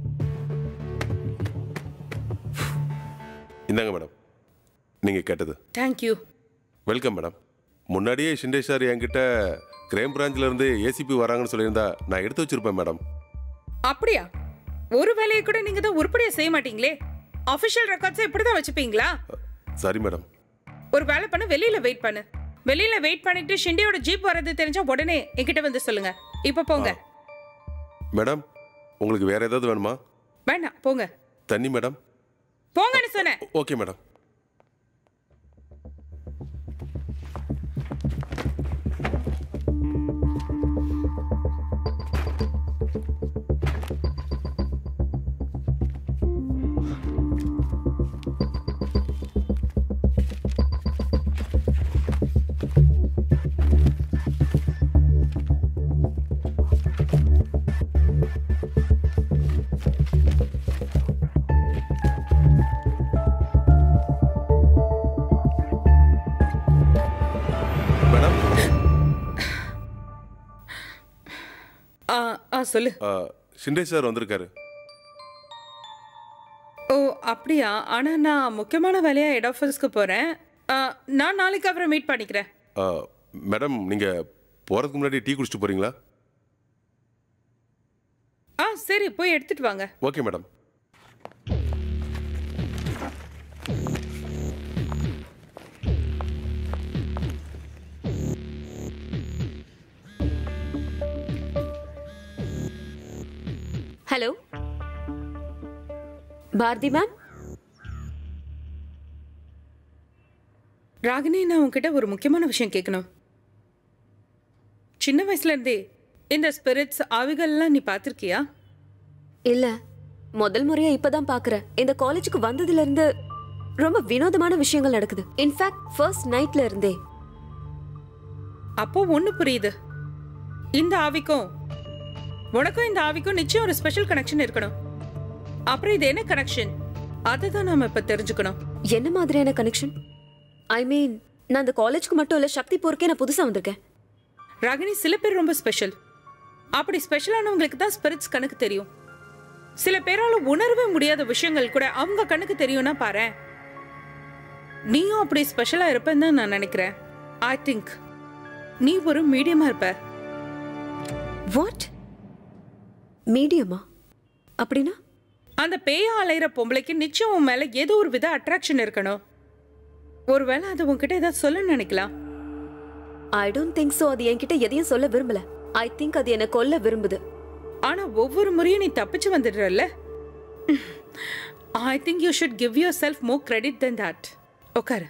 இந்தாங்க மேடம் நீங்க கேட்டது தேங்க்யூ வெல்கம் மேடம் முன்னாடியே ஷிண்டே சார் என்கிட்ட கிரைம் பிரான்ச்ல இருந்து ஏசிபி வராங்கன்னு சொல்லியிருந்தா நான் எடுத்து வச்சிருப்பேன் மேடம் அப்படியா ஒரு வேலையை கூட நீங்க தான் உருப்படியா செய்ய மாட்டீங்களே அபிஷியல் ரெக்கார்ட்ஸை இப்படி தான் வச்சுப்பீங்களா சாரி மேடம் ஒரு வேலை பண்ண வெளியில வெயிட் பண்ணு வெளியில வெயிட் பண்ணிட்டு ஷிண்டியோட ஜீப் வர்றது தெரிஞ்சா உடனே என்கிட்ட வந்து சொல்லுங்க இப்ப போங்க மேடம் உங்களுக்கு வேற ஏதாவது வேணுமா வேண்டாம் போங்க தண்ணி மேடம் போங்கன்னு சொன்னேன் ஓகே மேடம் ஆ ஆ சொல்லு ஆ, ஷிண்டே சார் வந்திருக்காரு ஓ அப்படியா ஆனா நான் முக்கியமான வேலையா ஹெட் ஆஃபீஸ்க்கு போறேன் ஆ, நான் நாளைக்கு அப்புறம் மீட் பண்ணிக்கிறேன் ஆ, மேடம் நீங்க போறதுக்கு முன்னாடி டீ குடிச்சிட்டு போறீங்களா ஆ சரி போய் எடுத்துட்டு வாங்க okay madam hello Bharathi ma'am Ragini நான் உன்கிட்ட ஒரு முக்கியமான விஷயம் கேட்கணும் சின்ன வயசுல இருந்தே இந்த ஸ்பிரிட்ஸ் ஆவிகள்லாம் நீ பார்த்திருக்கியா இல்ல முதல் முறையா இப்பதான் பாக்குறேன் இந்த காலேஜுக்கு வந்ததுல இருந்து ரொம்ப வினோதமான விஷயங்கள் நடக்குது இன்ஃபேக்ட் ஃபர்ஸ்ட் நைட்ல இருந்தே அப்போ ஒண்ணு புரியுது இந்த ஆவிக்கும் உனக்கும் இந்த ஆவிக்கும் நிச்சயம் ஒரு ஸ்பெஷல் கனெக்ஷன் இருக்கணும் அப்புறம் இது என்ன கனெக்ஷன் அதை தான் நாம இப்ப தெரிஞ்சுக்கணும் என்ன மாதிரியான கனெக்ஷன் ஐ மீன் நான் இந்த காலேஜ்க்கு மட்டும் இல்ல சக்தி போருக்கே நான் புதுசா வந்திருக்கேன் ராகினி சில பேர் ரொம்ப ஸ்பெஷல் அப்படி ஸ்பெஷலானவங்களுக்கு தான் ஸ்பிரிட்ஸ் கணக்கு தெரியும் சில பேரால உணரவே முடியாத விஷயங்கள் கூட அவங்க கண்ணுக்கு தெரியும்னா பாரு நீயும் அப்படி ஸ்பெஷலா இருப்பேன்னு தான் நான் நினைக்கிறேன் ஐ திங்க் நீ ஒரு மீடியமா இருப்ப வாட் மீடியமா அப்படின்னா அந்த பேயா அலையிற பொம்பளைக்கு நிச்சயம் உன் மேல ஏதோ ஒரு வித அட்ராக்ஷன் இருக்கணும் ஒருவேளை அது உன்கிட்ட ஏதாவது சொல்ல நினைக்கலாம் ஐ டோன்ட் திங்க் சோ அது என்கிட்ட எதையும் சொல்ல விரும்பல ஐ திங்க் அது என்ன கொல்ல விரும்புது ஆனா ஒவ்வொரு முறையும் நீ தப்பிச்சு வந்துடுறல்ல I think you should give yourself more credit than that உட்காரு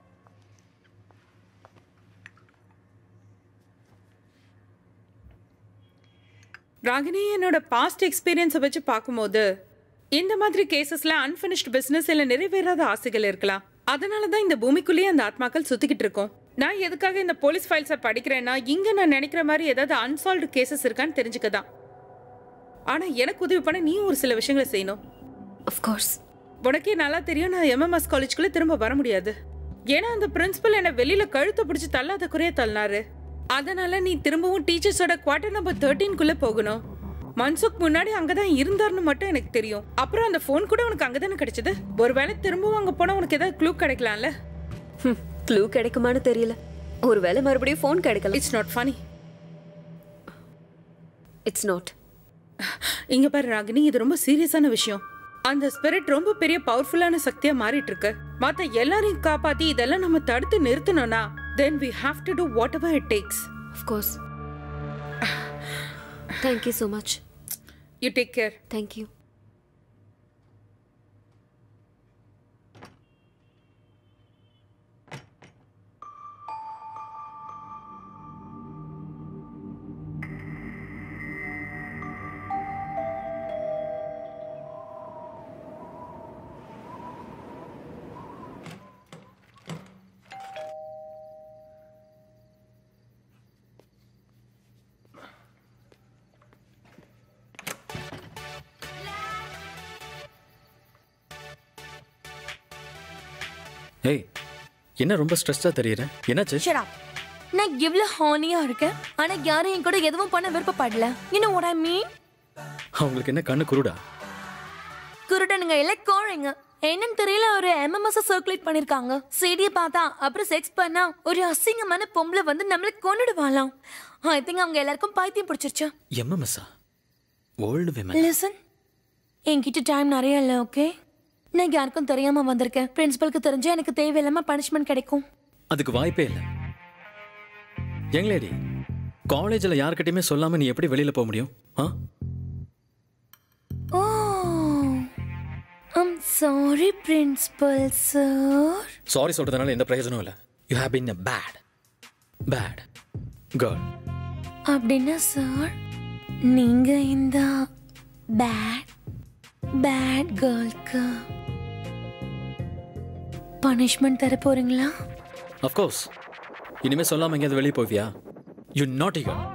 ராகினி என்னோட பாஸ்ட் எக்ஸ்பீரியன்ஸை வச்சு பார்க்கும்போது இந்த மாதிரி கேசஸ்ல அன்ஃபினிஷ்ட் பிசினஸ் இல்ல நிறைவேறாத ஆசைகள் இருக்கலாம் அதனால தான் இந்த பூமிக்குள்ளேயே அந்த ஆத்மாக்கள் சுத்திக்கிட்டு இருக்கோம் நான் எதுக்காக இந்த போலீஸ் ஃபைல்ஸை படிக்கிறேன்னா இங்க நான் நினைக்கிற மாதிரி ஏதாவது அன்சால்வ்டு கேசஸ் இருக்கான்னு தெரிஞ்சுக்க தான் ஆனா எனக்கு உதவி பண்ண நீ ஒரு சில விஷயங்களை செய்யணும் அஃப்கோர்ஸ் உனக்கே நல்லா தெரியும் நான் எம்எம்எஸ் காலேஜ்குள்ள திரும்ப வர முடியாது ஏன்னா அந்த பிரின்சிபல் என்னை வெளியில கழுத்தை பிடிச்சி தள்ளாத குறைய தள்ளினாரு அதனால நீ திரும்பவும் டீச்சர்ஸோட குவார்டர் நம்பர் தேர்ட்டீன்குள்ள போகணும் மன்சுக் முன்னாடி அங்கதான் இருந்தாருன்னு மட்டும் எனக்கு தெரியும் அப்புறம் அந்த ஃபோன் கூட உனக்கு அங்கதானே கிடைச்சது ஒருவேளை திரும்பவும் அங்க போனா உனக்கு ஏதாவது க்ளூ கிடைக்கலாம்ல க்ளூ கிடைக்குமான்னு தெரியல ஒருவேளை மறுபடியும் ஃபோன் கிடைக்கல it's not funny it's not இங்க பாரு ராகினி இது ரொம்ப சீரியஸான விஷயம் அந்த ஸ்பிரிட் ரொம்ப பெரிய பவர்ஃபுல்லான சக்தியா மாறிட்டு இருக்கு மத்த எல்லாரையும் காப்பாத்தி இதெல்லாம் நம்ம தடுத்து நிறுத்தணும்னா then we have to do whatever it takes of course thank you so much you take care thank you ஏய் என்ன ரொம்ப ஸ்ட்ரெஸ்டாக தெரியுற என்னாச்சு Shut up. நான் எவ்வளவு ஹானியா இருக்கேன் ஆனா யாரும் என் கூட எதுவும் பண்ண விருப்பப்படல இன்னும் what I mean அவங்களுக்கு என்ன கண்ணு குருடா குருடனுங்க எல்லாம் கோழைங்க என்னன்னு தெரியல ஒரு எம்எம்எஸ் சர்க்குலேட் பண்ணிருக்காங்க சிடிய பார்த்தா அப்புறம் செக்ஸ் பண்ணா ஒரு அசிங்கமான பொம்பளை வந்து நம்மள கொன்னுடுவாளாம் ஐ திங்க் அவங்க எல்லாருக்கும் பைத்தியம் பிடிச்சிருச்சு எம்எம்எஸ்ஸா ஓல்டு விமன் லிசன் என்கிட்ட டைம் நிறைய இல்லை ஓகே நான் யாருக்கும் தெரியாம வந்திருக்கேன் பிரின்சிபலுக்கு தெரிஞ்சா எனக்கு தேவையில்லாம பனிஷ்மெண்ட் கிடைக்கும் அதுக்கு வாய்ப்பே இல்லை யங் லேடி காலேஜில் யார்கிட்டயுமே சொல்லாமல் நீ எப்படி வெளியில் போக முடியும் ah oh I'm sorry principal sir sorry சொல்கிறதுனால எந்த பிரயோஜனம் இல்லை you have been a bad bad girl அப்படின்னா சார் நீங்க இந்த பேட் பேட் கேர்ள்க்கு பனிஷ்மெண்ட் தர போறீங்களா அஃப்கோர்ஸ் இனிமேல் சொல்லாமல் எங்கேயாவது வெளியே போவியா you naughty girl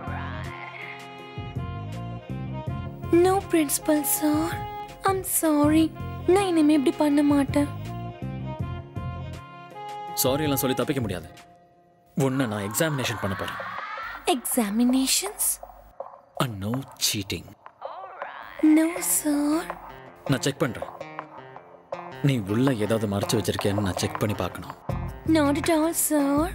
no principal sir I'm sorry நான் இனிமே இப்படி பண்ண மாட்டேன் சாரி எல்லாம் சொல்லி தப்பிக்க முடியாது உன்னை நான் எக்ஸாமினேஷன் பண்ண போகிறேன் examinations uh no cheating no sir நான் செக் பண்ணுறேன் நீ உள்ள ஏதாவது மறைச்சு வச்சிருக்கேன்னு நான் செக் பண்ணி பார்க்கணும் நாட் அட் ஆல் சார்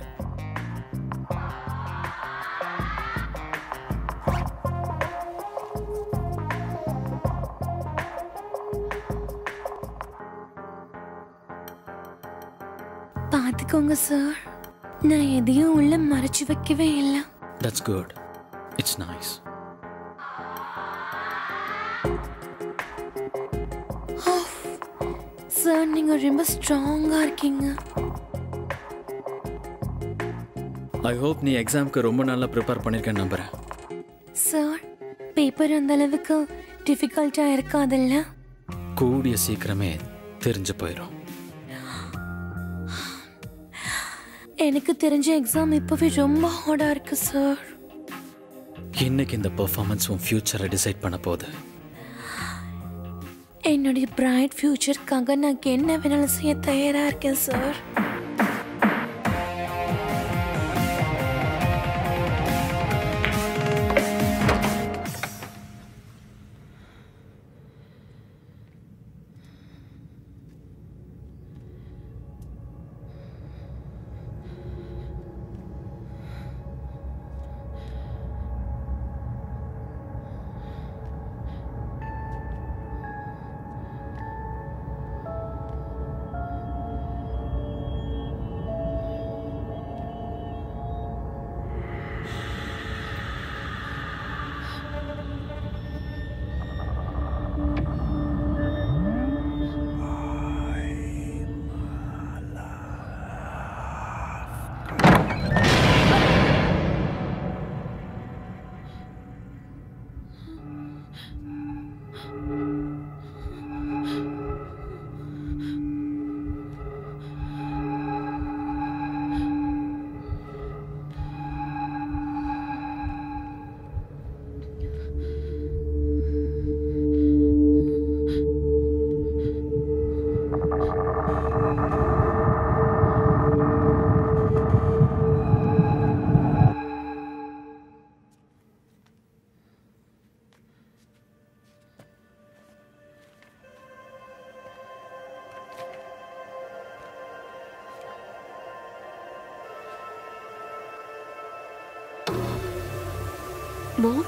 பார்த்துக்கோங்க சார் நான் எதையும் உள்ள மறைச்சு வைக்கவே இல்லை that's good it's nice sir நீங்க ரொம்ப ஸ்ட்ராங்கா இருக்கீங்க ஐ ஹோப் நீ எக்ஸாம்க்கு ரொம்ப நல்லா ப்ரிப்பேர் பண்ணியிருக்கேன்னு நம்புகிறேன் சார் பேப்பர் அந்த அளவுக்கு டிஃபிகல்ட்டா இருக்காதுல்ல கூடிய சீக்கிரமே தெரிஞ்சு போயிடும் எனக்கு தெரிஞ்ச எக்ஸாம் இப்பவே ரொம்ப ஹார்டா இருக்கு சார் இன்னைக்கு இந்த பெர்ஃபார்மன்ஸ் உன் ஃபியூச்சரை டிசைட் பண்ண போகுது என்னுடைய பிரைட் ஃபியூச்சருக்காக நான் என்ன வேணாலும் செய்ய தயாரா இருக்கேன் sir mom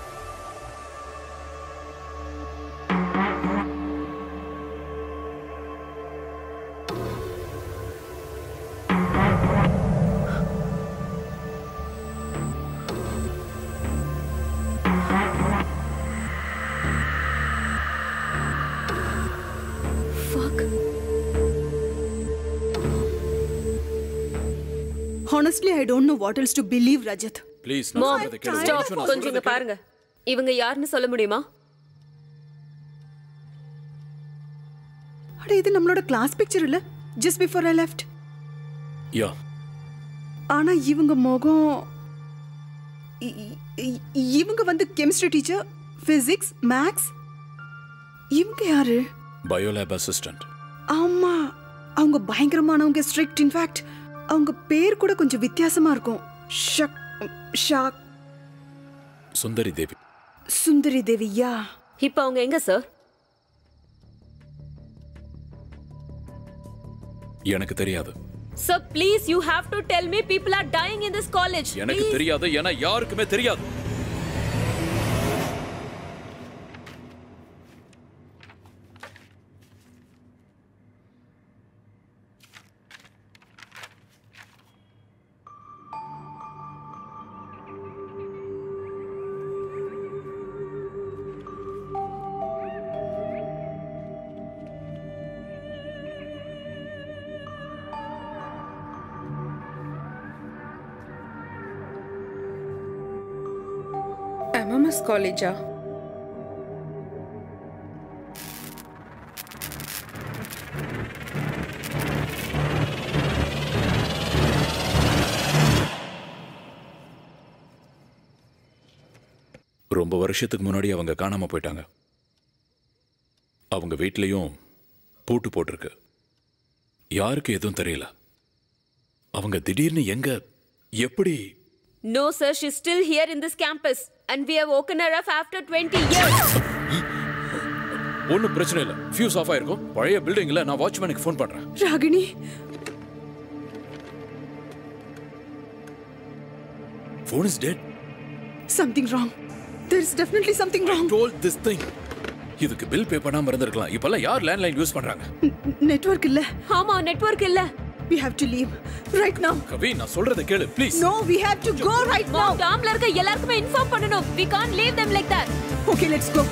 Honestly, I don't know what else to believe, Rajat. Please mom stop கொஞ்சம் இங்க பாருங்க இவங்க யாருன்னு சொல்ல முடியுமா அட இது நம்மளோட கிளாஸ் பிக்சர் இல்ல just before I left yeah ஆனா இவங்க முகம் இ- இ- இவங்க வந்து கெமிஸ்ட்ரி டீச்சர் பிசிக்ஸ் மேக்ஸ் இவங்க யாரு பயோலேப் அசிஸ்டன்ட் ஆமா அவங்க பயங்கரமானவங்க ஸ்ட்ரிக்ட் இன்ஃபேக்ட் அவங்க பேர் கூட கொஞ்சம் வித்தியாசமா இருக்கும் ஷக் ஷாக் சுந்தரி தேவி சுந்தரி தேவியா இப்போ அவங்க எங்க சார் எனக்கு தெரியாது sir please you have to tell me people are dying in this college எனக்கு தெரியாது ஏன்னா யாருக்குமே தெரியாது எம்எம்எஸ் காலேஜா ரொம்ப வருஷத்துக்கு முன்னாடி அவங்க காணாம போயிட்டாங்க அவங்க வீட்லயும் பூட்டு போட்டிருக்கு யாருக்கு எதுவும் தெரியல அவங்க திடீர்னு எங்க எப்படி no sir she still here in this campus and we have woken her up after 20 years ஒன்றும் பிரச்சனை இல்லை ஃபியூஸ் ஆஃப் ஆயிருக்கும் பழைய பில்டிங்ல நான் வாட்ச்மேனுக்கு ஃபோன் பண்றேன் Ragini phone is dead something wrong there is definitely something wrong toll this thing இதுக்கு பில் பே பண்ணாம இருந்திருக்கலாம் இப்பெல்லாம் யார் லேண்ட்லைன் யூஸ் பண்றாங்க நெட்வொர்க் இல்ல ஆமா நெட்வொர்க் இல்ல we have to leave right now கவி நான் சொல்றதை கேளு please no we have to go right now mom டாம்ல இருக்க எல்லாருக்குமே இன்ஃபார்ம் பண்ணனும் we can't leave them like that okay let's go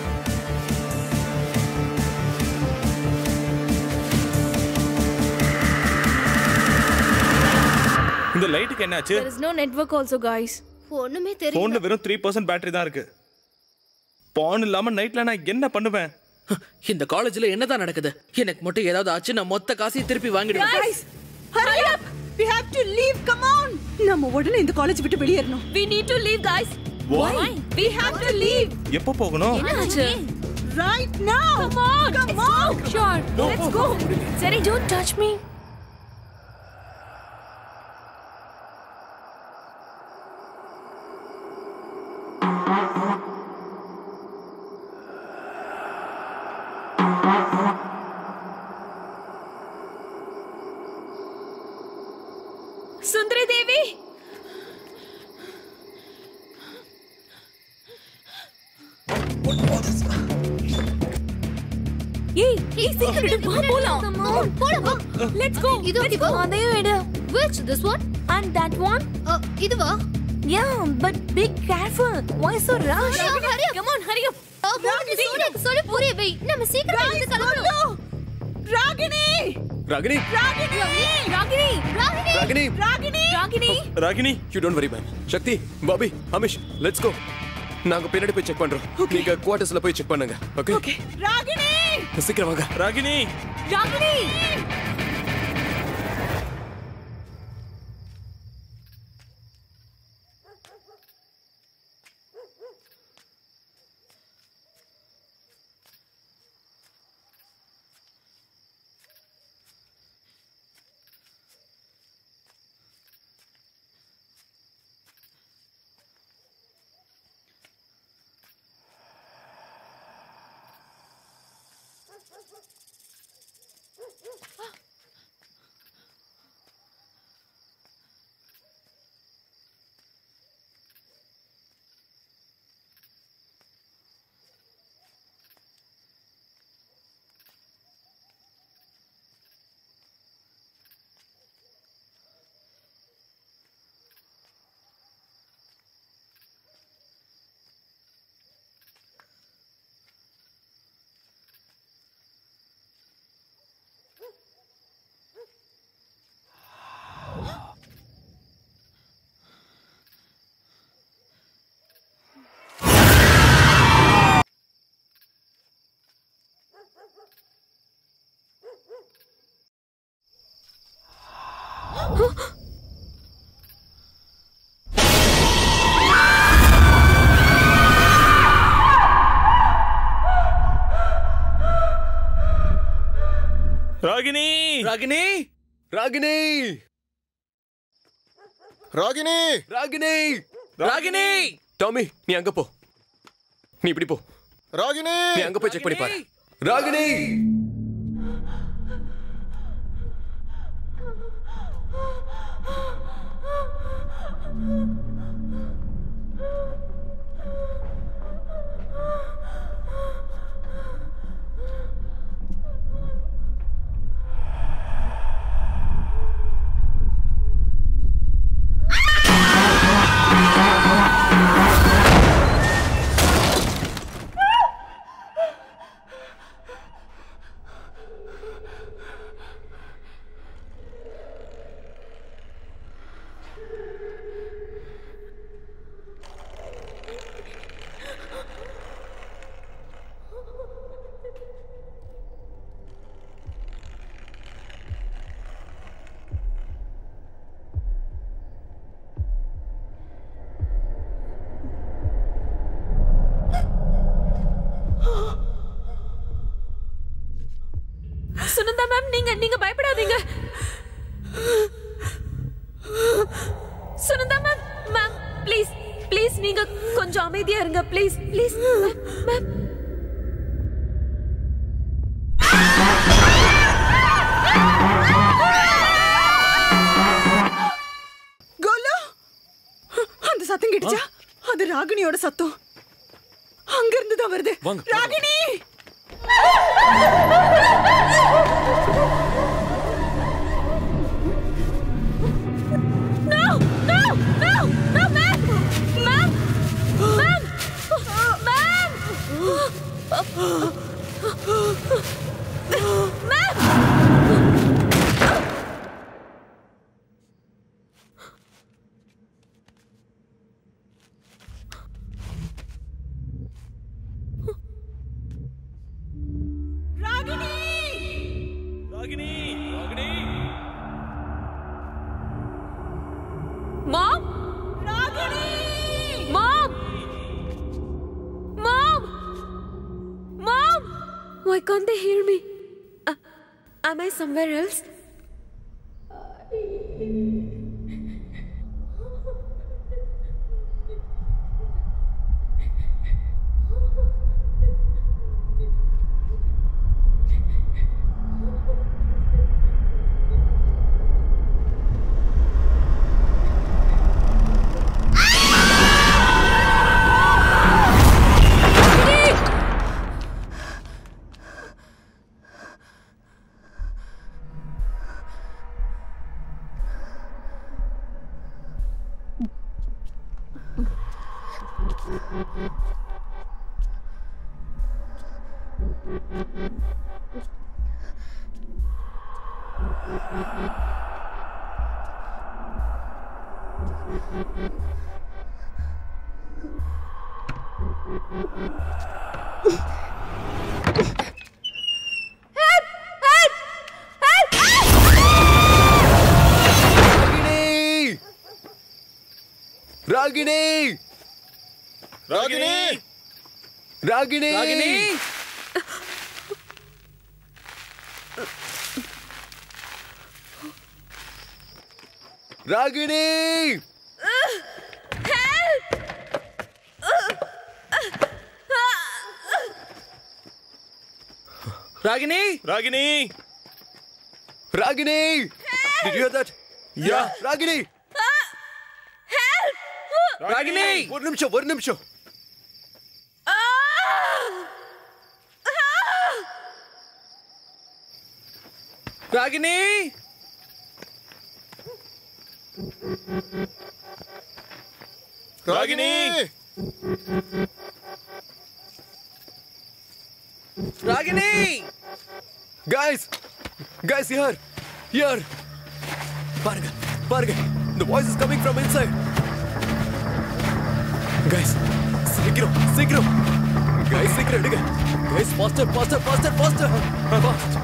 இந்த லைட்டுக்கு என்னாச்சு There is no network also, guys. ஒண்ணுமே போன்ல வெறும் த்ரீ பர்சன்ட் பேட்டரி தான் இருக்கு பான் இல்லாம நைட்ல நான் என்ன பண்ணுவேன் இந்த காலேஜ்ல என்னதான் நடக்குது எனக்கு மட்டும் ஏதாவது ஆச்சு நான் மொத்த காசையும் திருப்பி வாங்கிடுவேன் guys hurry up we have to leave come on நம்ம உடனே இந்த காலேஜ் விட்டு வெளியேறணும் we need to leave guys Why? we have to leave எப்போ போகணும் என்னாச்சு right now come on come on sure let's go சரி don't touch me சுந்தரி தேவி ஏய் ஏய் சீக்கிரம் வா போலாம் Come on, போலாம் வா. லெட்ஸ் கோ இது okay வா? அதையும் எடு Which? This one? and that one Uh, இதுவா? yeah but be careful why so rush Hurry up, hurry up. come on hurry up Uh, உனக்கு சொல்லு, சொல்லு புரிய வை. நம்ம சீக்கிரம் இருந்து கிளம்பணும். Ragini Ragini Ragini Ragini Ragini Ragini Ragini Ragini Ragini you don't worry ma'am Shakti Bobby Amish let's go நாங்க பின்னாடி போய் செக் பண்றோம் நீங்க குவார்டர்ஸ்ல போய் செக் பண்ணுங்க ஓகே okay ராகினி சீக்கிரம் வாங்க ராகினி ராகினி ராகினி ராகினி ராகினி ராகினி ராகினி ராகினி டாமி நீ அங்க போ நீ இப்படி போ ராகினி நீ அங்க போய் செக் பண்ணி பாரு ராகினி சுனந்தா மேம் நீங்க நீங்க பயப்படாதீங்க Sunanda ma'am ma'am please please நீங்க கொஞ்சம் அமைதியா இருங்க ப்ளீஸ் ப்ளீஸ் மேம் கோலு அந்த சத்தம் கேட்டுச்சா அது ராகினியோட சத்தம் அங்க இருந்து தான் வருது Ragini No! No! No! No, ma'am! Ma'am! Ma'am! Ma'am! Ma'am! Ragini Ragini Mom? Mom! Mom! Mom! Why can't they hear me? Uh, am I somewhere else? Ragini Ragini Ragini Ragini Ragini Ragini Ragini Ragini Did you hear that? Yeah. Ragini Ragini ஒரு நிமிஷம் ஒரு நிமிஷம் Ragini Ragini Ragini guys guys here here பாருங்க பாருங்க the voice is coming from inside guys சீக்கிரம் சீக்கிரம் guys சீக்கிரம் எடுங்க guys faster faster faster faster fast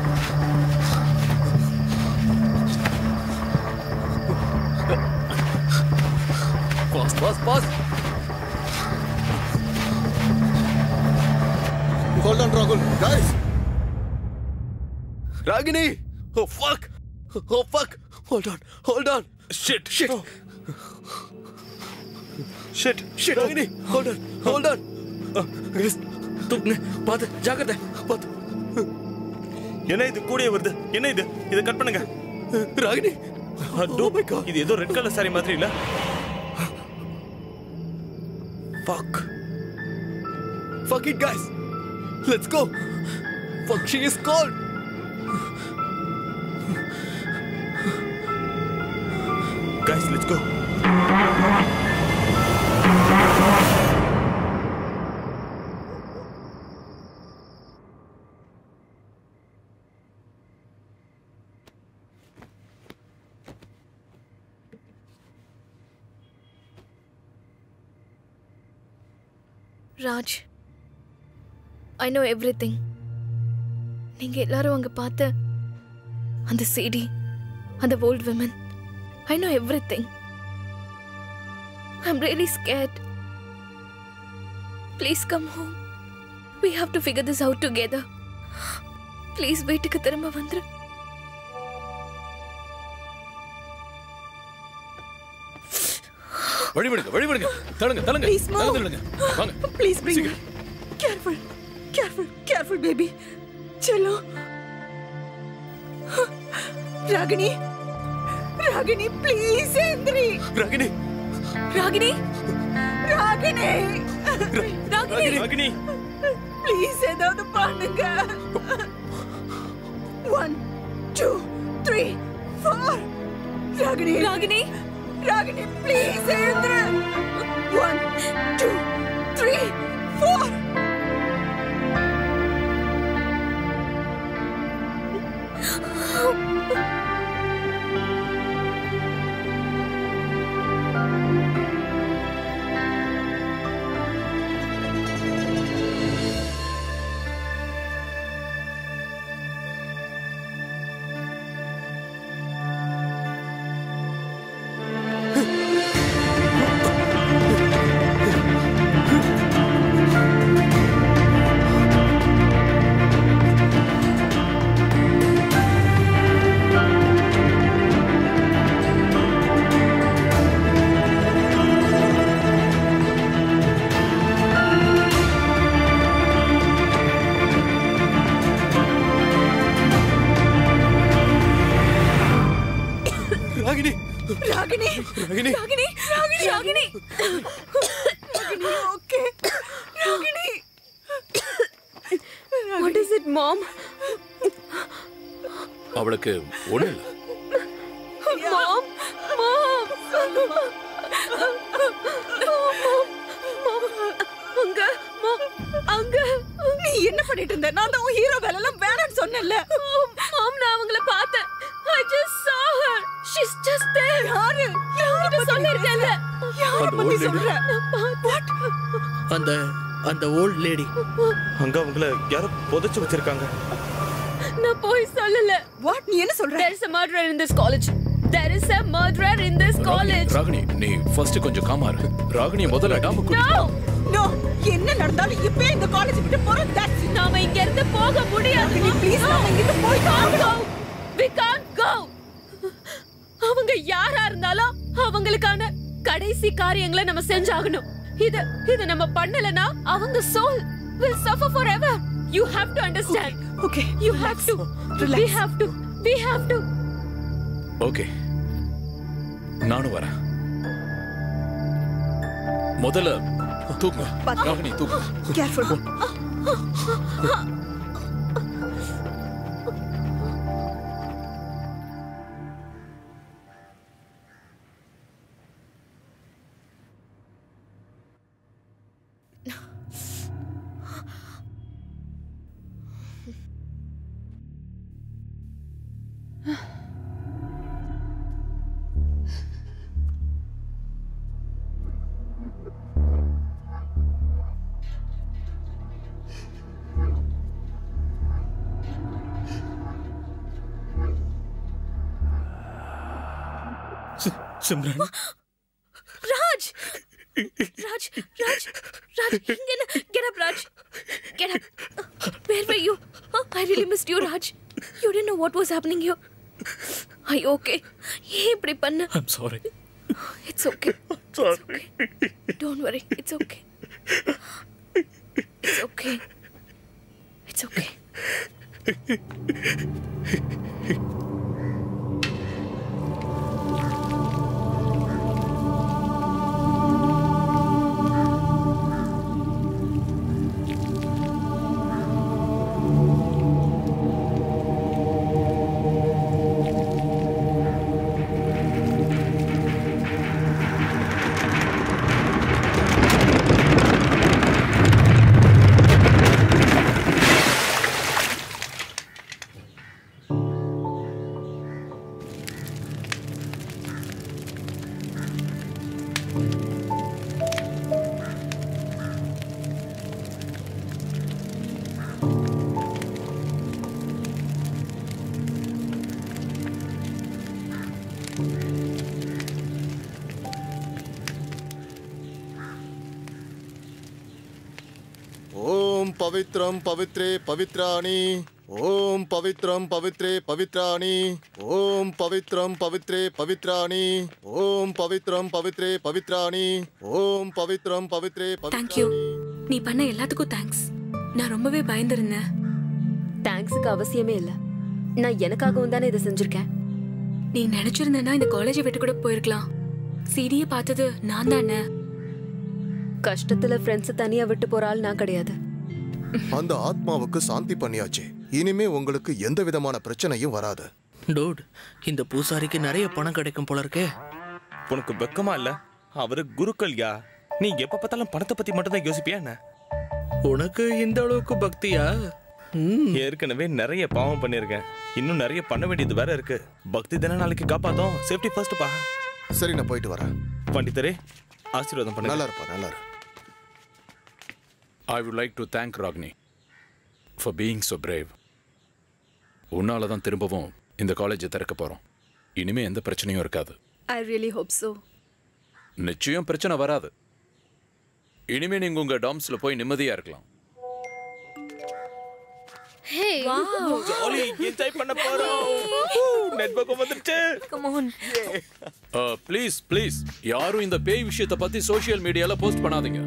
fast fast fast Hold on, Rahul. Guys, Ragini Oh fuck! Oh fuck! Hold on, hold on. Shit! Shit! Shit! Shit! Ragini, hold on, hold on. Guys, தூக்குங்க பாத்து ஜாக்கிரதை பாத்து என்ன இது கூடயே வருது என்ன இது இதை கட் பண்ணுங்க ராகினி இது ஏதோ ரெட் கலர் சாரி மாதிரி இல்ல Fuck. Fuck it, guys. Let's go. Fuck, she is cold. guys let's go Raj I know everything நீங்க எல்லாரும் அங்க பார்த்த அந்த சிடி அந்த old women I know everything I'm really scared please come home we have to figure this out together please வீட்டுக்கு திரும்ப வந்துரு வழிவிடுங்க வழிவிடுங்க தள்ளுங்க தள்ளுங்க Please, Mom. தள்ளுங்க தள்ளுங்க வாங்க please bring her. Careful, careful, careful, baby. செல்லோ ராகினி ராகினி ப்ளீஸ் எந்திரி ராகினி ராகினி ராகினி ராகினி ராகினி ப்ளீஸ் ஏதாவது பண்ணுங்க one two three four Ragini Ragini Ragini please எழுந்துரு one two three four Ragini Ragini Ragini Ragini Ragini Ragini Ragini okay Ragini what is it mom அவளுக்கு ஒண்ணு இல்ல மாம் மாம் அங்க மாம் அங்க நீ என்ன பண்ணிட்டு இருந்த நான் தான் உன் ஹீரோ வேலை எல்லாம் வேணாம்னு சொன்னேன்ல மாம் நான் அவங்கள பார்த்தேன் I just saw her. She's just there. யாரு யார சொல்லிருக்கேன்ல யார அந்த பத்தி old lady. சொல்ற வாட் அந்த அந்த ஓல்ட் லேடி அங்க அவங்கள யாரோ புதைச்சு வச்சிருக்காங்க நான் போய் சொல்லல வாட் நீ என்ன சொல்ற There is a murderer in this college. There is a murderer in this college. Ragini நீ ஃபர்ஸ்ட் கொஞ்சம் காமா இரு ராகினி முதல்ல டாமுக்கு No! நோ என்ன நடந்தாலும் இப்பே இந்த காலேஜ் விட்டு போறோம் தட்ஸ் நாம இங்க இருந்து போக முடியாது நீ ப்ளீஸ் நாம இங்க இருந்து போய் go. We can't go. அவங்க யாரா இருந்தாலும் அவங்களுக்கான கடைசி காரியங்களை நம்ம செஞ்சாகணும் இத இத நம்ம பண்ணலனா அவங்க soul will suffer forever. You have to understand. Okay. You have to. We have to. We have to. Okay நானும் வரேன் முதல்ல தூக்குங்க பாத்து. ராகினி தூக்குங்க கேர்ஃபுல் சிம்ரன் ராஜ் ராஜ் ராஜ் ராஜ் இங்க என்ன get up Raj get up where were you I really missed you Raj you didn't know what was happening you I okay ஏன் இப்படி பண்ண I'm sorry it's okay sorry don't worry it's okay it's okay it's okay ஓம் பவித்ரம் பவித்ரே பவித்ராணி ஓம் பவித்ரம் பவித்ரே பவித்ராணி ஓம் பவித்ரம் பவித்ரே பவித்ராணி ஓம் பவித்ரம் பவித்ரே பவித்ராணி ஓம் பவித்ரம் பவித்ரே தேங்க்யூ நீ பண்ண எல்லாத்துக்கும் தேங்க்ஸ் நான் ரொம்பவே பயந்திருந்தேன் தேங்க்ஸுக்கு அவசியமே இல்ல நான் எனக்காகவும் தானே இதை செஞ்சிருக்கேன் நீ நினைச்சிருந்தேன்னா இந்த காலேஜை விட்டு கூட போயிருக்கலாம் சிடியை பார்த்தது நான் தானே கஷ்டத்துல ஃப்ரெண்ட்ஸ் தனியா விட்டு போற ஆள் நான் கிடையாது அந்த ஆத்மாவுக்கு சாந்தி பண்ணியாச்சு இனிமே உங்களுக்கு எந்த விதமான பிரச்சனையும் வராது டூட் இந்த பூசாரிக்கு நிறைய பணம் கிடைக்கும் போல இருக்கே உனக்கு வெக்கமா இல்ல அவரு குருக்கள்யா நீ எப்ப பார்த்தாலும் பணத்தை பத்தி மட்டும் தான் யோசிப்பியா என்ன உனக்கு இந்த அளவுக்கு பக்தியா ஏற்கனவே நிறைய பாவம் பண்ணிருக்கேன் இன்னும் நிறைய பண்ண வேண்டியது வேற இருக்கு பக்தி தானே நாளைக்கு காப்பாத்தோம் சேஃப்டி ஃபர்ஸ்ட் பா சரி நான் போயிட்டு வரேன் பண்டிதரே ஆசீர்வாதம் பண்ணு நல்லா இருப்பா நல்லா இரு. I would like to thank Ragni for being so brave. உன்னால தான் திரும்பவும் இந்த காலேஜை திறக்க போறோம் இனிமே எந்த பிரச்சனையும் இருக்காது ஐ ரியலி ஹோப் so நிச்சயம் பிரச்சனை வராது இனிமே நீங்க உங்க டாம்ஸ்ல போய் நிம்மதியா இருக்கலாம் ஹே ஜாலி என்ஜாய் பண்ண போறோம் நெட்வொர்க் வந்துருச்சு கம் ஆன் ப்ளீஸ் ப்ளீஸ் யாரும் இந்த பேய் விஷயத்தை பத்தி சோஷியல் மீடியால போஸ்ட் பண்ணாதீங்க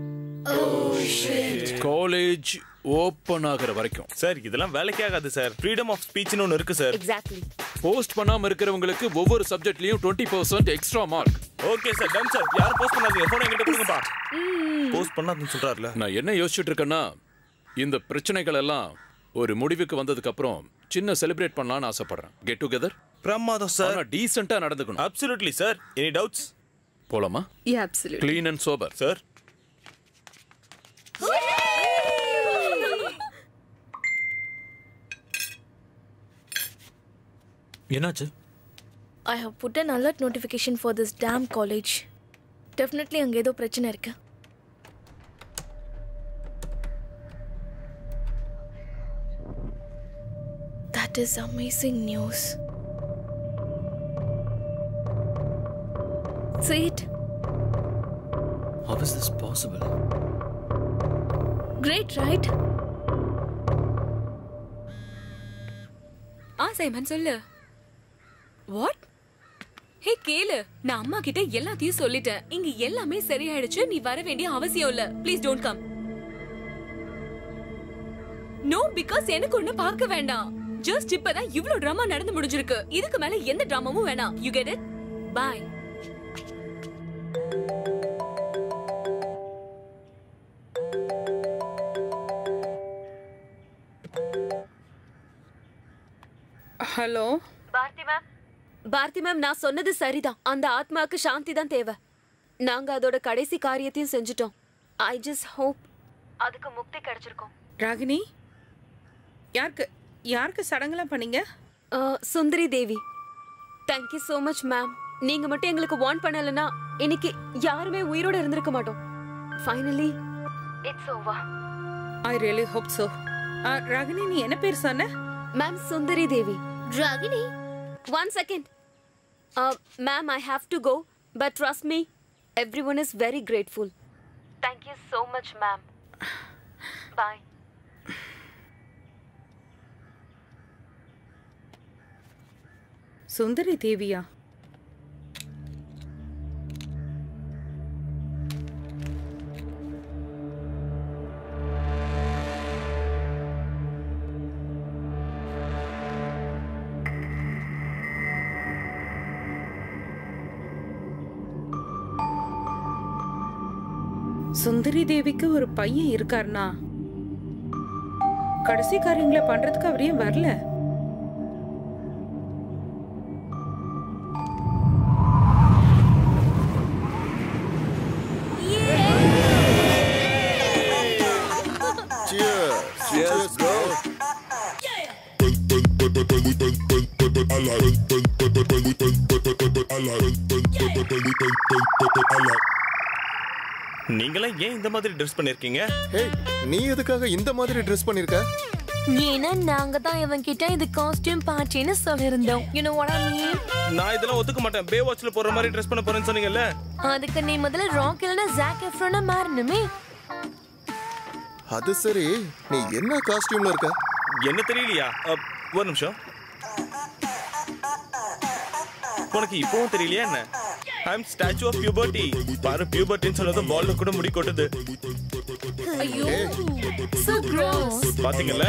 காலேஜ் ஓபன் ஆகுற வரைக்கும் சார் இதெல்லாம் வேலைக்கே ஆகாது சார் ஃப்ரீடம் ஆஃப் ஸ்பீச்னு ஒன்று இருக்கு சார் எக்ஸாக்ட்லி போஸ்ட் பண்ணாம இருக்கிறவங்களுக்கு ஒவ்வொரு சப்ஜெக்ட்லயும் twenty percent extra mark okay sir done sir யாரும் போஸ்ட் பண்ணாதீங்க போன் என்கிட்ட கொடுங்கப்பா போஸ்ட் பண்ணாதுன்னு சொல்றாருல நான் என்ன யோசிச்சுட்டு இருக்கேன்னா இந்த பிரச்சனைகள் எல்லாம் ஒரு முடிவுக்கு வந்ததுக்கு அப்புறம் சின்ன செலிப்ரேட் பண்ணலாம்னு ஆசைப்படுறேன் கெட் டுகெதர் பிரமாதம் சார் ஆனா டீசெண்டா நடந்துக்கணும் அப்சல்யூட்லி சார் எனி டவுட்ஸ் போலாமா yeah absolutely clean and sober sir என்னாச்சு I have put an alert notification for this damn college definitely அங்கே ஏதோ பிரச்சனை இருக்கு that is amazing news See it? How is this possible? Great, right? ஆ Simon சொல்லு what hey கேளு நான் அம்மா கிட்ட எல்லாத்தையும் சொல்லிட்டேன் இங்க எல்லாமே சரியாயிடுச்சு நீ வர வேண்டிய அவசியம் இல்ல please don't come no because எனக்கு ஒண்ணு பார்க்க வேண்டாம் ஜஸ்ட் இப்பதான் இவ்ளோ டிராமா நடந்து முடிஞ்சிருக்கு இதுக்கு மேல எந்த டிராமாவும் வேணாம் you get it bye hello Parthi ma'am Parthi ma'am நான் சொன்னது சரிதான் அந்த ஆத்மாக்கு சாந்தி தான் தேவை நாங்க அதோட கடைசி காரியத்தையும் செஞ்சுட்டோம் ஐ ஜஸ்ட் ஹோப் அதுக்கு முக்தி கிடைச்சிருக்கோம் ராகினி யாருக்கு யாருக்கு சடங்குலாம் பண்ணீங்க Sundari Devi thank you so much ma'am நீங்க மட்டும் எங்களுக்கு வார்ன் பண்ணலனா இன்னைக்கு யாருமே உயிரோட இருந்திருக்க மாட்டோம் finally it's over I really hope so Ragini நீ என்ன பேர் சொன்ன ma'am Sundari Devi Ragini one second ma'am I have to go but trust me everyone is very grateful thank you so much ma'am bye Sundari தேவியா சுந்தரி தேவிக்கு ஒரு பையன் இருக்காருனா கடைசி காரியங்களை பண்றதுக்கு அவர் ஏன் வரல Cheers. Cheers, bro. நீங்களாம் ஏன் இந்த மாதிரி ட்ரெஸ் பண்ணிருக்கீங்க ஹேய் நீ எதுக்காக இந்த மாதிரி ட்ரெஸ் பண்ணிருக்க ஏன்னா நாங்க தான் இவன் கிட்ட இது காஸ்டியூம் பார்ட்டின்னு சொல்லியிருந்தோம் you know what I mean நான் இதெல்லாம் ஒத்துக்க மாட்டேன் பே வாட்ச்ல போற மாதிரி ட்ரெஸ் பண்ண போறேன்னு சொன்னீங்கல்ல அதுக்கு நீ முதல்ல ராக் இல்லைன்னா ஜாக் எஃப்ரோனா மாறணுமே அது சரி நீ என்ன காஸ்டியூம்ல இருக்க என்ன தெரியலையா அ, ஒரு நிமிஷம் உனக்கு இப்பவும் தெரியலையா என்ன I am statue of puberty பாரு பியூபர்ட்டின்னு சொன்னதும் பால்ல கூட முடி கொட்டுது ஐயோ so gross பாத்தீங்கல்ல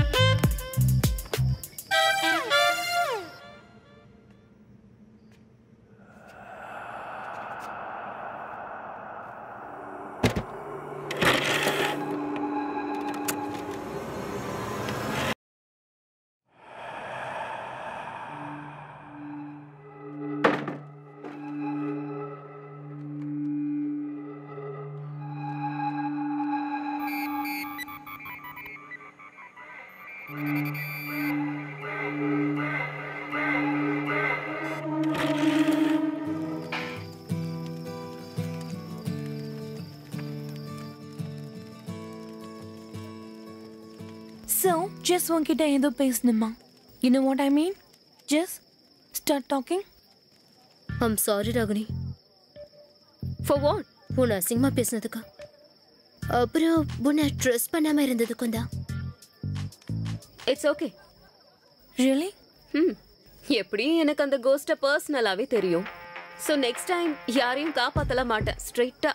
so just உன்கிட்ட ஏதோ பேசணுமா you know what I mean just start talking I'm sorry Ragini for what உன்னை அசிங்கமாக பேசினதுக்கு அப்புறம் உன்னை ட்ரெஸ் பண்ணாமல் இருந்ததுக்கும் தான் இட்ஸ் ஓகே really ம் எப்படியும் எனக்கு அந்த கோஸ்ட்டை பர்சனலாவே தெரியும் ஸோ நெக்ஸ்ட் டைம் யாரையும் காப்பாத்தல மாட்டேன் ஸ்ட்ரெயிட்டா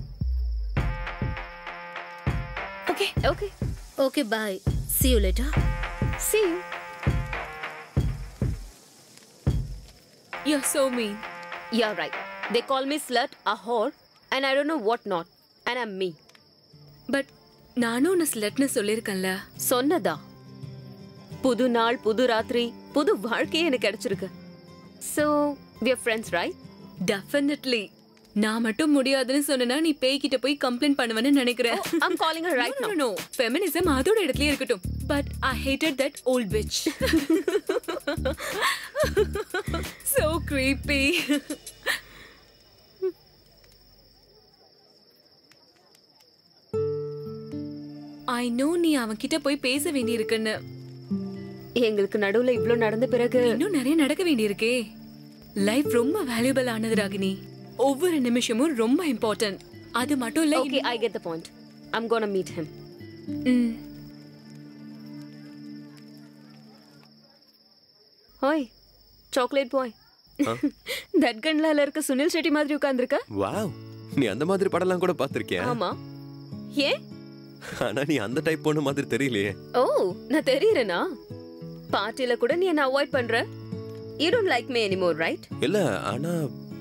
okay okay okay bye see you later see you you're so mean Yeah, right. They call me slut, a whore, and I don't know what not. And I'm me. But நானும் உன்னை ஸ்லட்னு சொல்லியிருக்கேன்ல சொன்னதா புது நாள் புது ராத்திரி புது வாழ்க்கையே எனக்கு கிடைச்சிருக்கு so we are friends right definitely நான் மட்டும் முடியாதுன்னு சொன்னா நீ பேய்கிட்ட போய் கம்ப்ளைண்ட் பண்ணுவேன்னு நினைக்கிறேன் I'm calling her right no, no, no. Feminism அதோட இடத்துலயே இருக்கட்டும் but I hated that old bitch so creepy I know நீ அவன்கிட்ட போய் பேச வேண்டியிருக்குன்னு எங்களுக்கு நடுவுல இவ்ளோ நடந்த பிறகு இன்னும் நிறைய நடக்க வேண்டியிருக்கே லைஃப் ரொம்ப வேல்யூபிள் ஆனது ராகினி ஒவ்வொரு நிமிஷமும் ரொம்ப இம்பார்ட்டன்ட் அது மட்டும் இல்ல okay I get the point I'm gonna meet him hmm hi chocolate boy that கன்லால இருக்க சுனில் செட்டி மாதிரி உட்கார்ந்திருக்க வாவ் நீ அந்த மாதிரி படம்லாம் கூட பார்த்திருக்கியா ஆமா ஏன் ஆனா நீ அந்த டைப் பொண்ணு மாதிரி தெரியலையே ஓ நான் தெரியறேனா பார்ட்டில கூட நீ என்ன அவாய்ட் பண்ற you don't like me anymore right இல்ல ஆனா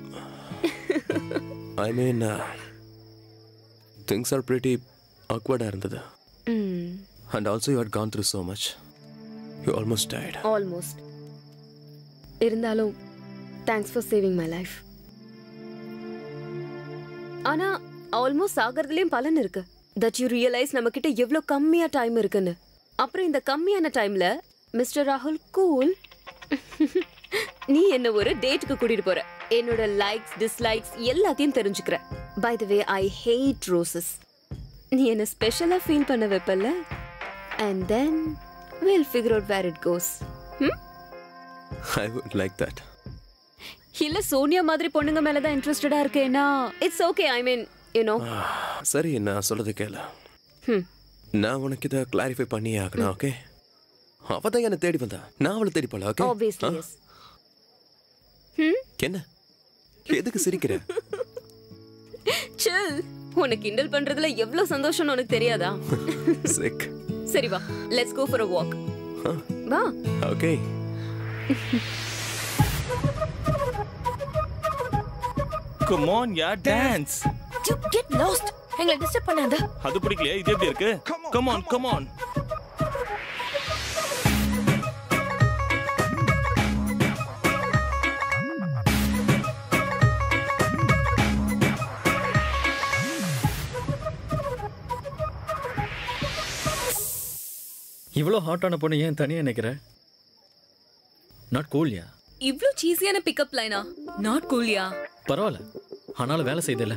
I mean things are pretty ஆக்வர்டா இருந்தது and also you had gone through so much you almost டயர்ட் ஆல்மோஸ்ட் இருந்தாலும் thanks for saving my life ஆனா ஆல்மோஸ்ட் ஆகிறதுலயும் பலன் இருக்கு தட் யூ ரியலைஸ் நம்ம கிட்ட எவ்வளவு கம்மியா டைம் இருக்குன்னு அப்புறம் இந்த கம்மியான டைம்ல மிஸ்டர் ராகுல் கூல் நீ என்ன ஒரு டேட்டுக்கு கூட்டிட்டு போற என்னோட லைக்ஸ் டிஸ்லைக்ஸ் எல்லாத்தையும் தெரிஞ்சுக்கிற by the way I hate roses நீ என்ன ஸ்பெஷலா ஃபீல் பண்ண வைப்பல்ல and then will figure out where it goes I would like that இல்ல சோனியா மாதிரி பொண்ணுங்க மேல தான் இன்ட்ரெஸ்டடா இருக்கேனா it's okay I mean you know சரி நான் சொல்றது கேளு Hmm. நான் உனக்கு இதை கிளாரிஃபை பண்ணியே ஆகணும் ஓகே அவ தான் என்னை தேடி வந்தா நான் அவளை தேடி போல ஓகே ஆப்வியஸ்லி எஸ் என்ன எதுக்கு சிரிக்கிற சில் உனக்கு கிண்டல் பண்றதுல எவ்வளவு சந்தோஷம்னு உனக்கு தெரியாதா சிக் சரி வா let's go for a walk வா okay come on yeah dance you get lost எங்களை டிஸ்டர்ப் பண்ணாத அது பிடிக்கலையா இது எப்படி இருக்கு கம் ஆன் கம் ஆன் இவ்வளோ ஹாட்டான பொண்ணு ஏன் தனியாக நினைக்கிற நாட் கூல்யா இவ்ளோ சீஸியான பிக்கப் லைனா நாட் கூலியா பரவாயில்ல ஆனாலும் வேலை செய்தல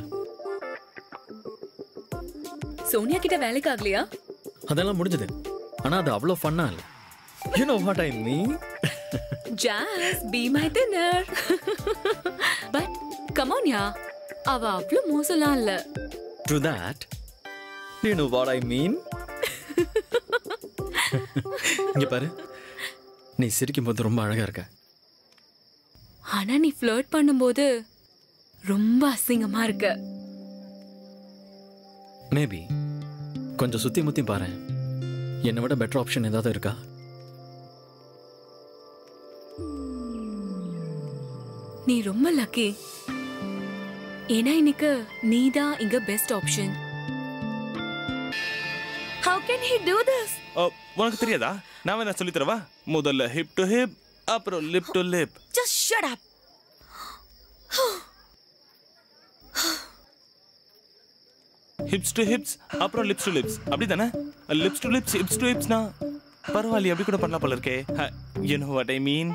சோனியா கிட்ட வேலைக்கு ஆகலையா அதெல்லாம் முடிஞ்சது ஆனால் அது அவ்வளோ ஃபன்னா இல்லை you know what I mean jazz be my dinner but come on yeah அவ அவ்ளோ மோசம்லாம் இல்ல do that you know what I mean இங்க பாரு நீ சிரிக்கும் போது ரொம்ப அழகா இருக்க ஆனா நீ ஃப்ளர்ட் பண்ணும்போது ரொம்ப அசிங்கமா இருக்க மேபி கொஞ்சம் சுத்தி முத்தி பாரு என்னை விட பெட்டர் ஆப்ஷன் ஏதாவது இருக்கா நீ ரொம்ப லக்கி ஏன்னா இன்னைக்கு நீ தான் இங்க best option how can he do this உனக்கு தெரியாதா நான் வேணா சொல்லி தரவா முதல்ல ஹிப் டு ஹிப் அப்புறம் lip to lip just shut up hips to hips அப்புறம் லிப்ஸ் டு லிப்ஸ் அப்படி தானே lips to lips hips to ஹிப்ஸ்னா பரவாயில்லையே அப்படி கூட பண்ணலாம் போல இருக்கே you know what I mean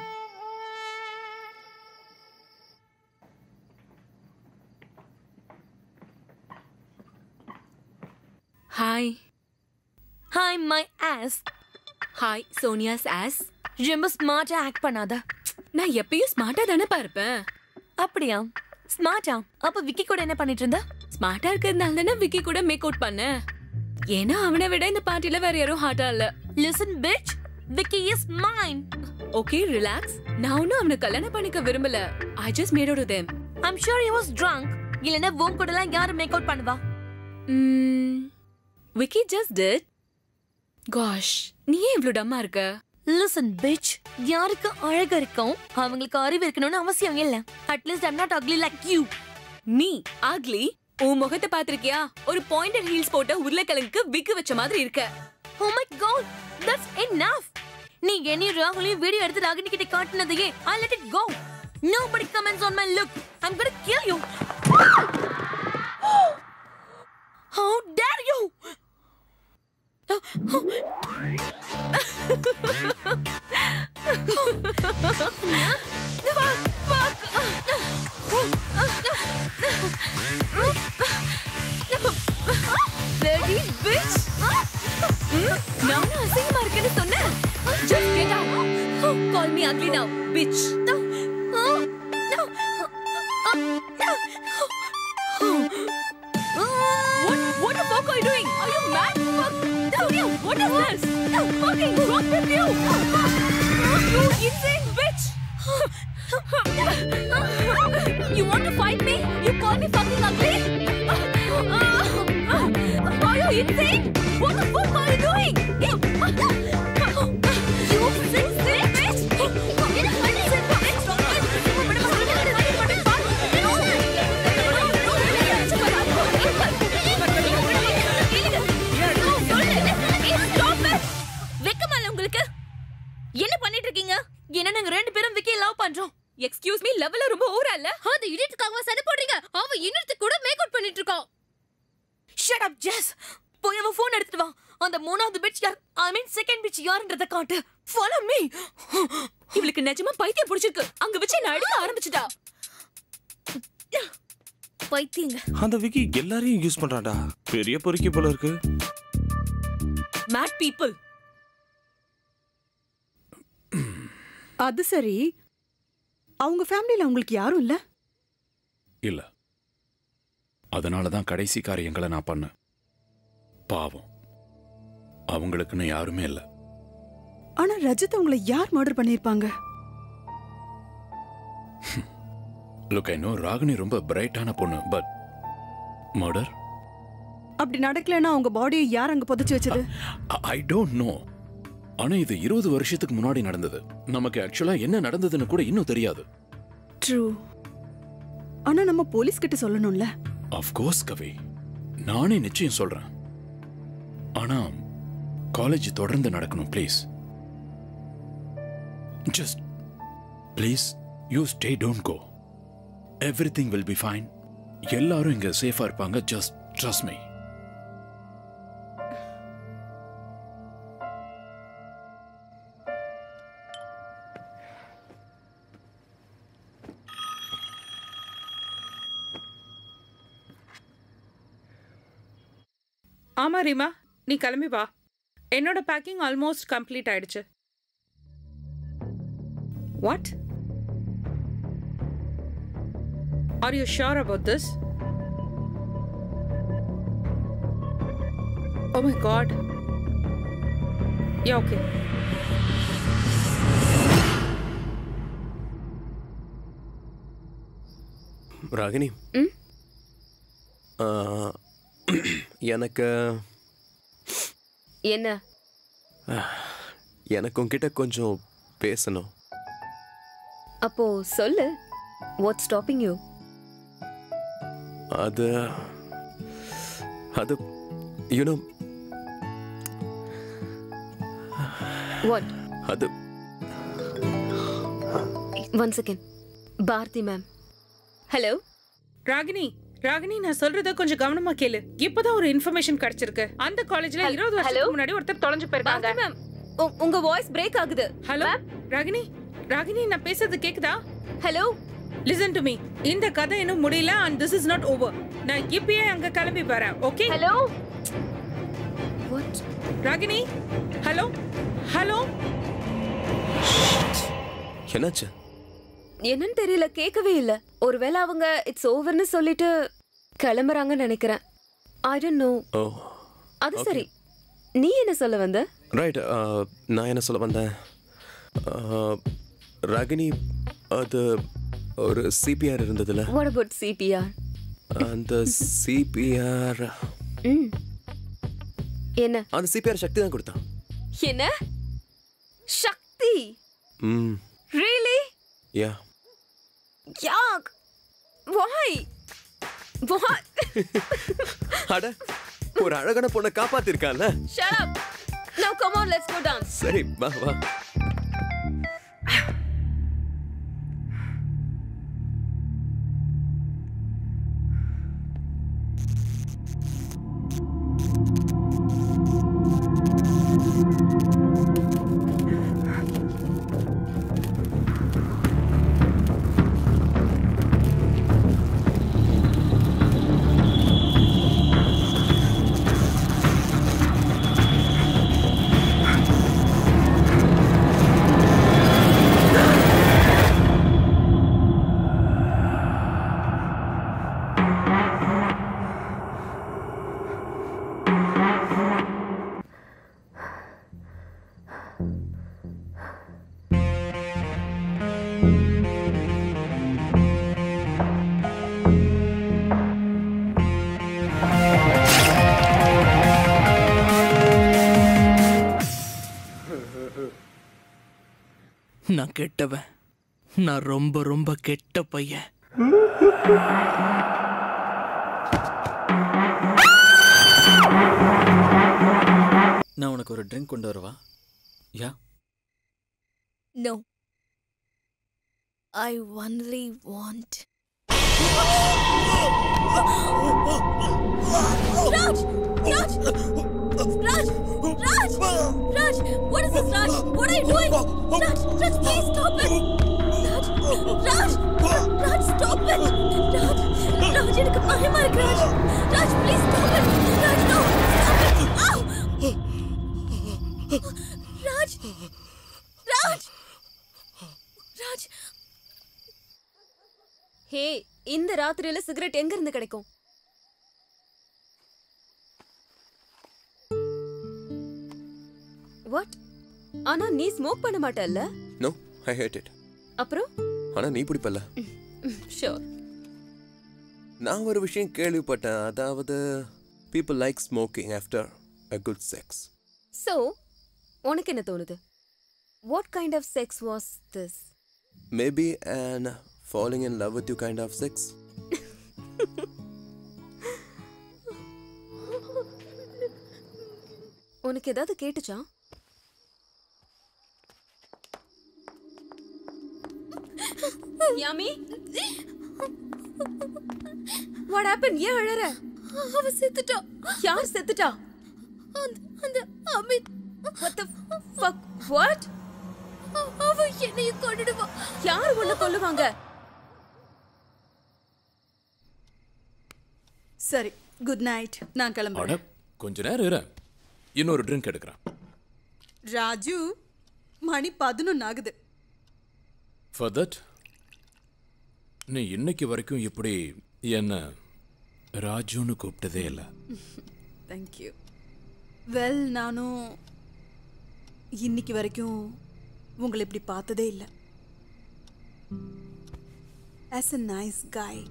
hi hi my ass hi Sonia's ass ரொம்ப ஸ்மார்ட்டா ஆக்ட் பண்ணாத நான் எப்பயும் ஸ்மார்ட்டா தானே பார்ப்பேன் அப்படியா ஸ்மார்ட்டா அப்ப விக்கி கூட என்ன பண்ணிட்டு இருந்த ஸ்மார்ட்டா இருக்கிறதுனால தானே விக்கி கூட மேக் அவுட் பண்ணேன் ஏன்னா அவனை விட இந்த பார்ட்டில வேற யாரும் ஹாட்டா இல்ல listen bitch Vicky is mine okay relax நான் ஒன்னும் அவனை கல்யாணம் பண்ணிக்க விரும்பல I just made out them I'm sure he was drunk இல்லனா வோம் கூட எல்லாம் யாரு மேக் அவுட் பண்ணுவா விக்கி ஜஸ்ட் டிட் காஷ் நீ ஏன் இவ்ளோ டம்மா இருக்க லிசன் பிட்ச் யாருக்கு அழகு இருக்கும் அவங்களுக்கு அறிவு இருக்கணும்னு அவசியம் இல்ல at least I'm not ugly like you நீ ஆக்லி உன் முகத்தை பாத்திருக்கியா ஒரு பாயிண்டட் ஹீல்ஸ் போட்ட உருளைக்கிழங்குக்கு விக்கு வச்ச மாதிரி இருக்க oh my god that's enough நீ என்னையும் ராகுலையும் வீடியோ எடுத்து ராகினி கிட்ட காட்டினதையே I let it go nobody comments on my look I'm gonna kill you How dare you! Bloody bitch! நானும் அசிங்கமா இருக்கேன்னு சொன்னேன் Just get out! Call me ugly now, bitch! What, what the fuck are you doing? Are you mad? Fuck! Sonia, what is this? Fucking wrong with you? You insane bitch! You want to fight me? You call me fucking ugly? Are you insane? What the fuck are you doing? You sick, sick bitch! வெக்கமால உங்களுக்கு என்ன பண்ணிட்டு இருக்கீங்க என்ன நாங்க ரெண்டு பேரும் Vicky love பண்றோம் excuse me லெவல்ல ரொம்ப ஓவரா இல்ல அந்த இடியட்டுக்காக சண்டை போடுறீங்க அவ இன்னொருத்த கூட மேக் அவுட் பண்ணிட்டு இருக்கான் ஷட் அப் ஜெஸ் போய் அவ ஃபோன் எடுத்துட்டு வா அந்த மூணாவது பிட்ச் யார் ஐ மீன் செகண்ட் பிட்ச் யாருன்றத காட்டு ஃபாலோ மீ இவளுக்கு நிஜமா பைத்தியம் பிடிச்சிருக்கு அங்க வச்சு என்ன அடிக்க ஆரம்பிச்சுட்டா பைத்தியங்க அந்த விக்கி எல்லாரையும் யூஸ் பண்றான்டா பெரிய பொறுக்கி போல இருக்கு மேட் பீப்புள் அது சரி அவங்க ஃபேமிலியில அவங்களுக்கு யாரும் இல்ல இல்ல அதனால தான் கடைசி காரியங்களை நான் பண்ணேன் பாவம் அவங்களுக்குன்னு யாருமே இல்ல ஆனா ரஜத் அவங்கள யார் மர்டர் பண்ணிருப்பாங்க லுக் ஐ நோ ராகினி ரொம்ப பிரைட்டான பொண்ணு பட் மர்டர் அப்படி நடக்கலன்னா அவங்க பாடியை யார் அங்க புதைச்சு வச்சது ஐ டோன்ட் நோ ஆனா இது இருபது வருஷத்துக்கு முன்னாடி நடந்தது நமக்கு ஆக்சுவலா என்ன நடந்ததுன்னு கூட இன்னும் தெரியாது ட்ரூ ஆனா நம்ம போலீஸ் கிட்ட சொல்லணும்ல ஆஃப் கோர்ஸ் கவி நானே நிச்சயம் சொல்றேன் ஆனா காலேஜ் தொடர்ந்து நடக்கணும் please just please you stay don't go everything will be fine எல்லாரும் இங்க சேஃபா இருப்பாங்க ஜஸ்ட் ட்ரஸ்ட் மீ ஆமா ரீமா நீ கிளம்பி வா என்னோட பேக்கிங் ஆல்மோஸ்ட் கம்ப்ளீட் ஆயிடுச்சு what are you sure about this oh my god yeah okay Ragini ஆ, எனக்கு என்ன எனக்கு உன்கிட்ட கொஞ்சம் பேசணும் அப்போ சொல்லு வாட் ஸ்டாப்பிங் யூ அது அது யூனோ வாட் அது one second Bharathi ma'am hello Ragini Ragini நான் சொல்றத கொஞ்சம் கவனமா கேளு இப்பதான் ஒரு இன்ஃபர்மேஷன் கிடைச்சிருக்கு அந்த காலேஜ்ல Hel- இருபது hello? வருஷத்துக்கு முன்னாடி ஒருத்தர் தொலைஞ்சு போயிருக்காங்க மேம் உங்க வாய்ஸ் பிரேக் ஆகுது ஹலோ ராகினி ராகினி நான் பேசுறது கேக்குதா ஹலோ லிசன் டு மீ இந்த கதை இன்னும் முடியல and this is not over நான் இப்பயே அங்க கிளம்பி வரேன் okay hello Ragini hello hello என்னாச்சு என்னன்னு தெரியல கேட்கவே இல்ல ஒருவேளை அவங்க இட்ஸ் ஓவர்னு சொல்லிட்டு கிளம்புறாங்கன்னு நினைக்கிறேன் ஐ டோன்ட் நோ ஓ அது சரி நீ என்ன சொல்ல வந்த ரைட் நான் என்ன சொல்ல வந்தேன் ஆ, ராகினி அது ஒரு சிபிஆர் இருந்ததுல வாட் அபவுட் சிபிஆர் அந்த சிபிஆர் ம் என்ன அந்த சிபிஆர் சக்தி தான் கொடுத்தான் என்ன Shakti hmm really yeah yuck why what அட ஒரு அழகான பொண்ணை காப்பாத்திருக்கான்ல shut up now come on let's go dance சரி வா வா நான் கெட்டவன் நான் ரொம்ப ரொம்ப கெட்ட பையன் நான் உனக்கு ஒரு ட்ரிங்க் கொண்டு வரவா யா No. I only want. Raj! Raj! Raj! Raj! Raj! What is this, Raj? What are you doing? Raj! Raj, please stop it! Raj! Raj! Raj, stop it! Raj! Raj, எனக்கு பயமா இருக்கு, Raj! Raj, please stop it! Raj, no! Stop it! Ow! Raj! Raj! Raj! ஹே இந்த ராத்திரியில cigarette எங்க இருந்து கிடைக்கும் what ஆனா நீ ஸ்மோக் பண்ண மாட்டல்ல நோ ஐ ஹேட் இட் அப்புறம் ஆனா நீ பிடிப்பல்ல ஷோர் நான் ஒரு விஷயம் கேள்விப்பட்டேன் அதாவது people like smoking after a good sex so உனக்கு என்ன தோணுது what kind of sex was this maybe and following in love with you kind of sex உனக்கு ஏதாவது கேட்டுச்சா யாமி வாட் ஹேப்பன் ஏன் அழற அவ செத்துட்டா யார் செத்துட்டா அந்த அந்த Amit what the fuck what அவ என்னைய கொன்னுடுவா யார் உன்னை கொல்லுவாங்க சரி குட் நைட் நான் அட கிளம்புறேன் கொஞ்ச நேரம் இரு இன்னொரு ட்ரிங்க் எடுக்கிறேன் ராஜு மணி பதினொன்னு ஆகுது ஃபார் தட் நீ இன்னைக்கு வரைக்கும் இப்படி என்ன ராஜுன்னு கூப்பிட்டதே இல்லை தேங்க்யூ வெல் நானும் இன்னைக்கு வரைக்கும் உங்களை இப்படி பார்த்ததே இல்லை as a nice guy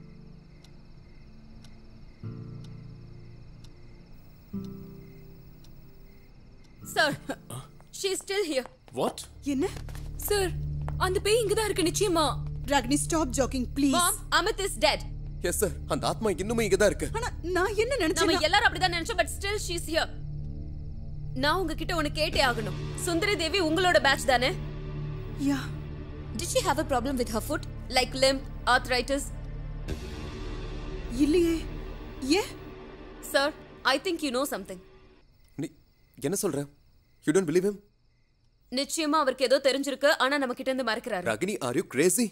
sir she is still here what என்ன சார் அந்த பேய் இங்க தான் இருக்கு நிச்சயமா Ragini stop joking please ma'am Amit is dead yes sir அந்த ஆத்மா இன்னுமே இங்கே தான் இருக்கு ஆனா நான் என்ன நம்ம நினைச்சேன் எல்லாரும் அப்படிதான் நினைச்சோம் but still she is here நான் உங்ககிட்ட ஒன்னு கேட்டே ஆகணும் சுந்தரி தேவி உங்களோட பேட்ச் தானே யா Did she have a problem with her foot? Like limp, arthritis? இல்லையே ஏன் Sir, I think you know something. நீ என்ன சொல்ற யூ டோன்ட் பிலீவ் him நிச்சயமா அவருக்கு ஏதோ தெரிஞ்சிருக்கு ஆனா நம்ம கிட்ட இருந்து மறைக்கிறாரு Ragini are you crazy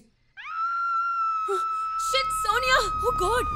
Shit, Sonia! Oh god!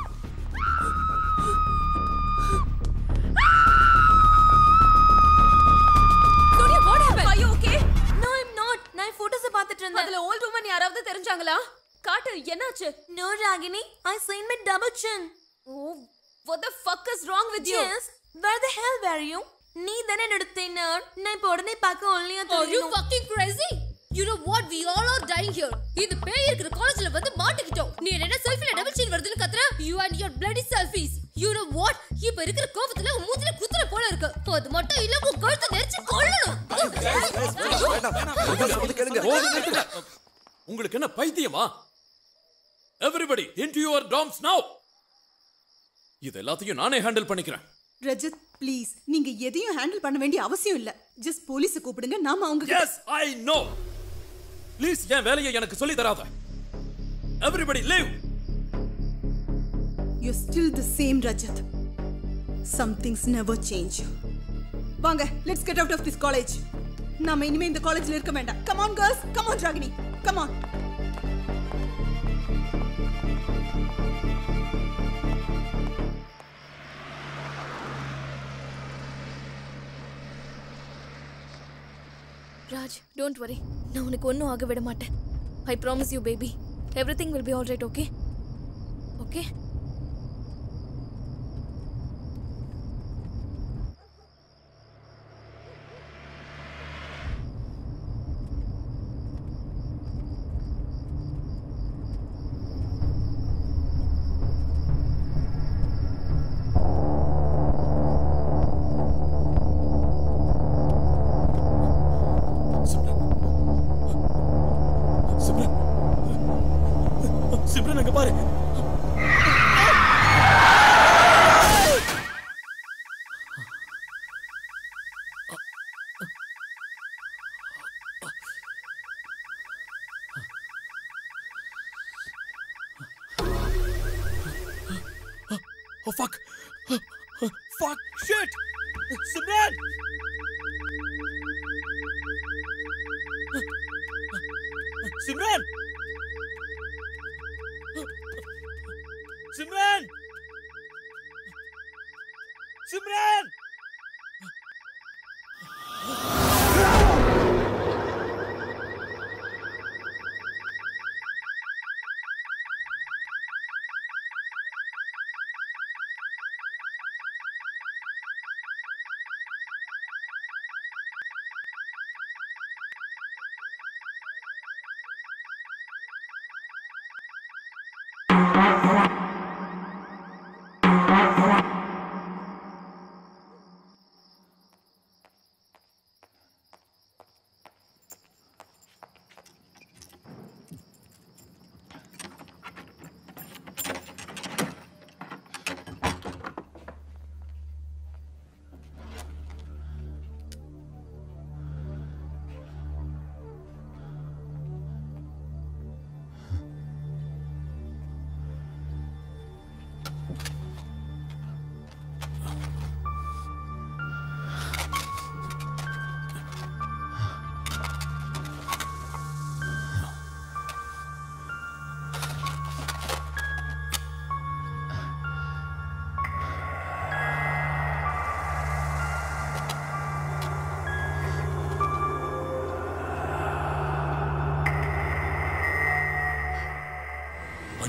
Sonia, what happened? Are you okay? No, I'm not. நான் photos பார்த்துட்டு இருந்தேன். அதுல old woman யாராவது தெரிஞ்சாங்களா? காட்டு, என்னாச்சு? No, Ragini. I seen my double chin. Oh, what the fuck is wrong with you? Yes. Where the hell were you? நீ தானே என்னோட தின்னர் நான் இப்போ உடனே பார்க்க ஒல்லியா Are you fucking crazy? You know what? We all are dying here. இது பேய் இருக்கிற காலேஜ்ல வந்து மாட்டிக்கிட்டோம். நீ என்ன செல்ஃபில டபுள் சீன் வருதுன்னு கத்துற? You and your bloody selfies. You know what? இப்ப இருக்கிற கோபத்துல உன் மூஞ்சில குத்துற போல இருக்கு. அது மட்டும் இல்ல உன் கழுத்தை நெரிச்சு கொல்லணும். போதும் நிறுத்துங்க. உங்களுக்கு என்ன பைத்தியமா எவ்ரிபடி இன்டு யுவர் டாம்ஸ் நவ இது எல்லாத்தையும் நானே ஹேண்டில் பண்ணிக்கிறேன் ரஜத் ப்ளீஸ் நீங்க எதையும் ஹேண்டில் பண்ண வேண்டிய அவசியம் இல்ல ஜஸ்ட் போலீஸை கூப்பிடுங்க நாம அவங்க எஸ் ஐ நோ ப்ளீஸ் என் வேலையை எனக்கு சொல்லி தராத everybody leave you still the same Rajat some things never change வாங்க let's get out of this college நாம இனிமே இந்த காலேஜ்ல இருக்க வேண்டாம் come on girls come on Ragini come on Raj don't worry நான் உனக்கு ஒன்றும் ஆக விட மாட்டேன் I promise you baby everything will be all right okay okay Simran Simran அங்க பாரு Oh fuck! Fuck! Shit! Simran! Simran! Simran! Simran!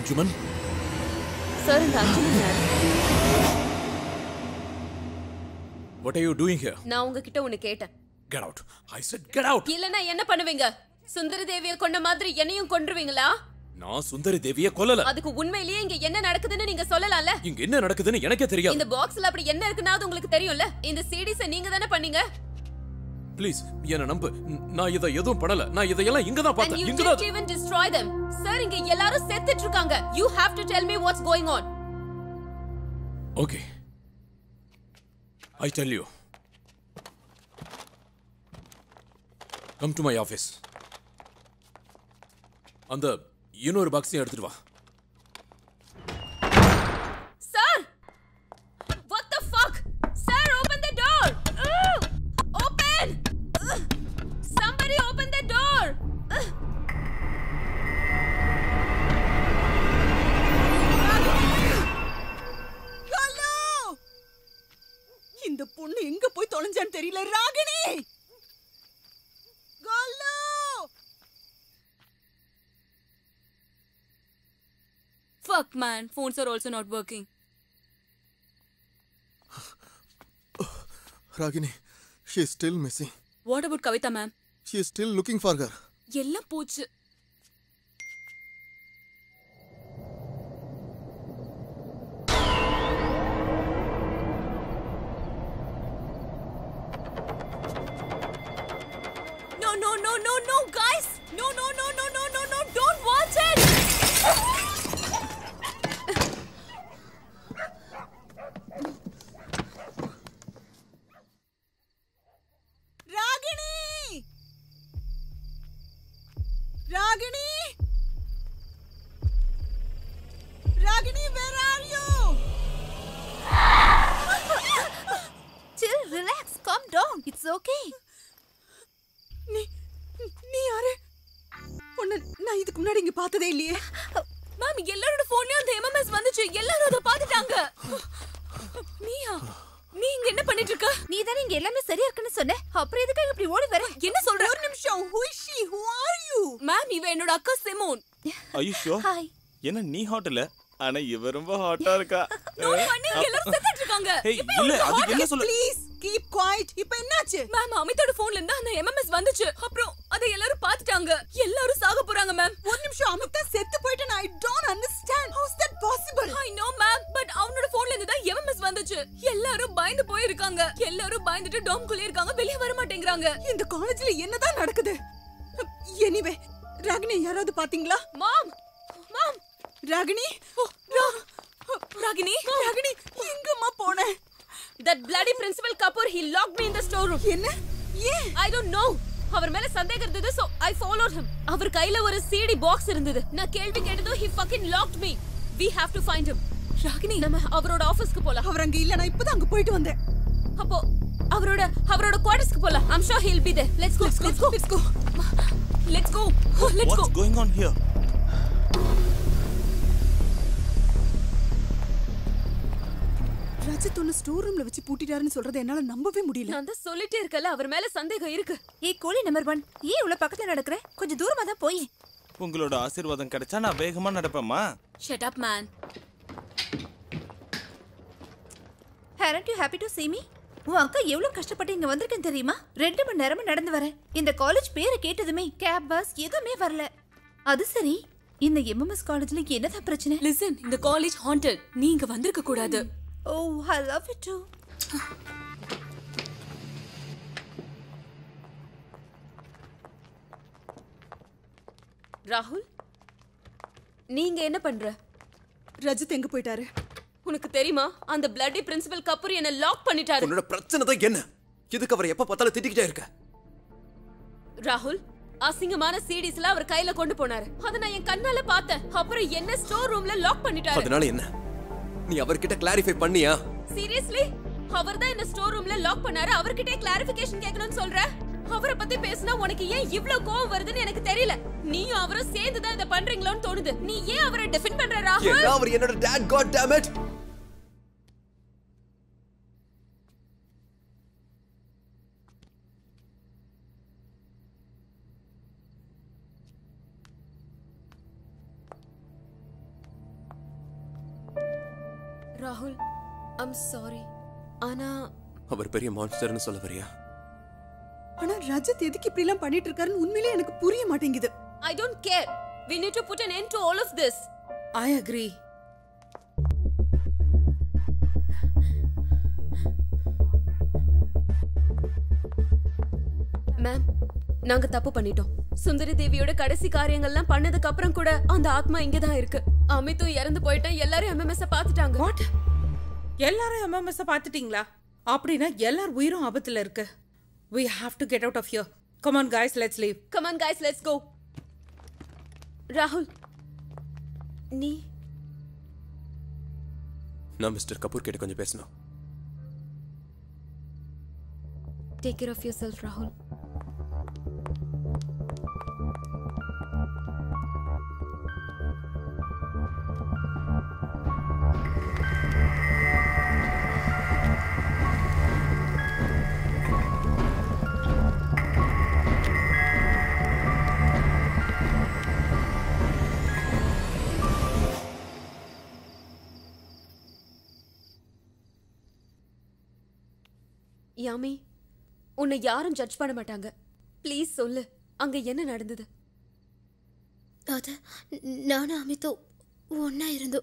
Arjuman sir இந்த அர்ஜுனன் யார் what are you doing here நான் உங்ககிட்ட ஒன்னு கேட்டேன் get out I said get out இல்லனா என்ன பண்ணுவீங்க சுந்தர தேவிய கொண்ட மாதிரி என்னையும் கொன்றுவீங்களா நான் சுந்தரி தேவியை கொல்லல அதுக்கு உண்மையிலேயே இங்க என்ன நடக்குதுன்னு நீங்க சொல்லலாம்ல இங்க என்ன நடக்குதுன்னு எனக்கே தெரியாது இந்த பாக்ஸ்ல அப்படி என்ன இருக்குனாவது உங்களுக்கு தெரியும்ல இந்த சீடிஸ நீங்க தானே பண்ணீங்க ப்ளீஸ் என்ன நம்பு ந- நான் இதை எதுவும் பண்ணல நான் இதையெல்லாம் இங்க தான் and பார்த்தேன் you இங்க didn't தான் even destroy them சார் இங்க எல்லாரும் செத்துட்டு இருக்காங்க you have to tell me what's going on okay I tell you come to my office அந்த இன்னொரு பாக்ஸையும் எடுத்துட்டு வா sir what the fuck sir open the door Ugh! open Ugh! somebody open the door Ugh! Hello இந்த பொண்ணு எங்க போய் தொலைஞ்சான்னு தெரியல Ragini hello Fuck, man. Phones are also not working. Ragini she is still missing What about Kavita, ma'am? She is still looking for her எல்லாம் போச்சு No, no, no, no, no, guys! No, no, no, no, no, no, no, don't watch it! Ragini Ragini Ragini where are you Chill, relax, calm down. It's okay. நீ நீ யாரு உன்னை நான் இதுக்கு முன்னாடி இங்க பார்த்ததே இல்லையே மேம் எல்லாரோட போன்லயும் அந்த எம்எம்எஸ் வந்துச்சு எல்லாரும் அதை பார்த்துட்டாங்க நீயா நீ இங்க என்ன பண்ணிட்டு இருக்க நீ தானே இங்க எல்லாமே சரியா இருக்குன்னு சொன்ன அப்புறம் எதுக்கு இப்படி ஓடி வர என்ன சொல்ற ஒரு நிமிஷம் who is she who are you ma'am இவ என்னோட அக்கா சிமோன் ஐயோ ஹாய் என்ன நீ ஹாட் இல்ல ஆனா இவ ரொம்ப ஹாட்டா இருக்கா நோட் பண்ணி எல்லாரும் செத்துட்டு இருக்காங்க ஏய், இப்ப இல்ல, இவளுக்கு அதுக்கு heart என்ன attack. சொல்ல- ப்ளீஸ் கீப் குவைட் இப்போ என்னாச்சு மேம் அமிதோட போன்ல இருந்து அந்த எம்எம்எஸ் வந்துச்சு அப்புறம் அதை எல்லாரும் பார்த்துட்டாங்க எல்லாரும் சாக போறாங்க மேம் ஒரு நிமிஷம் அமிதா செத்து போயிட்டேன் I don't understand how is that possible I know ma'am but அவனோட போன்ல இருந்து தான் எம்எம்எஸ் வந்துச்சு எல்லாரும் பயந்து போயிருக்காங்க எல்லாரும் பயந்துட்டு டாம்குள்ளே இருக்காங்க வெளிய வர மாட்டேங்கறாங்க இந்த காலேஜ்ல என்னதான் நடக்குது எனிவே ராகினி யாராவது பாத்தீங்களா மாம் மாம் ராகினி ராகினி ராகினி எங்கம்மா போன that bloody principal kapoor he locked me in the storeroom என்ன ஏன் i don't know அவர் மேல சந்தேகம் இருந்தது so i followed him அவர் கையில ஒரு சிடி பாக்ஸ் இருந்தது நான் கேள்வி கேட்டதும் he fucking locked me we have to find him Ragini நம்ம அவரோட ஆபீஸ்க்கு போலாம் அவர் அங்க இல்ல நான் இப்பதான் அங்க போயிட்டு வந்தேன் அப்போ அவரோட அவரோட குவார்டர்ஸ்க்கு போலாம் i'm sure he'll be there let's go let's go let's go let's go Oh, let's go what's going on here Rajit ஒன்னு ஸ்டோர் ரூம்ல வச்சு பூட்டிட்டாருன்னு சொல்றதை என்னால நம்பவே முடியல நான் தான் சொல்லிட்டே இருக்கல அவர் மேல சந்தேகம் இருக்கு ஏய் கோழி நம்பர் ஒன் ஏன் இவ்வளவு பக்கத்துல நடக்கிற கொஞ்சம் தூரமா தான் போய் உங்களோட ஆசீர்வாதம் கிடைச்சா நான் வேகமா நடப்பேம்மா shut up man aren't you happy to see me உன் அக்கா எவ்வளவு கஷ்டப்பட்டு இங்க வந்திருக்கேன் தெரியுமா ரெண்டு மணி நேரமா நடந்து வரேன் இந்த காலேஜ் பேரை கேட்டதுமே கேப் பஸ் எதுவுமே வரல அது சரி இந்த எம்எம்எஸ் காலேஜ்ல என்னதான் பிரச்சனை லிசன் இந்த காலேஜ் ஹாண்டட் நீ இங்க வந்திருக்க கூடாது oh I love you too ராகுல் நீங்க என்ன பண்ற ரஜித் எங்க போயிட்டாரு உனக்கு தெரியுமா அந்த பிளட்டி பிரின்சிபல் கபூர் என்ன லாக் பண்ணிட்டாரு உன்னோட பிரச்சனை தான் என்ன எதுக்கு அவரை எப்ப பார்த்தாலும் திட்டிக்கிட்டே இருக்க ராகுல் அசிங்கமான சீடிஸ்ல அவர் கையில கொண்டு போனாரு அத நான் என் கண்ணால பார்த்தேன் அப்புறம் என்ன ஸ்டோர் ரூம்ல லாக் பண்ணிட்டாரு அதனால என்ன நீ அவர்கிட்ட கிளாரிஃபை பண்ணியா சீரியஸ்லி அவர் தான் என்ன ஸ்டோர் ரூம்ல லாக் பண்ணாரு அவர்கிட்டயே கிளாரிஃபிகேஷன் கேட்கணும்னு சொல்ற அவரை பத்தி பேசினா உனக்கு ஏன் இவ்ளோ கோவம் வருதுன்னு எனக்கு தெரியல நீயும் அவரும் சேர்ந்து தான் இதை பண்றீங்களோன்னு தோணுது நீ ஏன் அவரை டிஃபெண்ட் பண்ற ராகுல் ஏன்னா அவர் என்னோட டேட் காட் டேம் இட் ராகுல் ஐம் சாரி ஆனா அவர் பெரிய மான்ஸ்டர்னு சொல்ல வரியா ஆனா ரஜத் எதுக்கு இப்படி எல்லாம் பண்ணிட்டு இருக்காருன்னு உண்மையிலே எனக்கு புரிய மாட்டேங்குது I don't care we need to put an end to all of this I agree ma'am நாங்க தப்பு பண்ணிட்டோம் சுந்தரி தேவியோட கடைசி காரியங்கள்லாம் பண்ணதுக்கு அப்புறம் கூட அந்த ஆத்மா இங்க தான் இருக்கு அமித்தும் இறந்து போயிட்டா எல்லாரும் எம்எம்எஸ் பாத்துட்டாங்க வாட் எல்லாரும் எம்எம்எஸ் பார்த்துட்டீங்களா அப்படின்னா எல்லார் உயிரும் ஆபத்துல இருக்கு we have to get out of here come on guys let's leave come on guys let's go ராகுல் நீ நான் மிஸ்டர் கபூர் கிட்ட கொஞ்சம் பேசணும் take care of yourself ராகுல் யாமி உன்னை யாரும் ஜட்ஜ் பண்ண மாட்டாங்க ப்ளீஸ் சொல்லு அங்க என்ன நடந்தது அது நானும் அமித்தோ ஒன்னா இருந்தோம்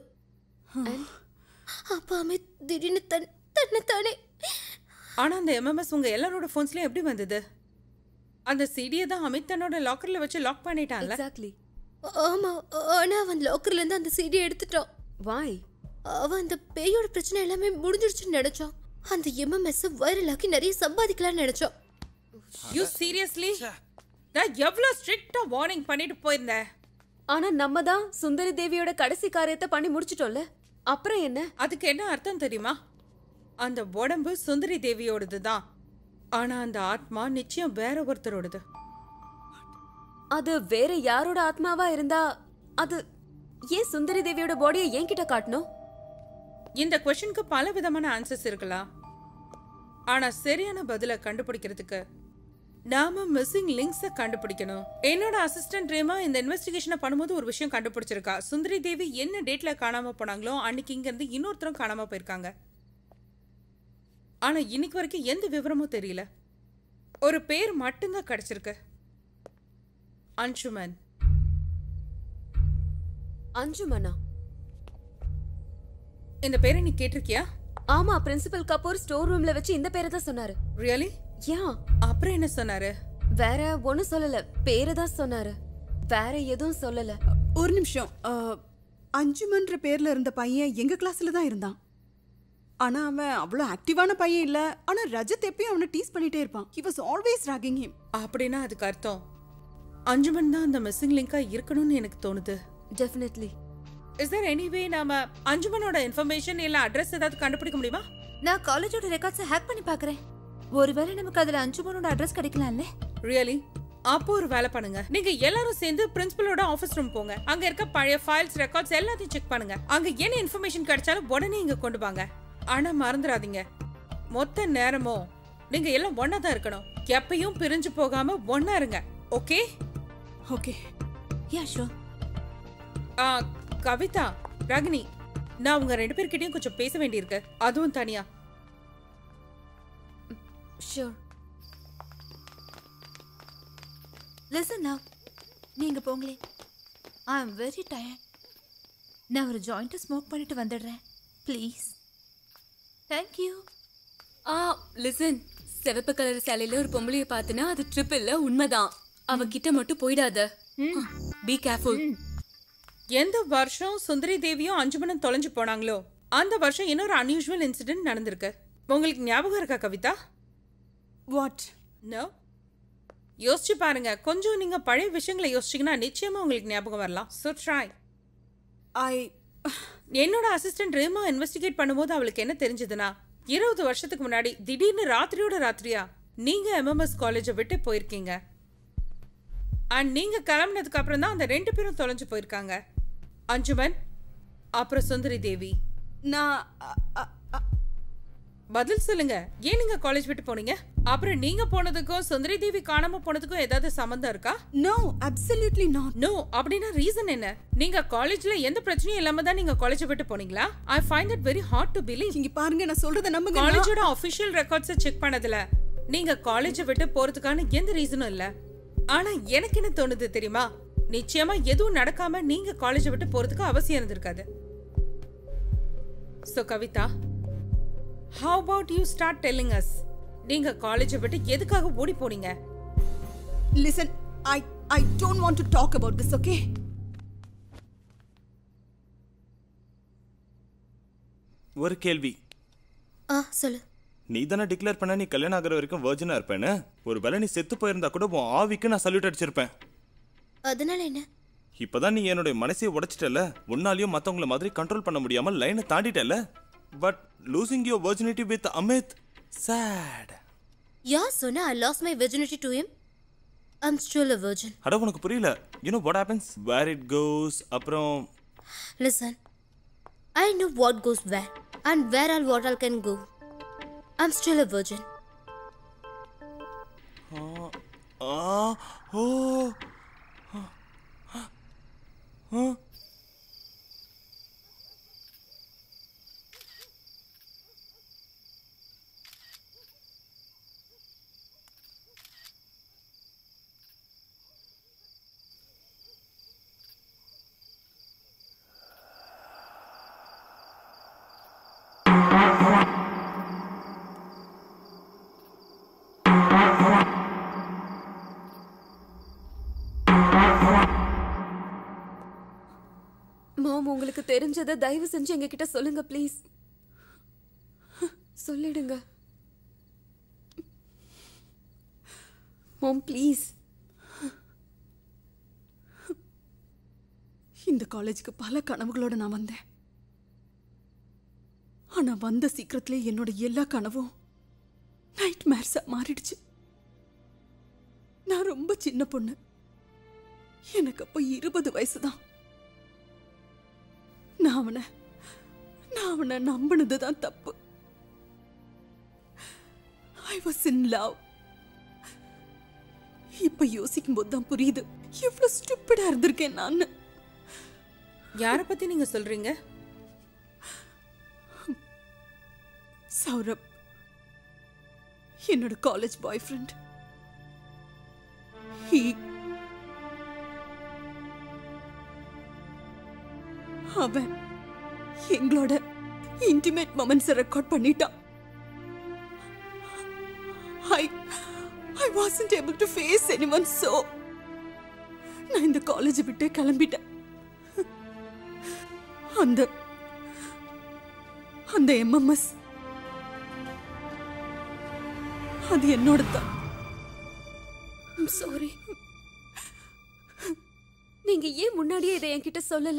அப்ப அமித் திடீர்னு தன் தன்னை தானே ஆனா அந்த எம்எம்எஸ் உங்க எல்லாரோட போன்ஸ்லயும் எப்படி வந்தது அந்த சிடியை தான் அமித் தன்னோட லாக்கர்ல வச்சு லாக் பண்ணிட்டான்ல எக்ஸாக்ட்லி ஆமா ஆனா அவன் லாக்கர்ல இருந்து அந்த சீடியை எடுத்துட்டான் வாய் அவன் அந்த பேயோட பிரச்சனை எல்லாமே முடிஞ்சிடுச்சுன்னு நினைச்சான் அந்த எம்எம்எஸ் வைரல் ஆக்கி நிறைய சம்பாதிக்கலாம்னு நினைச்சான் யூ சீரியஸ்லி நான் எவ்வளவு ஸ்ட்ரிக்ட்டா வார்னிங் பண்ணிட்டு போயிருந்தேன் ஆனா நம்ம தான் சுந்தரி தேவியோட கடைசி காரியத்தை பண்ணி முடிச்சிட்டோம்ல அப்புறம் என்ன அதுக்கு என்ன அர்த்தம் தெரியுமா அந்த உடம்பு சுந்தரி தேவியோடது தான் ஆனா அந்த ஆத்மா நிச்சயம் வேற ஒருத்தரோடது அது வேற யாரோட ஆத்மாவா இருந்தா அது ஏன் சுந்தரி தேவியோட பாடியை என்கிட்ட காட்டணும் இந்த கொஸ்டினுக்கு பல விதமான ஆன்சர்ஸ் இருக்கலாம் ஆனா சரியான பதிலை கண்டுபிடிக்கிறதுக்கு நாம மிஸ்ஸிங் லிங்க்ஸை கண்டுபிடிக்கணும் என்னோட அசிஸ்டன்ட் ரேமா இந்த இன்வெஸ்டிகேஷனை பண்ணும்போது ஒரு விஷயம் கண்டுபிடிச்சிருக்கா சுந்தரி தேவி என்ன டேட்ல காணாம போனாங்களோ அன்னைக்கு இங்க இருந்து இன்னொருத்தரும் காணாம போயிருக்காங்க ஆனா இன்னைக்கு வரைக்கும் எந்த விவரமும் தெரியல ஒரு பேர் மட்டும்தான் கிடைச்சிருக்கு அன்சுமன் அஞ்சுமனா இந்த பேரை நீ கேட்டிருக்கியா ஆமா பிரின்சிபல் கபூர் ஸ்டோர் ரூம்ல வச்சு இந்த பேரை தான் சொன்னாரு ரியலி யா அப்புறம் என்ன சொன்னாரு வேற ஒண்ணும் சொல்லல பேரை தான் சொன்னாரு வேற எதுவும் சொல்லல ஒரு நிமிஷம் அஹ், அஞ்சுமன்ற பேர்ல இருந்த பையன் எங்க கிளாஸ்ல தான் இருந்தான் ஆனா அவன் அவ்வளோ ஆக்டிவான பையன் இல்ல ஆனா ரஜத் எப்பயும் அவனை டீஸ் பண்ணிட்டே இருப்பான் he was always ragging him அப்படின்னா அதுக்கு அர்த்தம் அஞ்சுமன் தான் அந்த மிஸ்ஸிங் லிங்கா இருக்கணும்னு எனக்கு தோணுது டெஃபினெட்லி இஸ் தேர் எனிவே நாம அஞ்சுமனோட இன்ஃபர்மேஷன் இல்ல அட்ரஸ் ஏதாவது கண்டுபிடிக்க முடியுமா நான் காலேஜோட ரெக்கார்ட்ஸை ஹேக் பண்ணி பார்க்கறேன் ஒருவேளை நமக்கு அதுல அஞ்சுமனோட அட்ரஸ் கிடைக்கலாம்ல ரியலி அப்போ ஒரு வேலை பண்ணுங்க நீங்க எல்லாரும் சேர்ந்து பிரின்சிபலோட ஆபீஸ் ரூம் போங்க அங்க இருக்க பழைய ஃபைல்ஸ் ரெக்கார்ட்ஸ் எல்லாத்தையும் செக் பண்ணுங்க அங்க என்ன இன்ஃபர்மேஷன் கிடைச்சாலும் உடனே இங்க கொண்டு வாங்க ஆனா மறந்துடாதீங்க மொத்த நேரமும் நீங்க எல்லாம் ஒண்ணா தான் இருக்கணும் எப்பயும் பிரிஞ்சு போகாம ஒண்ணா இருங்க ஓகே ஓகே யா ஷோ ஆ கவிதா ரகினி நான் உங்க ரெண்டு பேர்கிட்டயும் கொஞ்சம் பேச வேண்டியிருக்கு அதுவும் தனியா ஷூர் லிசன் now நீங்க போங்களே ஐ அம் வெரி டயர்ட் நான் ஒரு ஜாயிண்ட்டை ஸ்மோக் பண்ணிட்டு வந்துடுறேன் ப்ளீஸ் தேங்க்யூ ஆ லிசன் சிவப்பு கலர் சேலையில ஒரு பொம்பளைய பார்த்தனா அது ட்ரிப் இல்ல உண்மைதான் அவ கிட்ட மட்டும் போயிடாத பி கேர்ஃபுல் எந்த வருஷம் சுந்தரி தேவியும் அஞ்சுமனும் தொலைஞ்சு போனாங்களோ அந்த வருஷம் இன்னொரு அன்யூஷுவல் இன்சிடென்ட் நடந்திருக்கு உங்களுக்கு ஞாபகம் இருக்கா கவிதா வாட் நோ யோசிச்சு பாருங்க கொஞ்சம் நீங்க பழைய விஷயங்களை யோசிச்சீங்கன்னா நிச்சயமா உங்களுக்கு ஞாபகம் வரலாம் ஸோ ட்ரை ஐ என்னோட அசிஸ்டன்ட் ரேமா இன்வெஸ்டிகேட் பண்ணும்போது அவளுக்கு என்ன தெரிஞ்சதுன்னா இருபது வருஷத்துக்கு முன்னாடி திடீர்னு ராத்திரியோட ராத்திரியா நீங்க எம்எம்எஸ் காலேஜை விட்டு போயிருக்கீங்க அண்ட் நீங்க கிளம்புனதுக்கு அப்புறம் தான் அந்த ரெண்டு பேரும் தொலைஞ்சு போயிருக்காங்க அஞ்சுமன் அப்புறம் சுந்தரி தேவி நான் பதில் சொல்லுங்க ஏன் நீங்க காலேஜ் விட்டு போனீங்க அப்புறம் நீங்க போனதுக்கும் சுந்தரி தேவி காணாம போனதுக்கும் ஏதாவது சம்பந்தம் இருக்கா நோ அப்சல்யூட்லி நாட் நோ அப்படின்னா ரீசன் என்ன நீங்க காலேஜ்ல எந்த பிரச்சனையும் இல்லாம தான் நீங்க காலேஜ் விட்டு போனீங்களா I find it very hard to believe இங்க பாருங்க நான் சொல்றத நம்புங்க நான்- காலேஜோட அபிஷியல் ரெக்கார்ட்ஸ் செக் பண்ணதுல நீங்க காலேஜ் விட்டு போறதுக்கான எந்த ரீசனும் இல்ல ஆனா எனக்கு என்ன தோணுது தெரியுமா நிச்சயமா எதுவும் நடக்காம நீங்க காலேஜ் விட்டு போறதுக்கு அவசியம் இருந்திருக்காது so Kavita how about you start telling us நீங்க காலேஜ் விட்டு எதுக்காக ஓடி போனீங்க listen I I don't want to talk about this okay ஒரு கேள்வி ஆ சொல்லு நீ தானே டிக்ளேர் பண்ண நீ கல்யாணம் ஆகிற வரைக்கும் வர்ஜினா இருப்பேன்னு ஒரு வேளை நீ செத்து போயிருந்தா கூட உன் ஆவிக்கு நான் சல்யூட் அடிச்சிருப்பேன் அதனால என்ன இப்பதான் நீ என்னுடைய மனசையை உடைச்சிட்டல உன்னாலையும் மத்தவங்கள மாதிரி கண்ட்ரோல் பண்ண முடியாம லைனை தாண்டிட்டல but losing your virginity with Amit சேட் யார் சொன்னா I lost my virginity to him I'm still a virgin அட உனக்கு புரியல you know what happens where it goes அப்புறம் listen I know what goes where and where all what all can go I'm still a virgin ah oh ah ma'am உங்களுக்கு தெரிஞ்சதை தயவு செஞ்சு எங்ககிட்ட சொல்லுங்க ப்ளீஸ் சொல்லிடுங்க மாம் ப்ளீஸ் இந்த காலேஜுக்கு பல கனவுகளோட நான் வந்தேன் ஆனா வந்த சீக்கிரத்திலே என்னோட எல்லா கனவும் நைட் மேர்ஸா மாறிடுச்சு நான் ரொம்ப சின்ன பொண்ணு எனக்கு அப்போ இருபது வயசு தான் நான் அவனை நான் அவனை நம்பினது தான் தப்பு ஐ வாஸ் இன் லவ் இப்ப யோசிக்கும் போது தான் புரியுது எவ்வளவு ஸ்டூப்பிடா இருந்திருக்கேன் நான் யார பத்தி நீங்க சொல்றீங்க சௌரப் என்னோட காலேஜ் பாய் ஃப்ரெண்ட் ஹீ அவன் எங்களோட இன்டிமேட் மொமெண்ட்ஸை ரெக்கார்ட் பண்ணிட்டான் I I wasn't able to face anyone so நான் இந்த காலேஜ் விட்டு கிளம்பிட்டேன் அந்த அந்த எம்எம்எஸ் அது என்னோட தான் சாரி நீங்க ஏன் முன்னாடியே இதை என்கிட்ட சொல்லல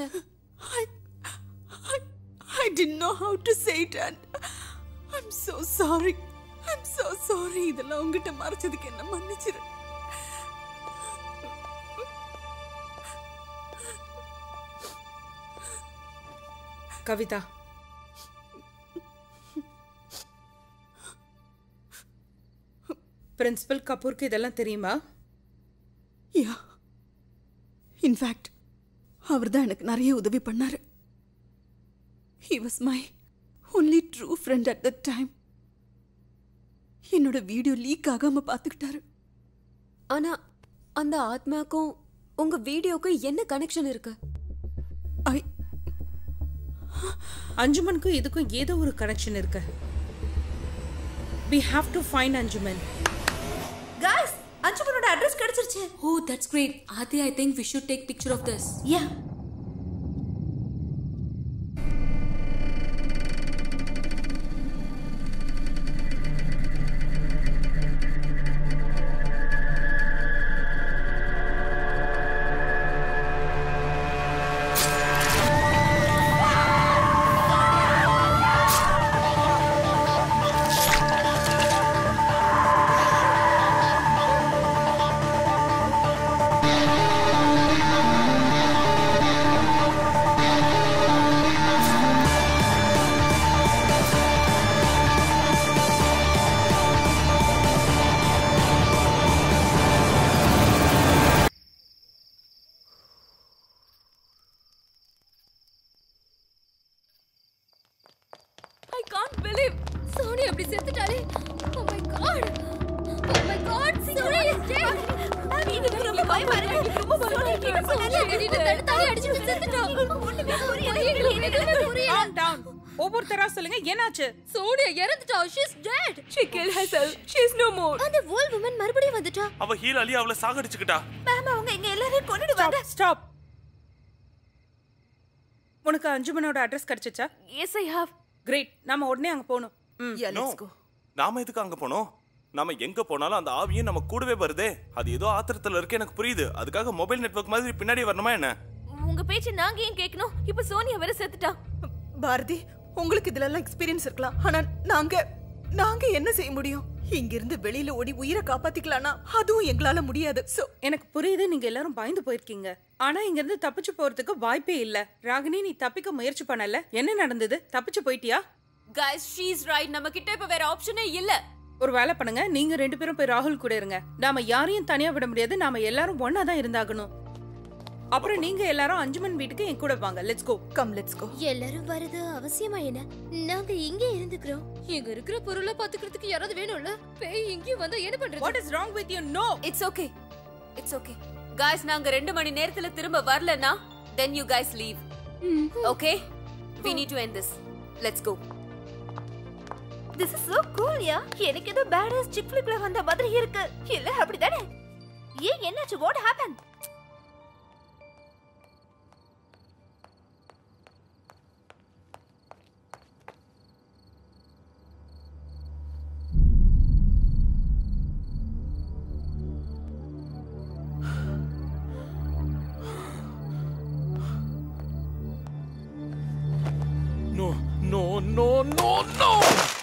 I didn't know how to say it and I'm so sorry. I'm so sorry. இதெல்லாம் உங்ககிட்ட மறைச்சதுக்கு என்ன மன்னிச்சிரு கவிதா பிரின்சிபல் கபூருக்கு இதெல்லாம் தெரியுமா யா இன்ஃபேக்ட் அவர் தான் எனக்கு நிறைய உதவி பண்ணாரு he was my only true friend at that time என்னோட வீடியோ லீக் ஆகாம பார்த்துக்கிட்டாரு ஆனா அந்த ஆத்மாக்கும் உங்க வீடியோக்கும் என்ன கனெக்ஷன் இருக்கு ஐ அஞ்சுமனுக்கும் இதுக்கும் ஏதோ ஒரு கனெக்ஷன் இருக்கு we have to find Anjuman guys அஞ்சுமனோட அட்ரஸ் கிடைச்சிருச்சு oh that's great Aadhi I think we should take picture of this yeah Thank செத்துட்டாளே oh my god oh my god Surya is dead எனக்கு ரொம்ப பயமா இருக்கு ரொம்ப பயமா இருக்கு சூர்யா திடீர்னு தடுத்தாலே அடிச்சு செத்துட்டா ஒண்ணுமே புரியல எங்களுக்கு எதுவுமே புரியல Calm down. ஒவ்வொருத்தரா சொல்லுங்க என்னாச்சு சூர்யா இறந்துட்டா she is dead she killed herself she is no more அந்த வோல் வுமன் மறுபடியும் வந்துட்டா அவ ஹீல் அலி அவளை சாகடிச்சுக்கிட்டா மேம் அவங்க இங்க எல்லாரையும் கொன்னுடுவாங்க ஸ்டாப் உனக்கு அஞ்சுமனோட அட்ரஸ் கிடைச்சிச்சா எஸ் ஐ ஹேவ் கிரேட் நாம உடனே அங்க போகணும் No. நாம எதுக்கு அங்க போனோம் நாம எங்க போனாலும் அந்த ஆவியும் நம்ம கூடவே வருதே அது ஏதோ ஆத்திரத்துல இருக்கு எனக்கு புரியுது அதுக்காக மொபைல் நெட்வொர்க் மாதிரி பின்னாடி வரணுமா என்ன உங்க பேச்சு நாங்க ஏன் கேட்கணும் இப்ப சோனியா வேற செத்துட்டா பாரதி உங்களுக்கு இதுல எல்லாம் எக்ஸ்பீரியன்ஸ் இருக்கலாம் ஆனா நாங்க நாங்க என்ன செய்ய முடியும் இங்கிருந்து வெளியில ஓடி உயிரை காப்பாத்திக்கலாம்னா அதுவும் எங்களால முடியாது சோ எனக்கு புரியுது நீங்க எல்லாரும் பயந்து போயிருக்கீங்க ஆனா இங்க இருந்து தப்பிச்சு போறதுக்கு வாய்ப்பே இல்ல ராகினி நீ தப்பிக்க முயற்சி பண்ணல என்ன நடந்தது தப்பிச்சு போயிட்டியா guys she's right நம்ம கிட்ட இப்ப வேற ஆப்ஷனே இல்ல ஒரு வேலை பண்ணுங்க நீங்க ரெண்டு பேரும் போய் ராகுல் கூட இருங்க நாம யாரையும் தனியா விட முடியாது நாம எல்லாரும் ஒண்ணா தான் இருந்தாகணும் அப்புறம் நீங்க எல்லாரும் அஞ்சுமன் வீட்டுக்கு என் கூட வாங்க let's go come let's go எல்லாரும் வரது அவசியமா என்ன நாங்க இங்கே இருந்துக்கிறோம் இங்க இருக்கிற பொருளை பாத்துக்கிறதுக்கு யாராவது வேணும்ல பேய் இங்கேயும் வந்தா என்ன பண்றது what is wrong with you no it's okay it's okay guys நாங்க ரெண்டு மணி நேரத்துல திரும்ப வரலனா then you guys leave okay we need to end this let's go this is so cool yeah எனக்கு ஏதோ பேடாஸ் சிக் ஃபிளிக்ல வந்த மாதிரி இருக்கு இல்ல அப்படிதானே ஏன் என்னாச்சு what happen No, no, no, no, no!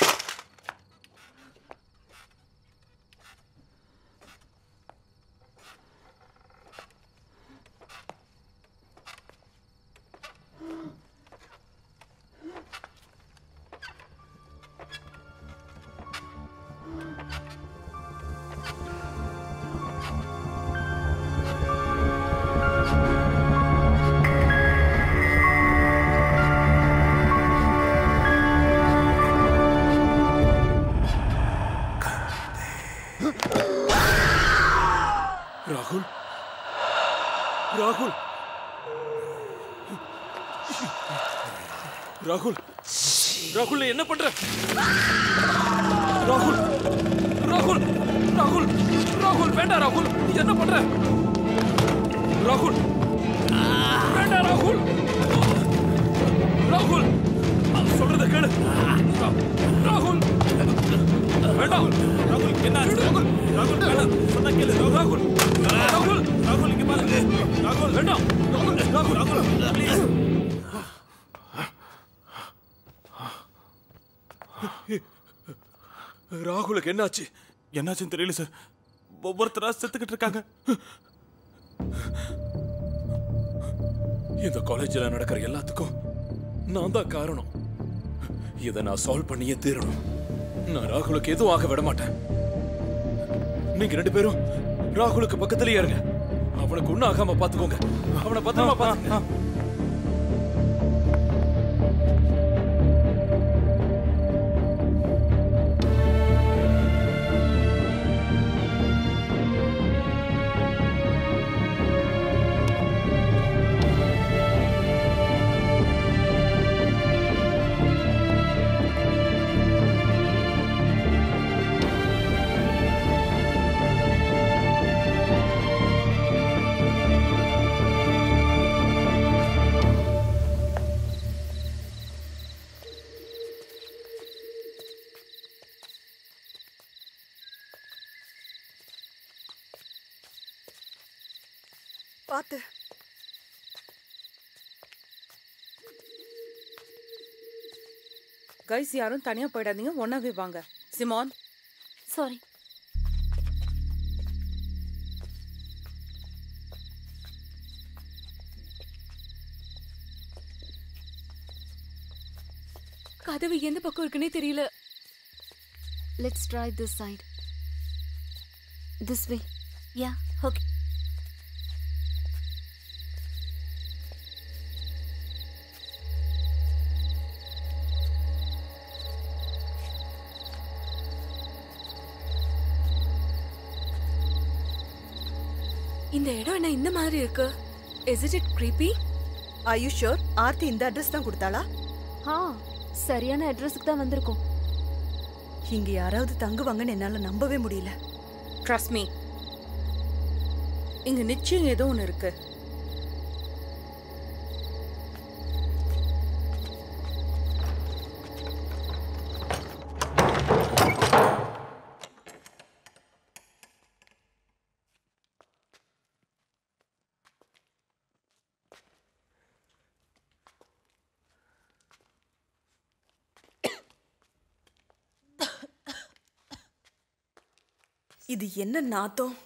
ராகுல் ராகுல் ராகுல் ராகுல் நீ என்ன பண்ற ராகுல் ராகுல் ராகுல் ராகுல் வேண்டாம் ராகுல் நீ என்ன பண்ற ராகுல் வேண்டாம் ராகுல் ராகுல் சொல்றத கேளு ராகுல் வேண்டாம் ராகுல் என்ன ஆச்சு? ராகுல் ராகுல் வேண்டாம் சொன்னா கேளு ராகுல் ராகுல் ராகுல் இங்க பாருங்க ராகுல் வேண்டாம் ராகுல் ராகுல் ராகுல் ப்ளீஸ் ராகுலுக்கு என்னாச்சு என்னாச்சுன்னு தெரியல சார் ஒவ்வொருத்தரா செத்துக்கிட்டு இருக்காங்க இந்த காலேஜில் நடக்கிற எல்லாத்துக்கும் நான் தான் காரணம் இதை நான் சால்வ் பண்ணியே தீரணும் நான் ராகுலுக்கு எதுவும் ஆக விட மாட்டேன் நீங்க ரெண்டு பேரும் ராகுலுக்கு பக்கத்துலயே இருங்க அவனுக்கு ஒண்ணும் ஆகாம பாத்துக்கோங்க அவனை பத்திரமா பாத்துக்கங்க பாத்து கைஸ் யாரும் தனியா போயிடாதீங்க ஒன்னாவே வாங்க சிமான் சாரி கதவு எந்த பக்கம் இருக்குன்னே தெரியல Let's try this side. This way. Yeah, okay. இந்த இடம் என்ன இந்த மாதிரி இருக்கு is it it creepy are you sure Aarthi இந்த அட்ரஸ் தான் கொடுத்தாளா ஆ சரியான அட்ரஸ்க்கு தான் வந்திருக்கோம் இங்க யாராவது தங்குவாங்கன்னு என்னால நம்பவே முடியல ட்ரஸ்ட் மீ இங்க நிச்சயம் ஏதோ ஒன்று இருக்கு இது என்ன நாத்தம்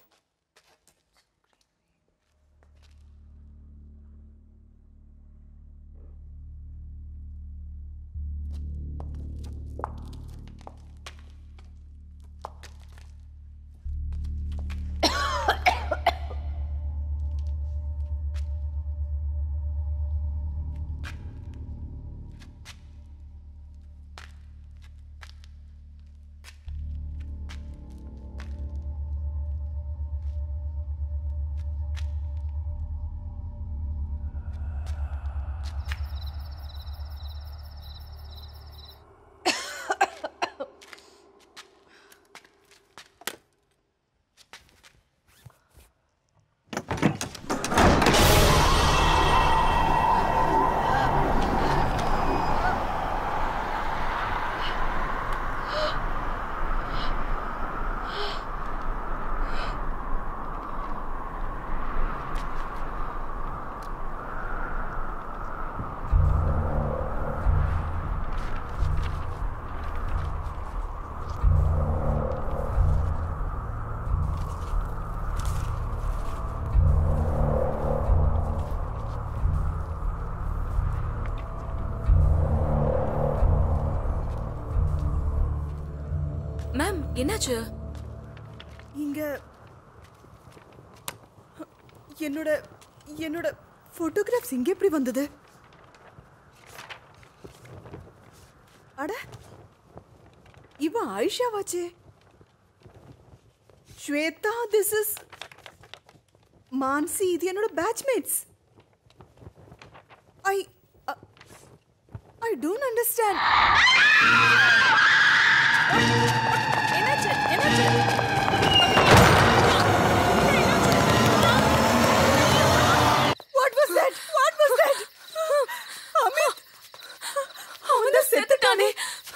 மேம் என்னாச்சு இங்க என்னோட என்னோட போட்டோகிராஃப்ஸ் இங்க எப்படி வந்தது அட இவன் ஆயிஷாவாச்சே ஸ்வேதா திஸ் இஸ் மான்சி இது என்னோட batchmates I I don't understand என்னாச்சு என்னாச்சு What was that? What was that? Amit அவன் தான் செத்துட்டானே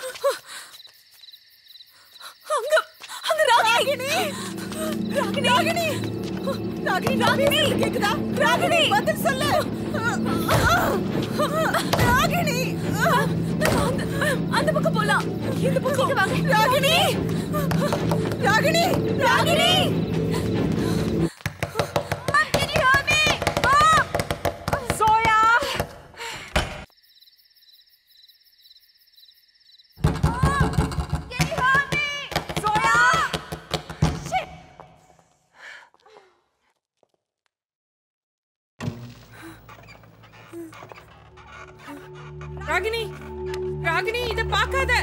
அங்க அங்க ராகினி ராகினி ராகினி ராகினி ராகினி கேக்குதா ராகினி பதில் சொல்லு ராகினி அந்த பக்கம் போலாம் இந்த பக்கம் வாங்க Ragini Ragini Ragini Can you hear me? Mom! Zoya! Can you hear me? Zoya! Shit! Ragini Ragini இத பார்க்காத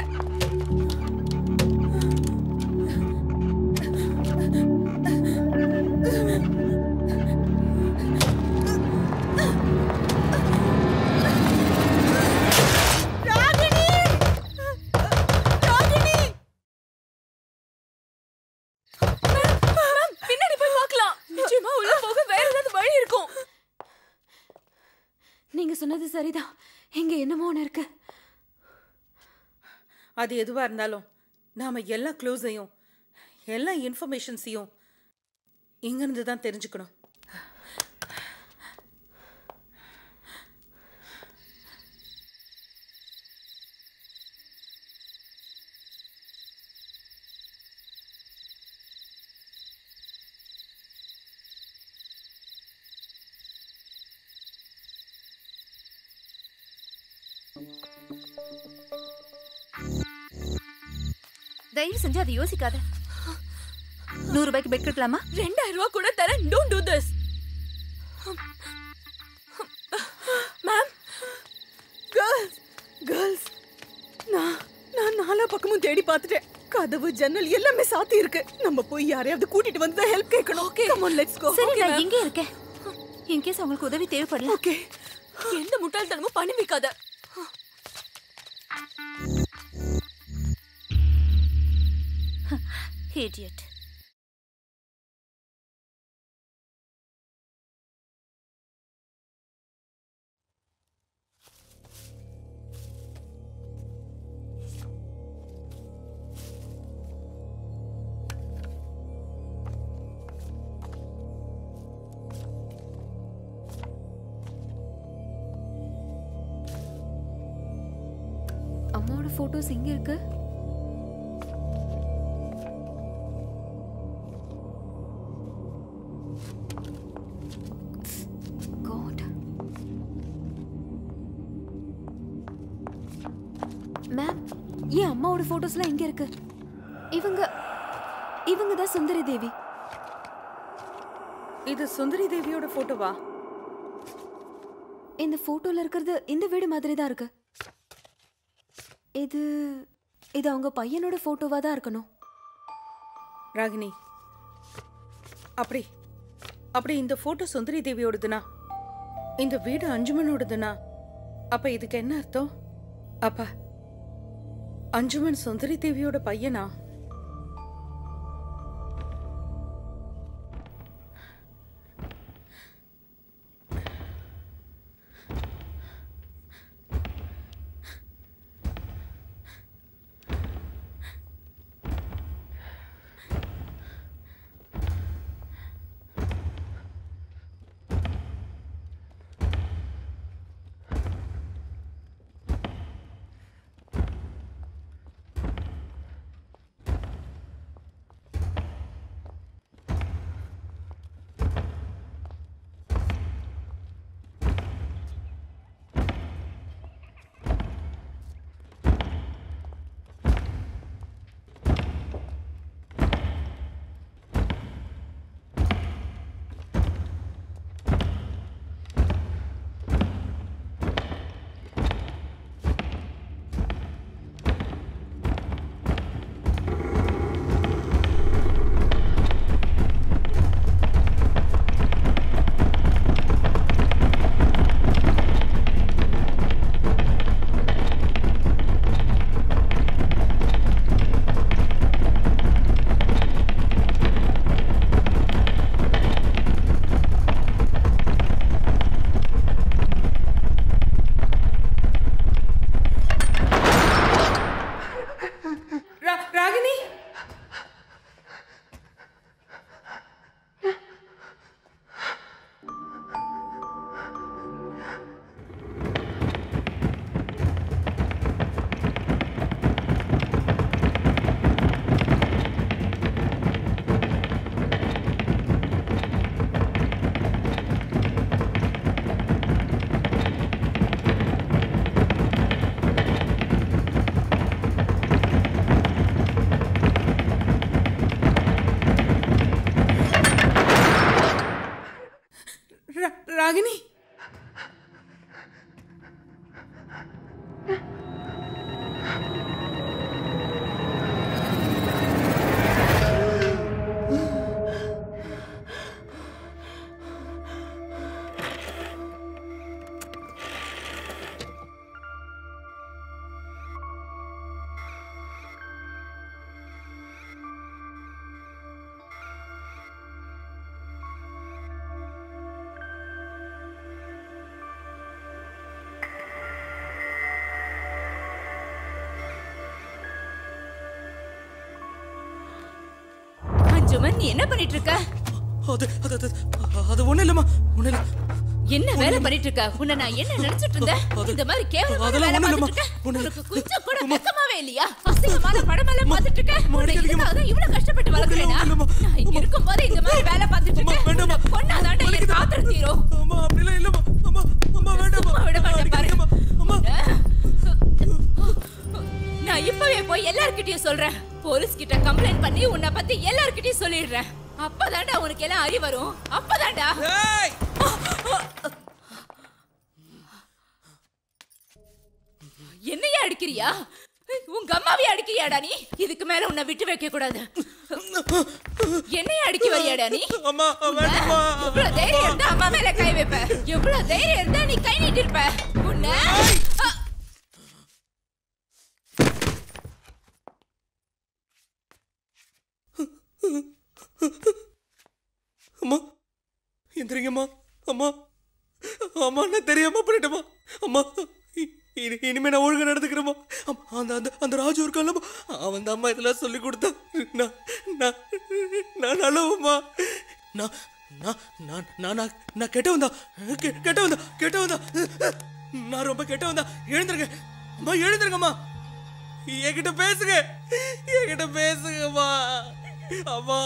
ராகினி ராகினி மேம் பின்னாடி போய் பார்க்கலாம் நிச்சயமா உள்ள போக வேற ஏதாவது வழி இருக்கும் நீங்க சொன்னது சரிதான் இங்க என்னமோ ஒன்று இருக்கு அது எதுவா இருந்தாலும் நாம எல்லா க்ளூஸையும் எல்லா இன்ஃபர்மேஷன்ஸையும் இங்கிருந்து தான் தெரிஞ்சுக்கணும் தயவு செஞ்சு அதை யோசிக்காத நூறு ரூபாய்க்கு பெட் கட்டலாமா ரெண்டாயிரம் ரூபாய் கூட தரேன் don't do this ma'am girls girls நான் நான் நாலா பக்கமும் தேடி பார்த்துட்டேன் கதவு ஜன்னல் எல்லாமே சாத்தி இருக்கு நம்ம போய் யாரையாவது கூட்டிட்டு வந்து ஹெல்ப் கேட்கணும் okay come on let's go சரி நான் இங்கே இருக்கேன் இன் கேஸ் உங்களுக்கு உதவி தேவைப்படல ஓகே எந்த முட்டாள்தனமும் பண்ணி வைக்காத இடியட் அம்மாவோட போட்டோஸ் எங்க இருக்கு காட் மேம் ஏன் அம்மாவோட போட்டோஸ்லாம் எங்க இருக்கு இவங்க இவங்க தான் சுந்தரி தேவி இது சுந்தரி தேவியோட போட்டோவா இந்த போட்டோல இருக்கிறது இந்த வீடு மாதிரி தான் இருக்கு இது இது அவங்க பையனோட போட்டோவா தான் இருக்கணும் ராகினி அப்படி அப்படி இந்த போட்டோ சுந்தரி தேவியோடதுனா இந்த வீடு அஞ்சுமனோடதுனா அப்ப இதுக்கு என்ன அர்த்தம் அப்ப அஞ்சுமன் சுந்தரி தேவியோட பையனா ரா- ராகினி ரா- ராகினி அஞ்சுமன் நீ என்ன பண்ணிட்டு இருக்க அது அது அது அது ஒண்ணு இல்லம்மா ஒண்ணு இல்ல என்ன வேலை பண்ணிட்டு இருக்க உன்னை நான் என்ன நினைச்சிட்டு இருந்தேன் இந்த மாதிரி கேவலமான அதெல்லாம் வேலை ஒண்ணும் பார்த்துட்டு இல்லம்மா. இருக்க உனக்கு கொஞ்சம் கூட வெக்கமாவே இல்லையா அசிங்கமான படமெல்லாம் பார்த்துட்டு இருக்க உன்னை இதுக்காக தான் இவ்வளவு கஷ்டப்பட்டு வளர்க்குறேனா நான் இங்க இருக்கும் போது இந்த மாதிரி வேலை பார்த்துட்டு இருக்க உன்னை கொன்னாதாண்டா என் காதல் தீரும் அம்மா அப்படிலாம் இல்லம்மா அம்மா அம்மா வேண்டாம் சும்மா விட மாட்டேன் பாரு நான் இப்பவே போய் எல்லார்கிட்டயும் சொல்றேன் போலீஸ் கிட்ட கம்ப்ளைண்ட் பண்ணி உன்னை பத்தி எல்லார்கிட்டயும் சொல்லிடுறேன் அப்பதான்டா உனக்கு எல்லாம் அறிவு வரும் அப்பதான்டா என்னையா அடிக்கிறியா உங்க அம்மாவே அடிக்கிறியாடா நீ இதுக்கு மேல உன்னை விட்டு வைக்க கூடாது என்னைய அடிக்க வரியாடா நீ அம்மா எவ்வளவு தைரியம் இருந்தா அம்மா மேல கை வைப்ப எவ்வளவு தைரியம் இருந்தா நீ கை நீட்டி இருப்ப உன்னை அ, அம்மா எந்திரிங்கம்மா அம்மா அம்மா நான் தெரியாம பண்ணிட்டேம்மா அம்மா இ- இனி- இனிமே நான் ஒழுங்கா நடந்துக்கிறேம்மா அம்மா, அந்த அந்த அந்த ராஜு இருக்கான்லம்மா அவன் தான் அம்மா இதெல்லாம் சொல்லி கொடுத்தான் நான் நான் நான் நல்லவம்மா நான் நான் நான் நான் நான் நான் கெட்டவன் தான் கெ- கெட்டவன் தான் கெட்டவன் தான் நான் ரொம்ப கெட்டவன் தான் எழுந்துருங்க அம்மா எழுந்துருங்கம்மா என்கிட்ட பேசுங்க என்கிட்ட பேசுங்கம்மா அம்மா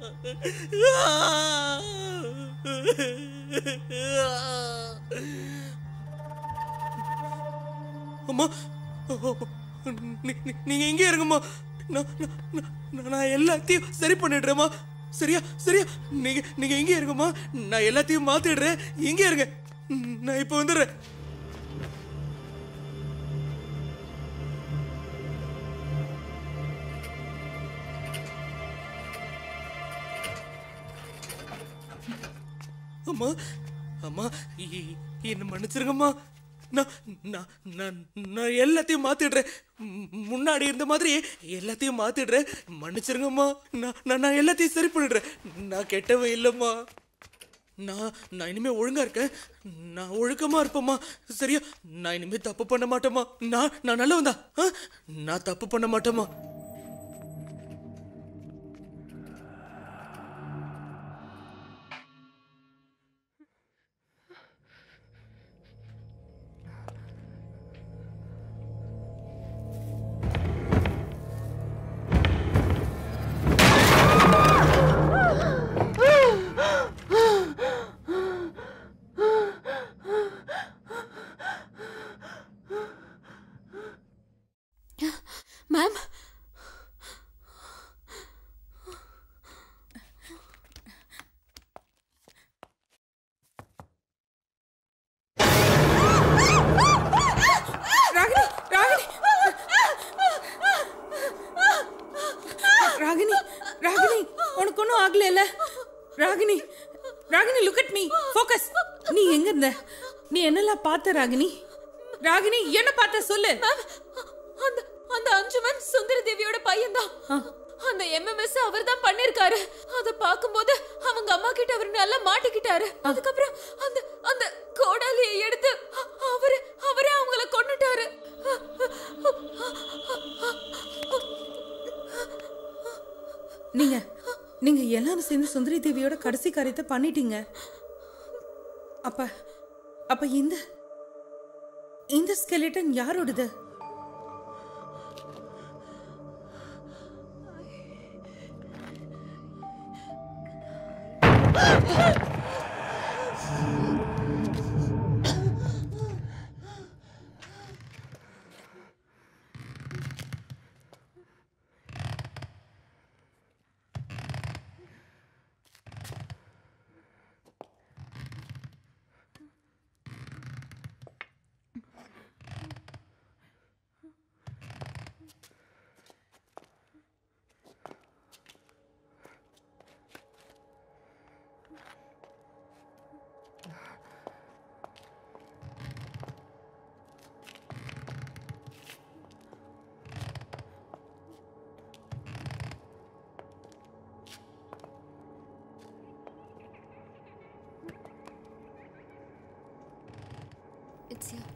அம்மா நீ- நீ- நீங்க எங்க இருங்கம்மா நான் நான்- நான் நான் எல்லாத்தையும் சரி பண்ணிடுறேம்மா சரியா சரியா நீங்க நீங்க எங்க இருங்கம்மா நான் எல்லாத்தையும் மாத்திடுறேன் எங்க இருங்க நான் இப்போ வந்துடுறேன் அம்மா அம்மா இ- என்ன மன்னிச்சிருங்கம்மா நான் நான் நான் நான் எல்லாத்தையும் மாத்திடுறேன் ம், முன்னாடி இருந்த மாதிரி எல்லாத்தையும் மாத்திடுறேன் மன்னிச்சிருங்கம்மா நான் நான் நான் எல்லாத்தையும் சரி பண்ணிடுறேன் நான் கெட்டவன் இல்லைம்மா நான் நான் இனிமே ஒழுங்கா இருக்கேன் நான் ஒழுக்கமா இருப்பேம்மா சரியா நான் இனிமே தப்பு பண்ண மாட்டேம்மா நான் நான் நல்லவன் தான் ஆ? நான் தப்பு பண்ண மாட்டேம்மா மேம் ராகினி ராகினி ராகினி ராகினி உனக்கு ஒன்றும் ஆகலைல்ல Ragini Ragini look at me focus நீ எங்க இருந்த நீ என்னெல்லாம் பார்த்த ராகினி ராகினி என்ன பார்த்த சொல்லு அந்த அந்த அஞ்சுமன் சுந்தர தேவியோட பையன்தான் அந்த எம்எம்எஸ் அவர் தான் பண்ணிருக்காரு அத பாக்கும்போது அவங்க அம்மா கிட்ட அவர் நல்லா மாட்டிக்கிட்டாரு அதுக்கப்புறம் அந்த அந்த கோடாலியை எடுத்து அ- அவரு அவரே அவங்கள கொன்னுட்டாரு நீங்க நீங்க எல்லாரும் சேர்ந்து சுந்தரி தேவியோட கடைசி காரியத்தை பண்ணிட்டீங்க அப்ப அப்ப இந்த இந்த ஸ்கெலிட்டன் யாரோடது It's here.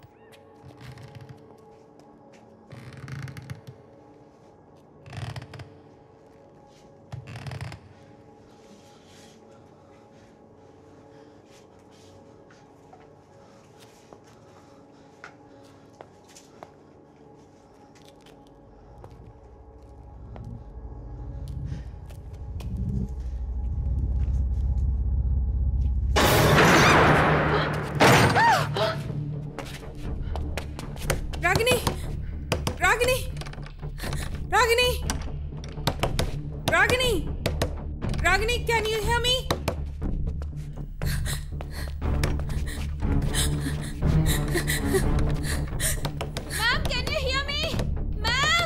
Ragini Ragini Ragini Ragini Ragini can you hear me ma'am can you hear me ma'am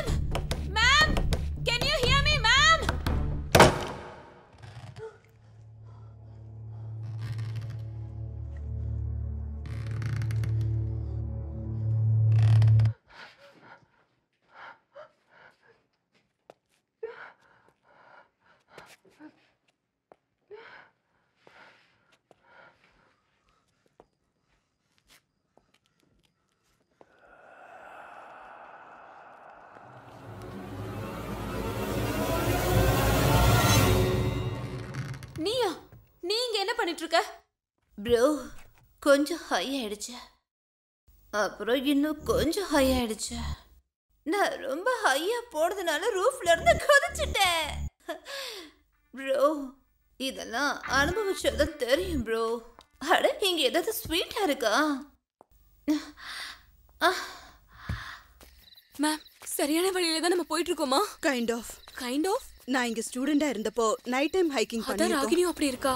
பண்ணிட்டு இருக்க ப்ரோ கொஞ்சம் ஹை ஆயிடுச்சு அப்புறம் இன்னும் கொஞ்சம் ஹை ஆயிடுச்சு நான் ரொம்ப ஹையா போனதுனால ரூஃப்ல இருந்து குதிச்சிட்டேன் ப்ரோ இதெல்லாம் அனுபவிச்சதான் தெரியும் ப்ரோ அட இங்க ஏதாவது ஸ்வீட்டா இருக்கா மேம் சரியான வழியில தான் நம்ம போயிட்டு இருக்கோமா கைண்ட் ஆஃப் கைண்ட் ஆஃப் நான் இங்க ஸ்டூடெண்டா இருந்தப்போ நைட் டைம் ஹைக்கிங் அதான் பண்ணிருக்கோம் ராகினியும் அப்படி இருக்கா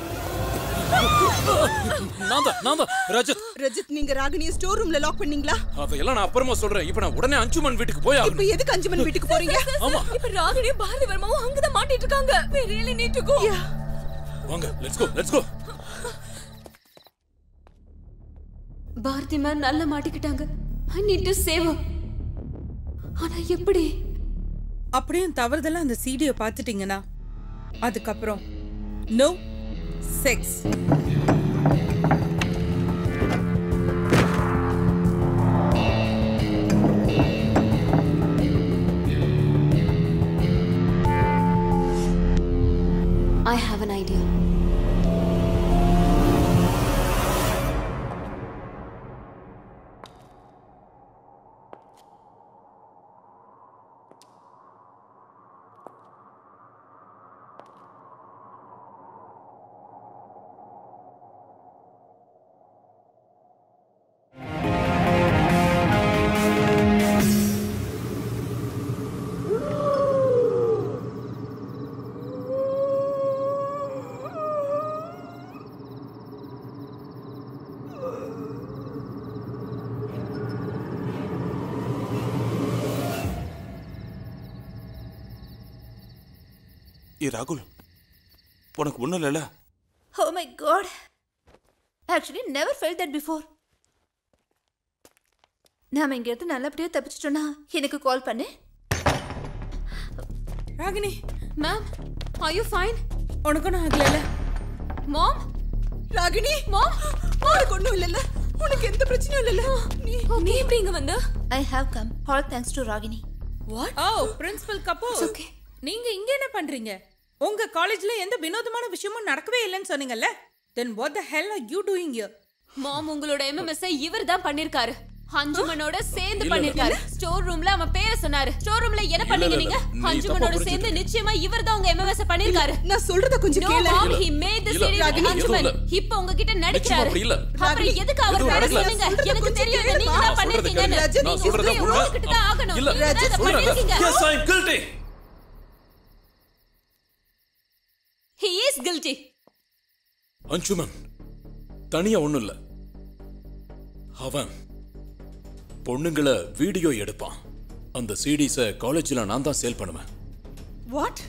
நான் தான் நான் தான் ரஜத் ரஜித் நீங்க ராகினிய ஸ்டோர் ரூம்ல லாக் பண்ணீங்களா அதையெல்லாம் நான் அப்புறமா சொல்றேன் இப்போ நான் உடனே அஞ்சுமன் வீட்டுக்கு போய் இப்போ எதுக்கு அஞ்சுமன் வீட்டுக்கு போறீங்க ஆமா இப்ப ராகினியும் பாரதி வர்மாவும் அங்கதான் மாட்டிட்டு இருக்காங்க we really need to go வாங்க let's go let's go Bharathi ma'am நல்லா மாட்டிக்கிட்டாங்க ஐ நீட் டு சேவ் ஆனா எப்படி அப்படியும் தவறுதலா அந்த சீடியை பார்த்துட்டீங்கன்னா அதுக்கப்புறம் no sex I have an idea ஏ ராகுல் உனக்கு ஒண்ணும் இல்லைல்ல oh my god actually never felt that before நாம இங்க இருந்து நல்லபடியா தப்பிச்சிட்டோம்னா எனக்கு கால் பண்ணு Ragini ma'am are you fine உனக்கு ஒன்றும் ஆகலைல்ல மாம் ராகினி மாம் உனக்கு ஒண்ணும் இல்லல்ல உனக்கு எந்த பிரச்சனையும் இல்லல்ல நீ நீ எப்படி இங்க வந்த I have come all thanks to Ragini what oh principal Kapoor okay நீங்க இங்க என்ன பண்றீங்க உங்க காலேஜ்ல எந்த வினோதமான விஷயமும் நடக்கவே இல்லைன்னு சொன்னீங்கல்ல then what the hell are you doing here ma'am உங்களோட எம்எம்எஸ் இவர் தான் பண்ணிருக்காரு அஞ்சுமனோட சேர்ந்து இல்ல, பண்ணிருக்காரு இல்ல. ஸ்டோர் ரூம்ல அவன் பேரை சொன்னாரு ஸ்டோர் ரூம்ல என்ன பண்ணீங்க இல்ல, நீங்க இல்ல. நீ அஞ்சுமனோட தப்பா சேர்ந்து புரிஞ்சுட்ட. நிச்சயமா இவர் தான் உங்க எம்எம்எஸ் பண்ணிருக்காரு நான் சொல்றத கொஞ்சம் No, கேளு mom, he made the இல்ல, series ராகினி, with எதுவும் அஞ்சுமன். இல்ல. இப்ப உங்ககிட்ட நடிக்கிறாரு அப்படி இல்ல. அப்புறம் ராகினி, எதுக்கு அவர் எதுவும் பேரை நடக்கல. சொன்னீங்க சொல்றத எனக்கு கொஞ்சம் தெரியும் இதை கேளுமா. நீங்க தான் நான் சொல்றத பண்ணிருக்கீங்கன்னு கேளுங்க. நான் சொல்றத நீங்க உண்மை. ஒத்துக்கிட்டு தான் ஆகணும் இல்ல. நீங்க தான் இதை சொல்றேன். பண்ணிருக்கீங்க Yes, I'm guilty. he is guilty Anjuman தனியா ஒண்ணும் இல்ல அவன் பொண்ணுங்களை வீடியோ எடுப்பான் அந்த சிடிஸ காலேஜ்ல நான் தான் சேல் பண்ணுவேன் வாட்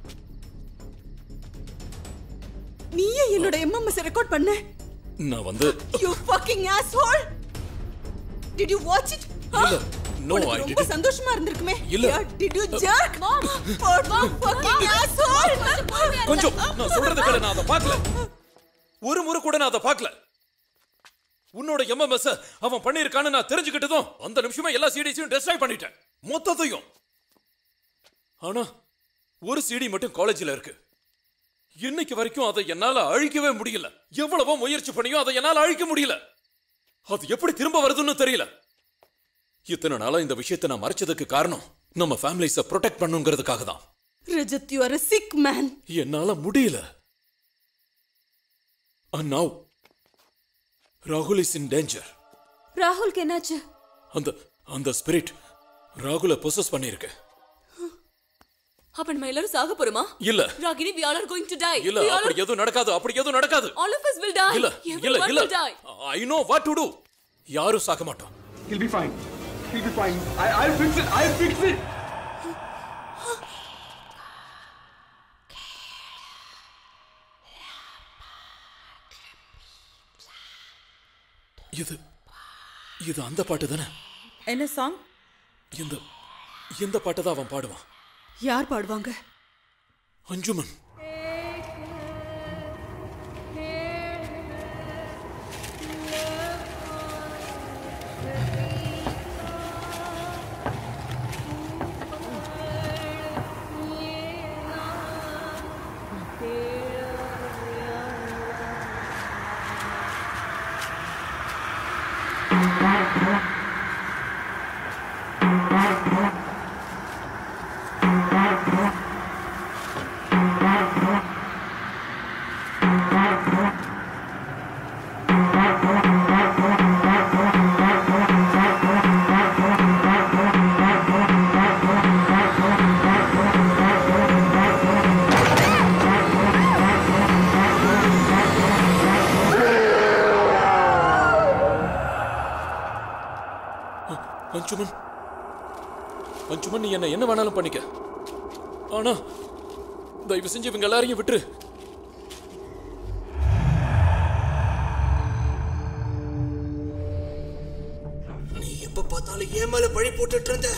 நீயே என்னோட எம்எம்எஸ் ரெக்கார்ட் பண்ண நான் வந்து you fucking asshole did you watch it இல்ல நோ உனக்கு ஐ ரொம்ப சந்தோஷமா இருந்திருக்குமே இல்ல. Yeah, did you jerk mom fucking asshole கொஞ்சம் நான் சொல்றது கேளு நான் அதை பார்க்கல ஒரு முறை கூட நான் அதை பார்க்கல உன்னோட எம்எம்எஸ் அவன் பண்ணியிருக்கான்னு நான் தெரிஞ்சுக்கிட்டதும் அந்த நிமிஷமே எல்லா சிடிஸையும் டெஸ்ட்ராய் பண்ணிட்டேன் மொத்தத்தையும் ஆனா ஒரு சிடி மட்டும் காலேஜ்ல இருக்கு இன்னைக்கு வரைக்கும் அதை என்னால அழிக்கவே முடியல எவ்வளவோ முயற்சி பண்ணியும் அதை என்னால அழிக்க முடியல அது எப்படி திரும்ப வருதுன்னு தெரியல இத்தனை நாளா இந்த விஷயத்தை நான் மறைச்சதுக்கு காரணம் நம்ம ஃபேமிலிஸ ப்ரொடெக்ட் பண்ணுங்கிறதுக்காக தான் Rajat you are a sick man என்னால முடியல And now, ராகுல் இஸ் இன் டேஞ்சர் ராகுலுக்கு என்னாச்சு அந்த அந்த ஸ்பிரிட் ராகுல பொசஸ் பண்ணிருக்கு அப்ப நம்ம எல்லாரும் சாக போறோமா இல்ல Ragini we all are going to die இல்ல We all அப்படி எதுவும் நடக்காது அப்படி எதுவும் நடக்காது all of us will die இல்ல இல்ல Everyone இல்ல will die I know what to do யாரும் சாக மாட்டோம் He'll be fine. He'll be fine. I, I'll fix it. I'll fix it. இது இது அந்த பாட்டு தானே என்ன சாங் இந்த இந்த பாட்டை தான் அவன் பாடுவான் யார் பாடுவாங்க அஞ்சுமன் அஞ்சுமன் அஞ்சுமன் நீ என்ன என்ன வேணாலும் பண்ணிக்க ஆனா தயவு செஞ்சு இவங்க எல்லாரையும் விட்டுரு நீ எப்ப பார்த்தாலும் ஏன் மேல பழி போட்டுட்டு இருந்த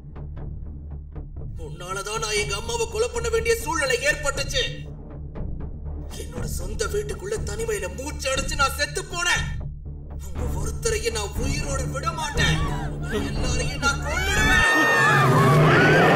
உன்னாலதான் நான் எங்க அம்மாவை கொலை பண்ண வேண்டிய சூழ்நிலை ஏற்பட்டுச்சு என்னோட சொந்த வீட்டுக்குள்ள தனிமையில மூச்சு அடைச்சு நான் செத்து போனேன் உங்க ஒருத்தரையும் நான் உயிரோடு விட மாட்டேன் உங்க எல்லாரையும் நான் கொன்னுடுவேன்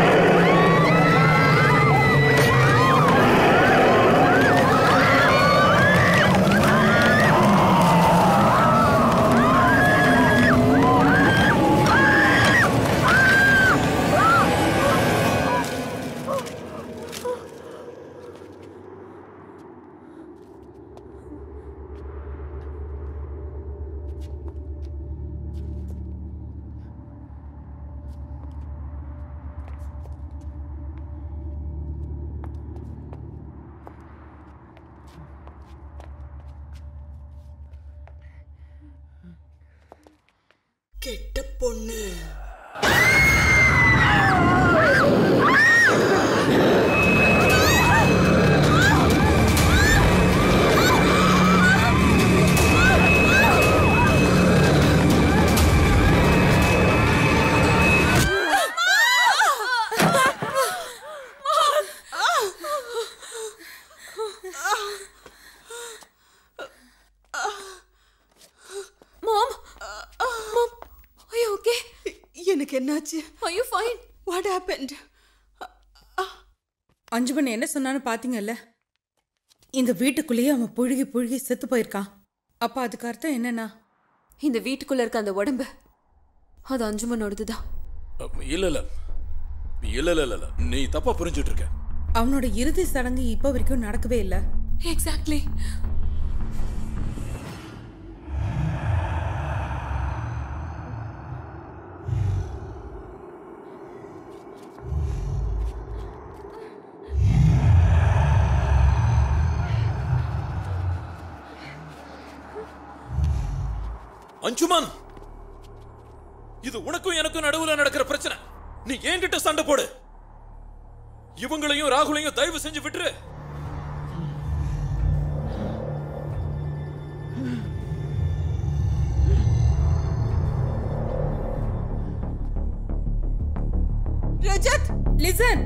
கெட்ட பொண்ணு மாம் மாம் are you okay எனக்கு என்னாச்சு are you fine what happened Anjuman என்ன சொன்னான்னு பாத்தீங்கல்ல இந்த வீட்டுக்குள்ளேயே அவன் புழுகி புழுகி செத்து போயிருக்கான் அப்ப அதுக்கு அர்த்தம் என்னன்னா இந்த வீட்டுக்குள்ள இருக்க அந்த உடம்பு அது அஞ்சுமனோடதுதான் இல்ல இல்ல இல்ல இல்ல இல்ல நீ தப்பா புரிஞ்சுட்டு இருக்க அவனோட இறுதி சடங்கு இப்போ வரைக்கும் நடக்கவே இல்லை எக்ஸாக்ட்லி அஞ்சுமன் இது உனக்கும் எனக்கும் நடுவுல நடக்கிற பிரச்சனை நீ என்கிட்ட சண்டை போடு இவங்களையும் ராகுலையும் தயவு செஞ்சு விட்டுரு ரஜத் லிசன்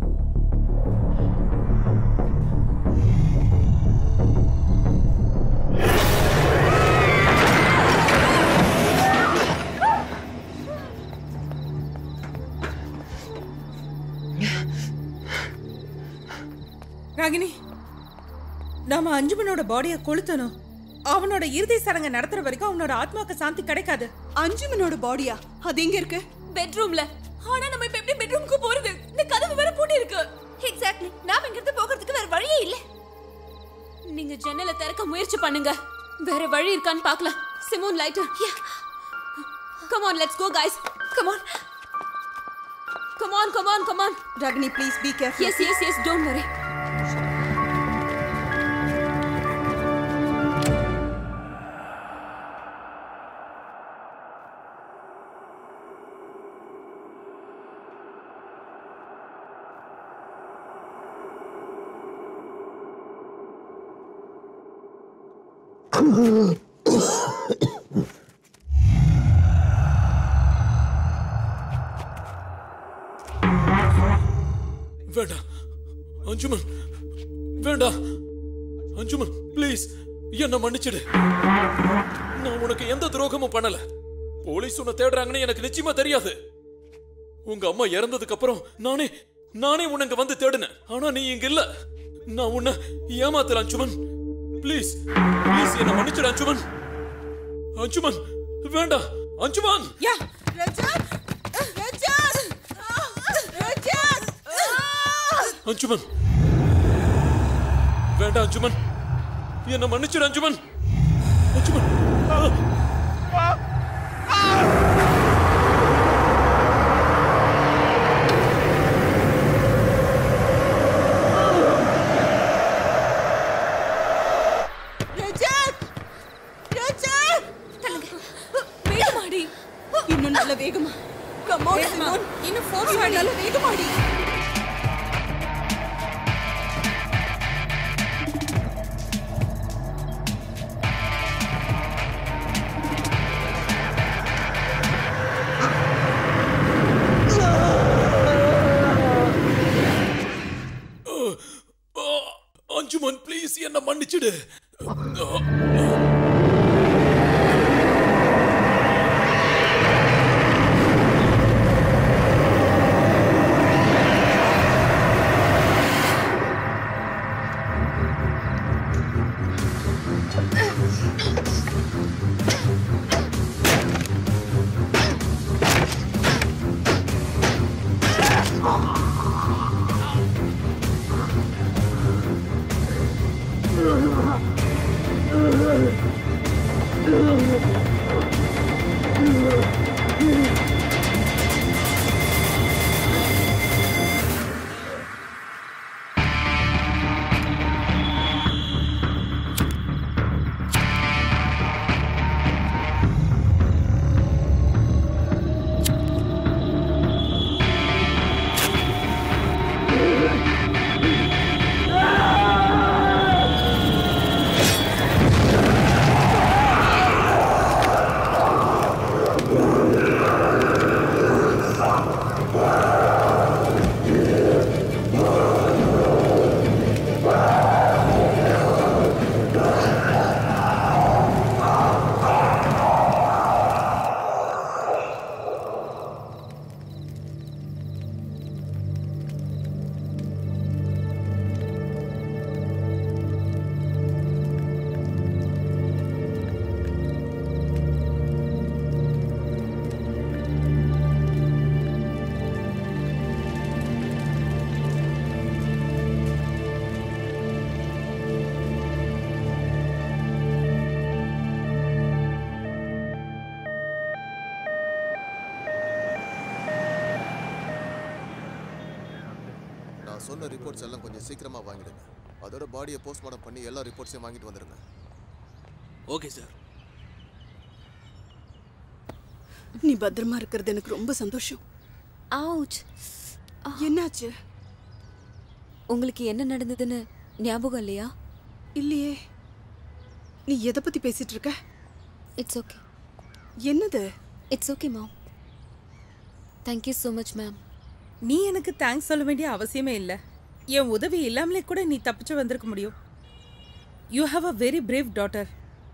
ராகினி நாம அஞ்சுமனோட பாடியை கொளுத்தணும் அவனோட இறுதி சடங்கை நடத்துற வரைக்கும் அவனோட ஆத்மாக்கு சாந்தி கிடைக்காது அஞ்சுமனோட பாடியா அது எங்க இருக்கு பெட்ரூம்ல ஆனா நம்ம இப்ப எப்படி பெட்ரூம்க்கு போறது இந்த கதவு வேற பூட்டி இருக்கு எக்ஸாக்ட்லி நாம இங்க இருந்து போகிறதுக்கு வேற வழியே இல்ல நீங்க ஜன்னலை திறக்க முயற்சி பண்ணுங்க வேற வழி இருக்கான்னு பார்க்கலாம் Simone lighter come on let's go guys come on come on come on come on Ragini please be careful yes yes yes don't worry வேண்டாம் அஞ்சுமன் வேண்டாம் அஞ்சுமன் ப்ளீஸ் என்ன மன்னிச்சிடு நான் உனக்கு எந்த துரோகமும் பண்ணல போலீஸ் உன்னை தேடுறாங்கன்னு எனக்கு நிச்சயமா தெரியாது உங்க அம்மா இறந்ததுக்கு அப்புறம் நானே நானே உனக்கு வந்து தேடினேன் ஆனா நீ இங்க இல்ல நான் உன்னை ஏமாத்தல அஞ்சுமன் ப்ளீஸ் ப்ளீஸ் என்ன மன்னிச்சிடு அஞ்சுமன் அஞ்சுமன் வேண்டாம் அஞ்சுமன் யா ரஜத் ரஜத் ரஜத் அஞ்சுமன் வேண்டாம் அஞ்சுமன் என்ன மன்னிச்சிடு அஞ்சுமன் அஞ்சுமன் ரஜத் ரஜத் வேகமாடி இன்னும் நல்ல வேகமா Come on, வேகமா. Simon. இன்னும் force இன்னும் ஆடி. நல்லா வேகமாடி. அஞ்சுமன் ப்ளீஸ் என்ன மன்னிச்சிடு நான் சொன்ன ரிப்போர்ட்ஸ் எல்லாம் கொஞ்சம் சீக்கிரமா வாங்கிடுங்க அதோட பாடியை போஸ்ட்மார்ட்டம் பண்ணி எல்லா ரிப்போர்ட்ஸையும் வாங்கிட்டு வந்துருங்க ஓகே சார் நீ பத்திரமா இருக்கிறது எனக்கு ரொம்ப சந்தோஷம் ஆவுச் என்னாச்சு உங்களுக்கு என்ன நடந்ததுன்னு ஞாபகம் இல்லையா இல்லையே நீ எதை பத்தி பேசிட்டு இருக்க இட்ஸ் ஓகே என்னது it's okay ma'am thank you so much ma'am நீ எனக்கு தேங்க்ஸ் சொல்ல வேண்டிய அவசியமே இல்லை என் உதவி இல்லாமலே கூட நீ தப்பிச்சு வந்திருக்க முடியும் you have a very brave daughter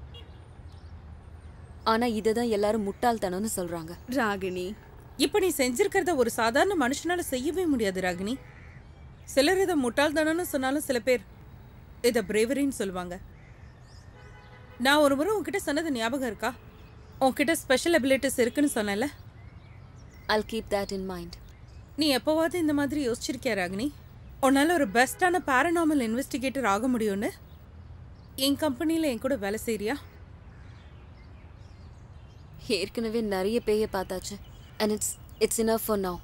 ஆனா இதை தான் எல்லாரும் முட்டாள்தனம்னு சொல்றாங்க ராகினி இப்போ நீ செஞ்சிருக்கிறத ஒரு சாதாரண மனுஷனால செய்யவே முடியாது ராகினி சிலர் இதை முட்டாள்தனம்னு சொன்னாலும் சில பேர் இதை பிரேவரின்னு சொல்லுவாங்க நான் ஒரு முறை உன்கிட்ட சொன்னது ஞாபகம் இருக்கா உன்கிட்ட ஸ்பெஷல் அபிலிட்டிஸ் இருக்குன்னு சொன்னேன்ல I'll keep that in mind. நீ எப்போவாவது இந்த மாதிரி யோசிச்சிருக்கியா ராகினி உன்னால ஒரு பெஸ்டான பேரனாமல் இன்வெஸ்டிகேட்டர் ஆக முடியும்னு என் கம்பெனியில் என் கூட வேலை செய்றியா ஏற்கனவே நிறைய பேய பார்த்தாச்சு and it's it's enough for now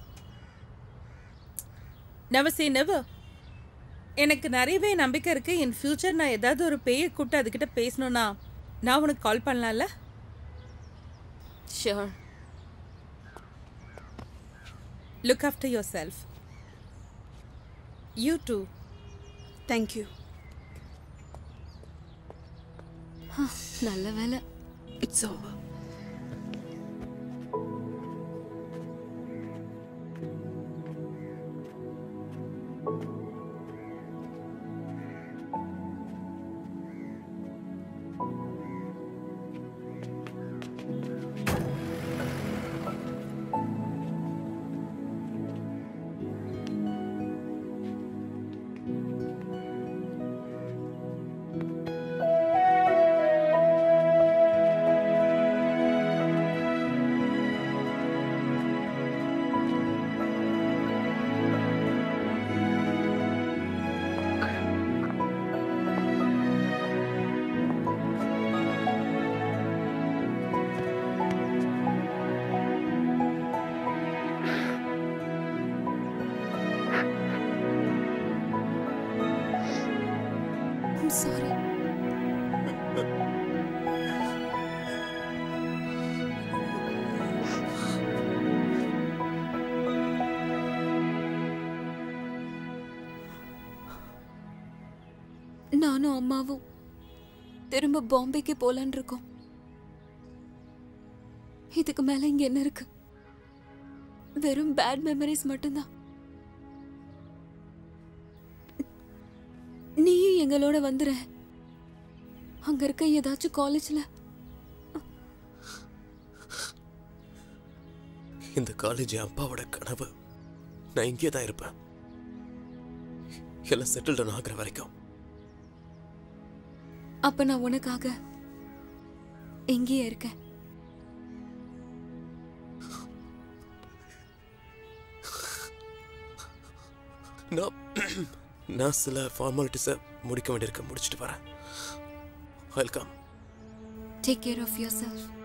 never say never எனக்கு நிறையவே நம்பிக்கை இருக்கு இன் ஃபியூச்சர் நான் ஏதாவது ஒரு பேயை கூப்பிட்டு அதுக்கிட்ட பேசணும்னா நான் உனக்கு கால் பண்ணலாம்ல sure look after yourself you too thank you நல்ல வேலை இட்ஸ் ஓவர் I'm sorry. நானும் அம்மாவும் திரும்ப பாம்பேக்கு போலான் இருக்கோம் இதுக்கு மேல இங்க என்ன இருக்கு வெறும் பேட் மெமரிஸ் மட்டும்தான் நீயும் எங்களோட வந்துற அங்க இருக்க ஏதாச்சும் காலேஜ்ல இந்த காலேஜ் என் அப்பாவோட கனவு நான் இங்கே தான் இருப்பேன் எல்லாம் செட்டில்டன் ஆகுற வரைக்கும் அப்ப நான் உனக்காக எங்கேயே இருக்கேன் நான் நான் சில ஃபார்மாலிட்டிஸை முடிக்க வேண்டியிருக்க முடிச்சிட்டு வரேன் welcome take care of your self